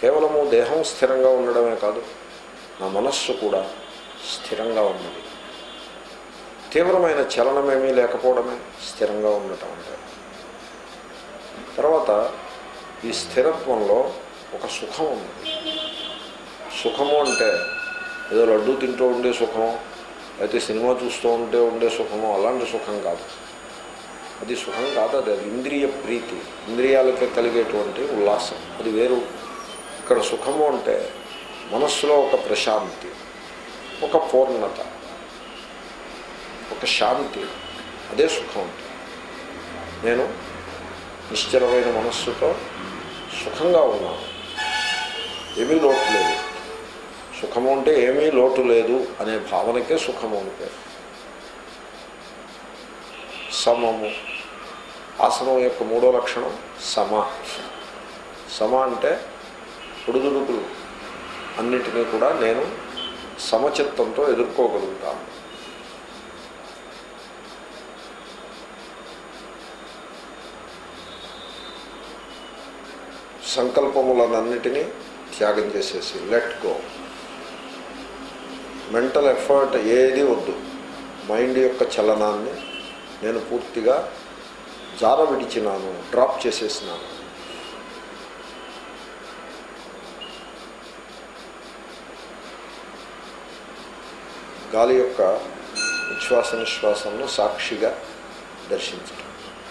కేవలము దేహం స్థిరంగా ఉండడమే కాదు నా మనస్సు కూడా స్థిరంగా ఉన్నది తీవ్రమైన చలనమేమీ లేకపోవడమే స్థిరంగా ఉండటం అంటే తర్వాత ఈ స్థిరత్వంలో ఒక సుఖం ఉంది సుఖము అంటే ఏదో లడ్డు తింటూ ఉండే సుఖము అయితే సినిమా చూస్తూ ఉంటే ఉండే సుఖము అలాంటి సుఖం కాదు అది సుఖం కాదు అది అది ఇంద్రియ ప్రీతి ఇంద్రియాలకి కలిగేటువంటి ఉల్లాసం అది వేరు ఇక్కడ సుఖము అంటే మనస్సులో ఒక ప్రశాంతి ఒక పూర్ణత ఒక శాంతి అదే సుఖం అంటే నేను నిశ్చలమైన మనస్సుతో సుఖంగా ఉన్నాను ఏమీ లోటు లేదు సుఖము అంటే ఏమీ లోటు లేదు అనే భావనకే సుఖము అంటే సమము ఆసనం యొక్క మూడో లక్షణం సమ సమ అంటే పొడుదుడుకులు అన్నిటినీ కూడా నేను సమచిత్తంతో ఎదుర్కోగలుగుతాను సంకల్పములనన్నిటినీ త్యాగం చేసేసి లెట్ గో మెంటల్ ఎఫర్ట్ ఏది వద్దు మైండ్ యొక్క చలనాన్ని నేను పూర్తిగా జార విడిచినాను డ్రాప్ చేసేసినాను గాలి యొక్క ఉచ్ఛ్వాస నిశ్వాసంను సాక్షిగా దర్శించడం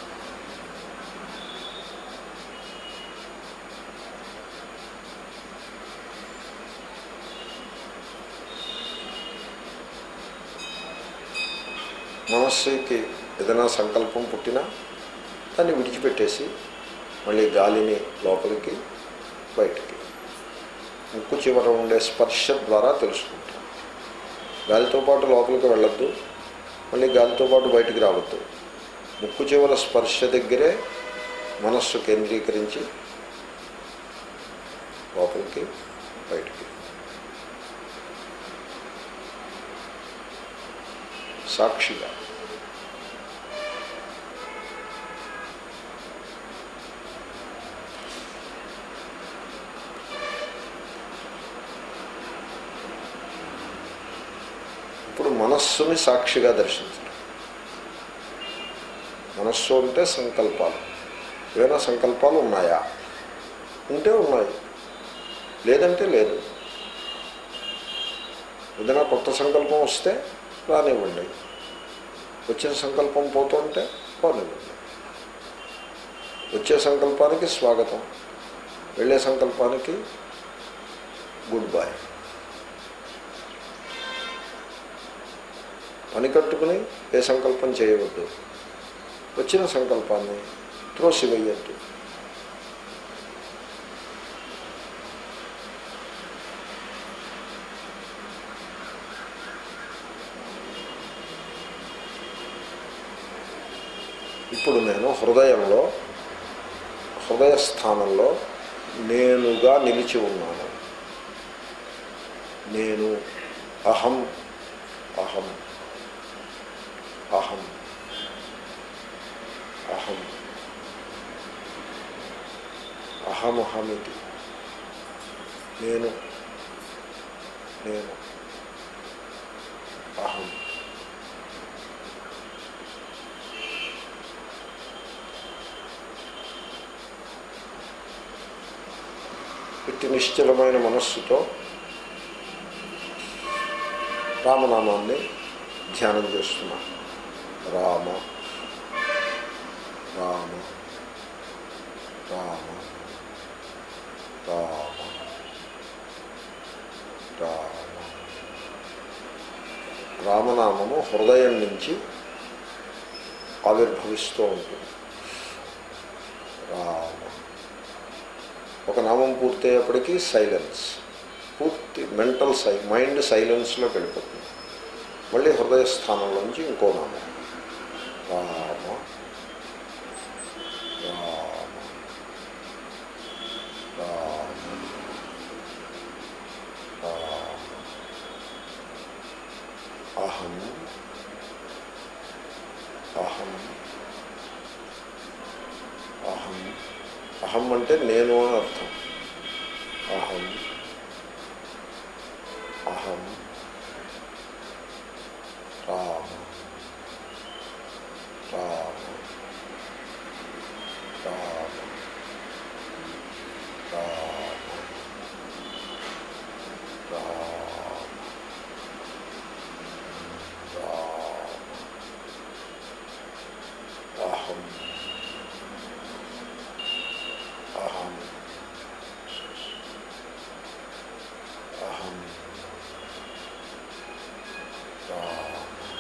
మనస్సుకి ఏదైనా సంకల్పం పుట్టినా దాన్ని విడిచిపెట్టేసి మళ్ళీ గాలిని లోపలికి బయటికి ముక్కు చివర ఉండే స్పర్శ ద్వారా తెలుసుకుంటాం గాలితో పాటు లోపలికి వెళ్ళొద్దు మళ్ళీ గాలితో పాటు బయటికి రావద్దు ముక్కు చివర స్పర్శ దగ్గరే మనస్సు కేంద్రీకరించి లోపలికి బయటికి సాక్షిగా ఇప్పుడు మనస్సుని సాక్షిగా దర్శించడం మనస్సు అంటే సంకల్పాలు ఏమైనా సంకల్పాలు ఉన్నాయా ఉంటే ఉన్నాయి లేదంటే లేదు ఏదైనా కొత్త సంకల్పం వస్తే రానివ్వండి వచ్చిన సంకల్పం పోతుంటే పోనివ్వండి వచ్చే సంకల్పానికి స్వాగతం వెళ్ళే సంకల్పానికి గుడ్ బాయ్ పని కట్టుకుని ఏ సంకల్పం చేయవద్దు వచ్చిన సంకల్పాన్ని త్రోసివేయద్దు ఇప్పుడు నేను హృదయంలో హృదయ స్థానంలో నేనుగా నిలిచి ఉన్నాను నేను అహం అహం అహం అహం అహమహమితి నేను నేను అహం ఇట్టి నిశ్చలమైన మనస్సుతో రామనామాన్ని ధ్యానం చేస్తున్నా రామ రామ రామ రామ రామ రామనామము హృదయం నుంచి ఆవిర్భవిస్తూ ఉంటుంది రామ ఒక నామం పూర్తయ్యేప్పటికీ సైలెన్స్ పూర్తి మెంటల్ సై మైండ్ సైలెన్స్లోకి వెళ్ళిపోతుంది మళ్ళీ హృదయ స్థానంలోంచి ఇంకో నామం రామ రామ రామ రామ అహం అహం అహం అహం అంటే నేను అని అర్థం అహం అహం రామ రామ రామ రామ రామ రామ అహం అహం అహం రామ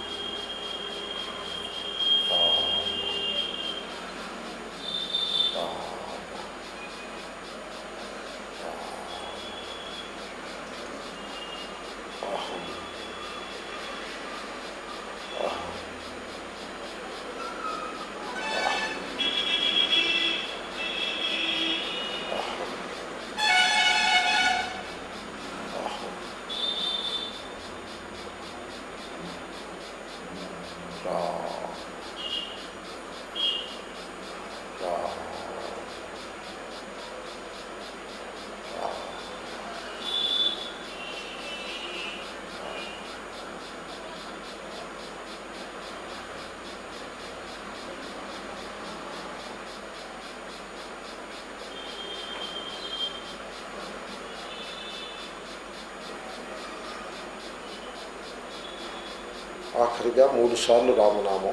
ఆఖరిగా మూడు సార్లు రామనామం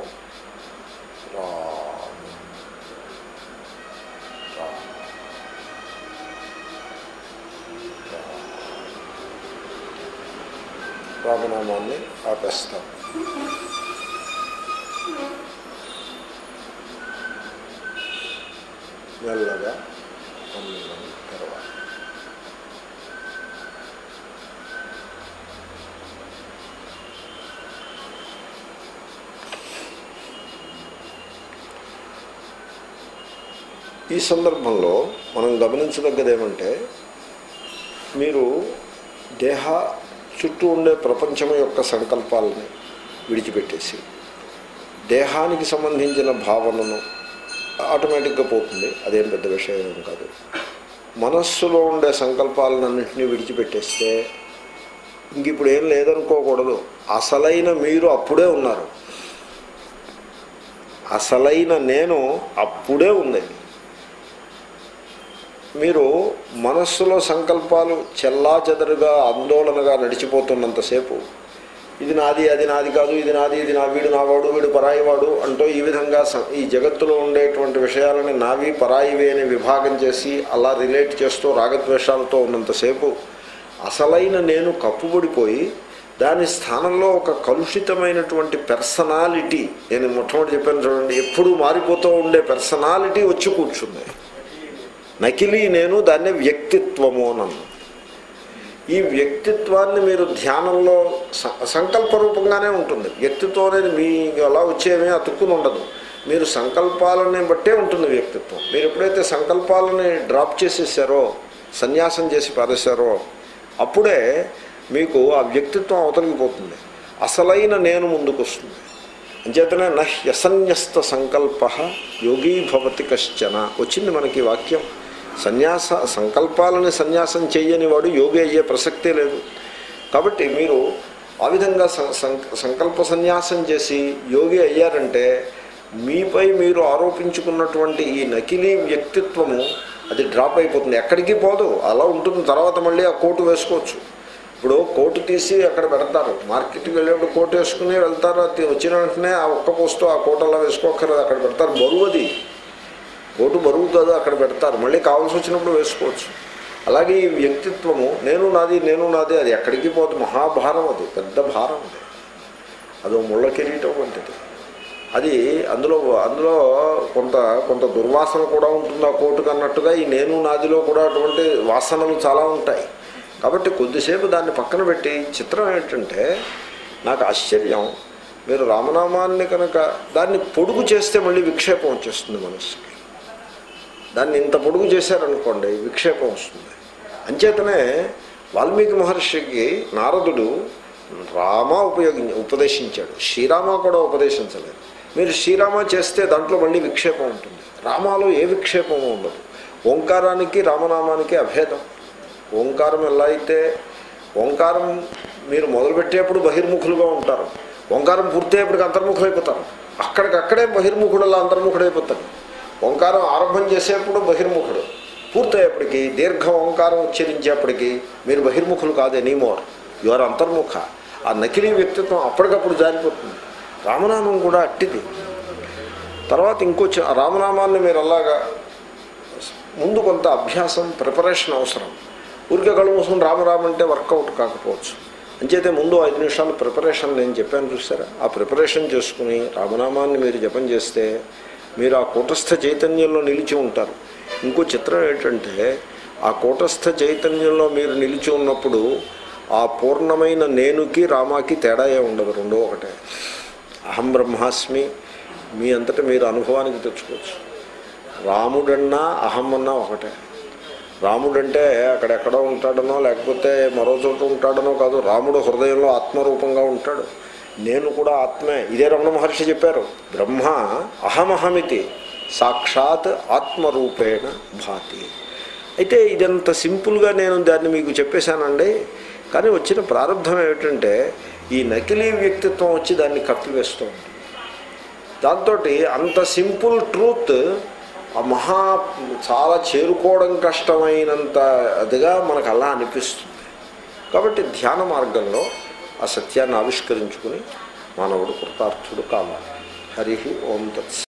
రామ రామ రామనామాన్ని ఆపేస్తాం మెల్లగా అన్నం తర్వాత ఈ సందర్భంలో మనం గమనించదగ్గది ఏమంటే మీరు దేహ చుట్టూ ఉండే ప్రపంచం యొక్క సంకల్పాలని విడిచిపెట్టేసి దేహానికి సంబంధించిన భావనను ఆటోమేటిక్గా పోతుంది అదేం పెద్ద విషయం ఏం కాదు మనస్సులో ఉండే సంకల్పాలన్నింటినీ విడిచిపెట్టేస్తే ఇంక ఇప్పుడు ఏం లేదనుకోకూడదు అసలైన మీరు అప్పుడే ఉన్నారు అసలైన నేను అప్పుడే ఉంది మీరు మనస్సులో సంకల్పాలు చెల్లా చెదరుగా ఆందోళనగా నడిచిపోతున్నంతసేపు ఇది నాది అది నాది కాదు ఇది నాది ఇది నా వీడు నావాడు వీడు పరాయివాడు అంటూ ఈ విధంగా స- ఈ జగత్తులో ఉండేటువంటి విషయాలని నావి పరాయివి అని విభాగం చేసి అలా రిలేట్ చేస్తూ రాగద్వేషాలతో ఉన్నంతసేపు అసలైన నేను కప్పుబడిపోయి దాని స్థానంలో ఒక కలుషితమైనటువంటి పర్సనాలిటీ నేను మొట్టమొదటి చెప్పాను చూడండి ఎప్పుడూ మారిపోతూ ఉండే పర్సనాలిటీ వచ్చి కూర్చుంది నకిలీ నేను దాన్ని వ్యక్తిత్వము అన్నాను ఈ వ్యక్తిత్వాన్ని మీరు ధ్యానంలో స- సంకల్ప రూపంగానే ఉంటుంది వ్యక్తిత్వం అనేది మీ అలా వచ్చేమీ అతుక్కుని ఉండదు మీరు సంకల్పాలని బట్టే ఉంటుంది వ్యక్తిత్వం మీరు ఎప్పుడైతే సంకల్పాలని డ్రాప్ చేసేసారో సన్యాసం చేసి పారేశారో అప్పుడే మీకు ఆ వ్యక్తిత్వం అవతలిగిపోతుంది అసలైన నేను ముందుకు వస్తుంది అంచేతనే నహ్యసన్యస్త సంకల్ప యోగీ భవతి కశ్చన వచ్చింది మనకి ఈ వాక్యం సన్యాస సంకల్పాలని సన్యాసం చేయని వాడు యోగి అయ్యే ప్రసక్తే లేదు కాబట్టి మీరు ఆ విధంగా సం- సం- సంకల్ప సన్యాసం చేసి యోగి అయ్యారంటే మీపై మీరు ఆరోపించుకున్నటువంటి ఈ నకిలీ వ్యక్తిత్వము అది డ్రాప్ అయిపోతుంది ఎక్కడికి పోదు అలా ఉంటుంది తర్వాత మళ్ళీ ఆ కోటు వేసుకోవచ్చు ఇప్పుడు కోటు తీసి అక్కడ పెడతారు మార్కెట్కి వెళ్ళేప్పుడు కోటు వేసుకుని వెళ్తారు అది వచ్చిన వెంటనే ఆ ఒక్క పోస్తూ ఆ కోటు అలా వేసుకోకర్లేదు అక్కడ పెడతారు బరువు అది కోటు బరువు కాదు అక్కడ పెడతారు మళ్ళీ కావాల్సి వచ్చినప్పుడు వేసుకోవచ్చు అలాగే ఈ వ్యక్తిత్వము నేను నాది నేను నాది అది ఎక్కడికి పోదు మహాభారం అది పెద్ద భారం అది అదో ముళ్ళ కిరీటం వంటిది అది అందులో అందులో కొంత కొంత దుర్వాసన కూడా ఉంటుంది ఆ కోటుకు అన్నట్టుగా ఈ నేను నాదిలో కూడా అటువంటి వాసనలు చాలా ఉంటాయి కాబట్టి కొద్దిసేపు దాన్ని పక్కన పెట్టి చిత్రం ఏంటంటే నాకు ఆశ్చర్యం మీరు రామనామాన్ని కనుక దాన్ని పొడుగు చేస్తే మళ్ళీ విక్షేపం వచ్చేస్తుంది మనస్సుకి దాన్ని ఇంత పొడుగు చేశారనుకోండి విక్షేపం వస్తుంది అంచేతనే వాల్మీకి మహర్షికి నారదుడు రామ ఉపయోగి ఉపదేశించాడు శ్రీరామ కూడా ఉపదేశించలేదు మీరు శ్రీరామ చేస్తే దాంట్లో మళ్ళీ విక్షేపం ఉంటుంది రామాలో ఏ విక్షేపము ఉండదు ఓంకారానికి రామనామానికి అభేదం ఓంకారం ఎలా అయితే ఓంకారం మీరు మొదలుపెట్టేప్పుడు బహిర్ముఖులుగా ఉంటారు ఓంకారం పూర్తయ్యేప్పటికి అంతర్ముఖులైపోతారు అక్కడికక్కడే బహిర్ముఖుడలా అంతర్ముఖుడైపోతాడు ఓంకారం ఆరంభం చేసేప్పుడు బహిర్ముఖుడు పూర్తయ్యేప్పటికీ దీర్ఘ ఓంకారం ఉచ్చరించేప్పటికీ మీరు బహిర్ముఖులు కాదు ఎనీమోర్ యువర్ అంతర్ముఖ ఆ నకిలీ వ్యక్తిత్వం అప్పటికప్పుడు జారిపోతుంది రామనామం కూడా అట్టిది తర్వాత ఇంకో చి- రామనామాన్ని మీరు అలాగా ముందు కొంత అభ్యాసం ప్రిపరేషన్ అవసరం ఊరికే కళ్ళు మూసుకుని రామరామ అంటే వర్కౌట్ కాకపోవచ్చు అంచేతే ముందు ఐదు నిమిషాలు ప్రిపరేషన్ నేను చెప్పాను చూసారా ఆ ప్రిపరేషన్ చేసుకుని రామనామాన్ని మీరు జపం చేస్తే మీరు ఆ కూటస్థ చైతన్యంలో నిలిచి ఉంటారు ఇంకో చిత్రం ఏంటంటే ఆ కూటస్థ చైతన్యంలో మీరు నిలిచి ఉన్నప్పుడు ఆ పూర్ణమైన నేనుకి రామాకి తేడా ఏ ఉండదు రెండో ఒకటే అహం బ్రహ్మాస్మి మీ అంతటా మీరు అనుభవానికి తెచ్చుకోవచ్చు రాముడన్నా అహం అన్నా ఒకటే రాముడంటే అక్కడెక్కడో ఉంటాడనో లేకపోతే మరో చోట ఉంటాడనో కాదు రాముడు హృదయంలో ఆత్మరూపంగా ఉంటాడు నేను కూడా ఆత్మే ఇదే రమణ మహర్షి చెప్పారు బ్రహ్మ అహమహమితి సాక్షాత్ ఆత్మరూపేణ భాతి అయితే ఇదంత సింపుల్గా నేను దాన్ని మీకు చెప్పేశానండి కానీ వచ్చిన ప్రారంభం ఏమిటంటే ఈ నకిలీ వ్యక్తిత్వం వచ్చి దాన్ని కప్పివేస్తూ ఉంటుంది దాంతో అంత సింపుల్ ట్రూత్ ఆ మహా చాలా చేరుకోవడం కష్టమైనంత అదిగా మనకు అలా అనిపిస్తుంది కాబట్టి ధ్యాన మార్గంలో ఆ సత్యాన్ని ఆవిష్కరించుకుని మానవుడు కృతార్థుడు కావాలి హరి ఓం తత్స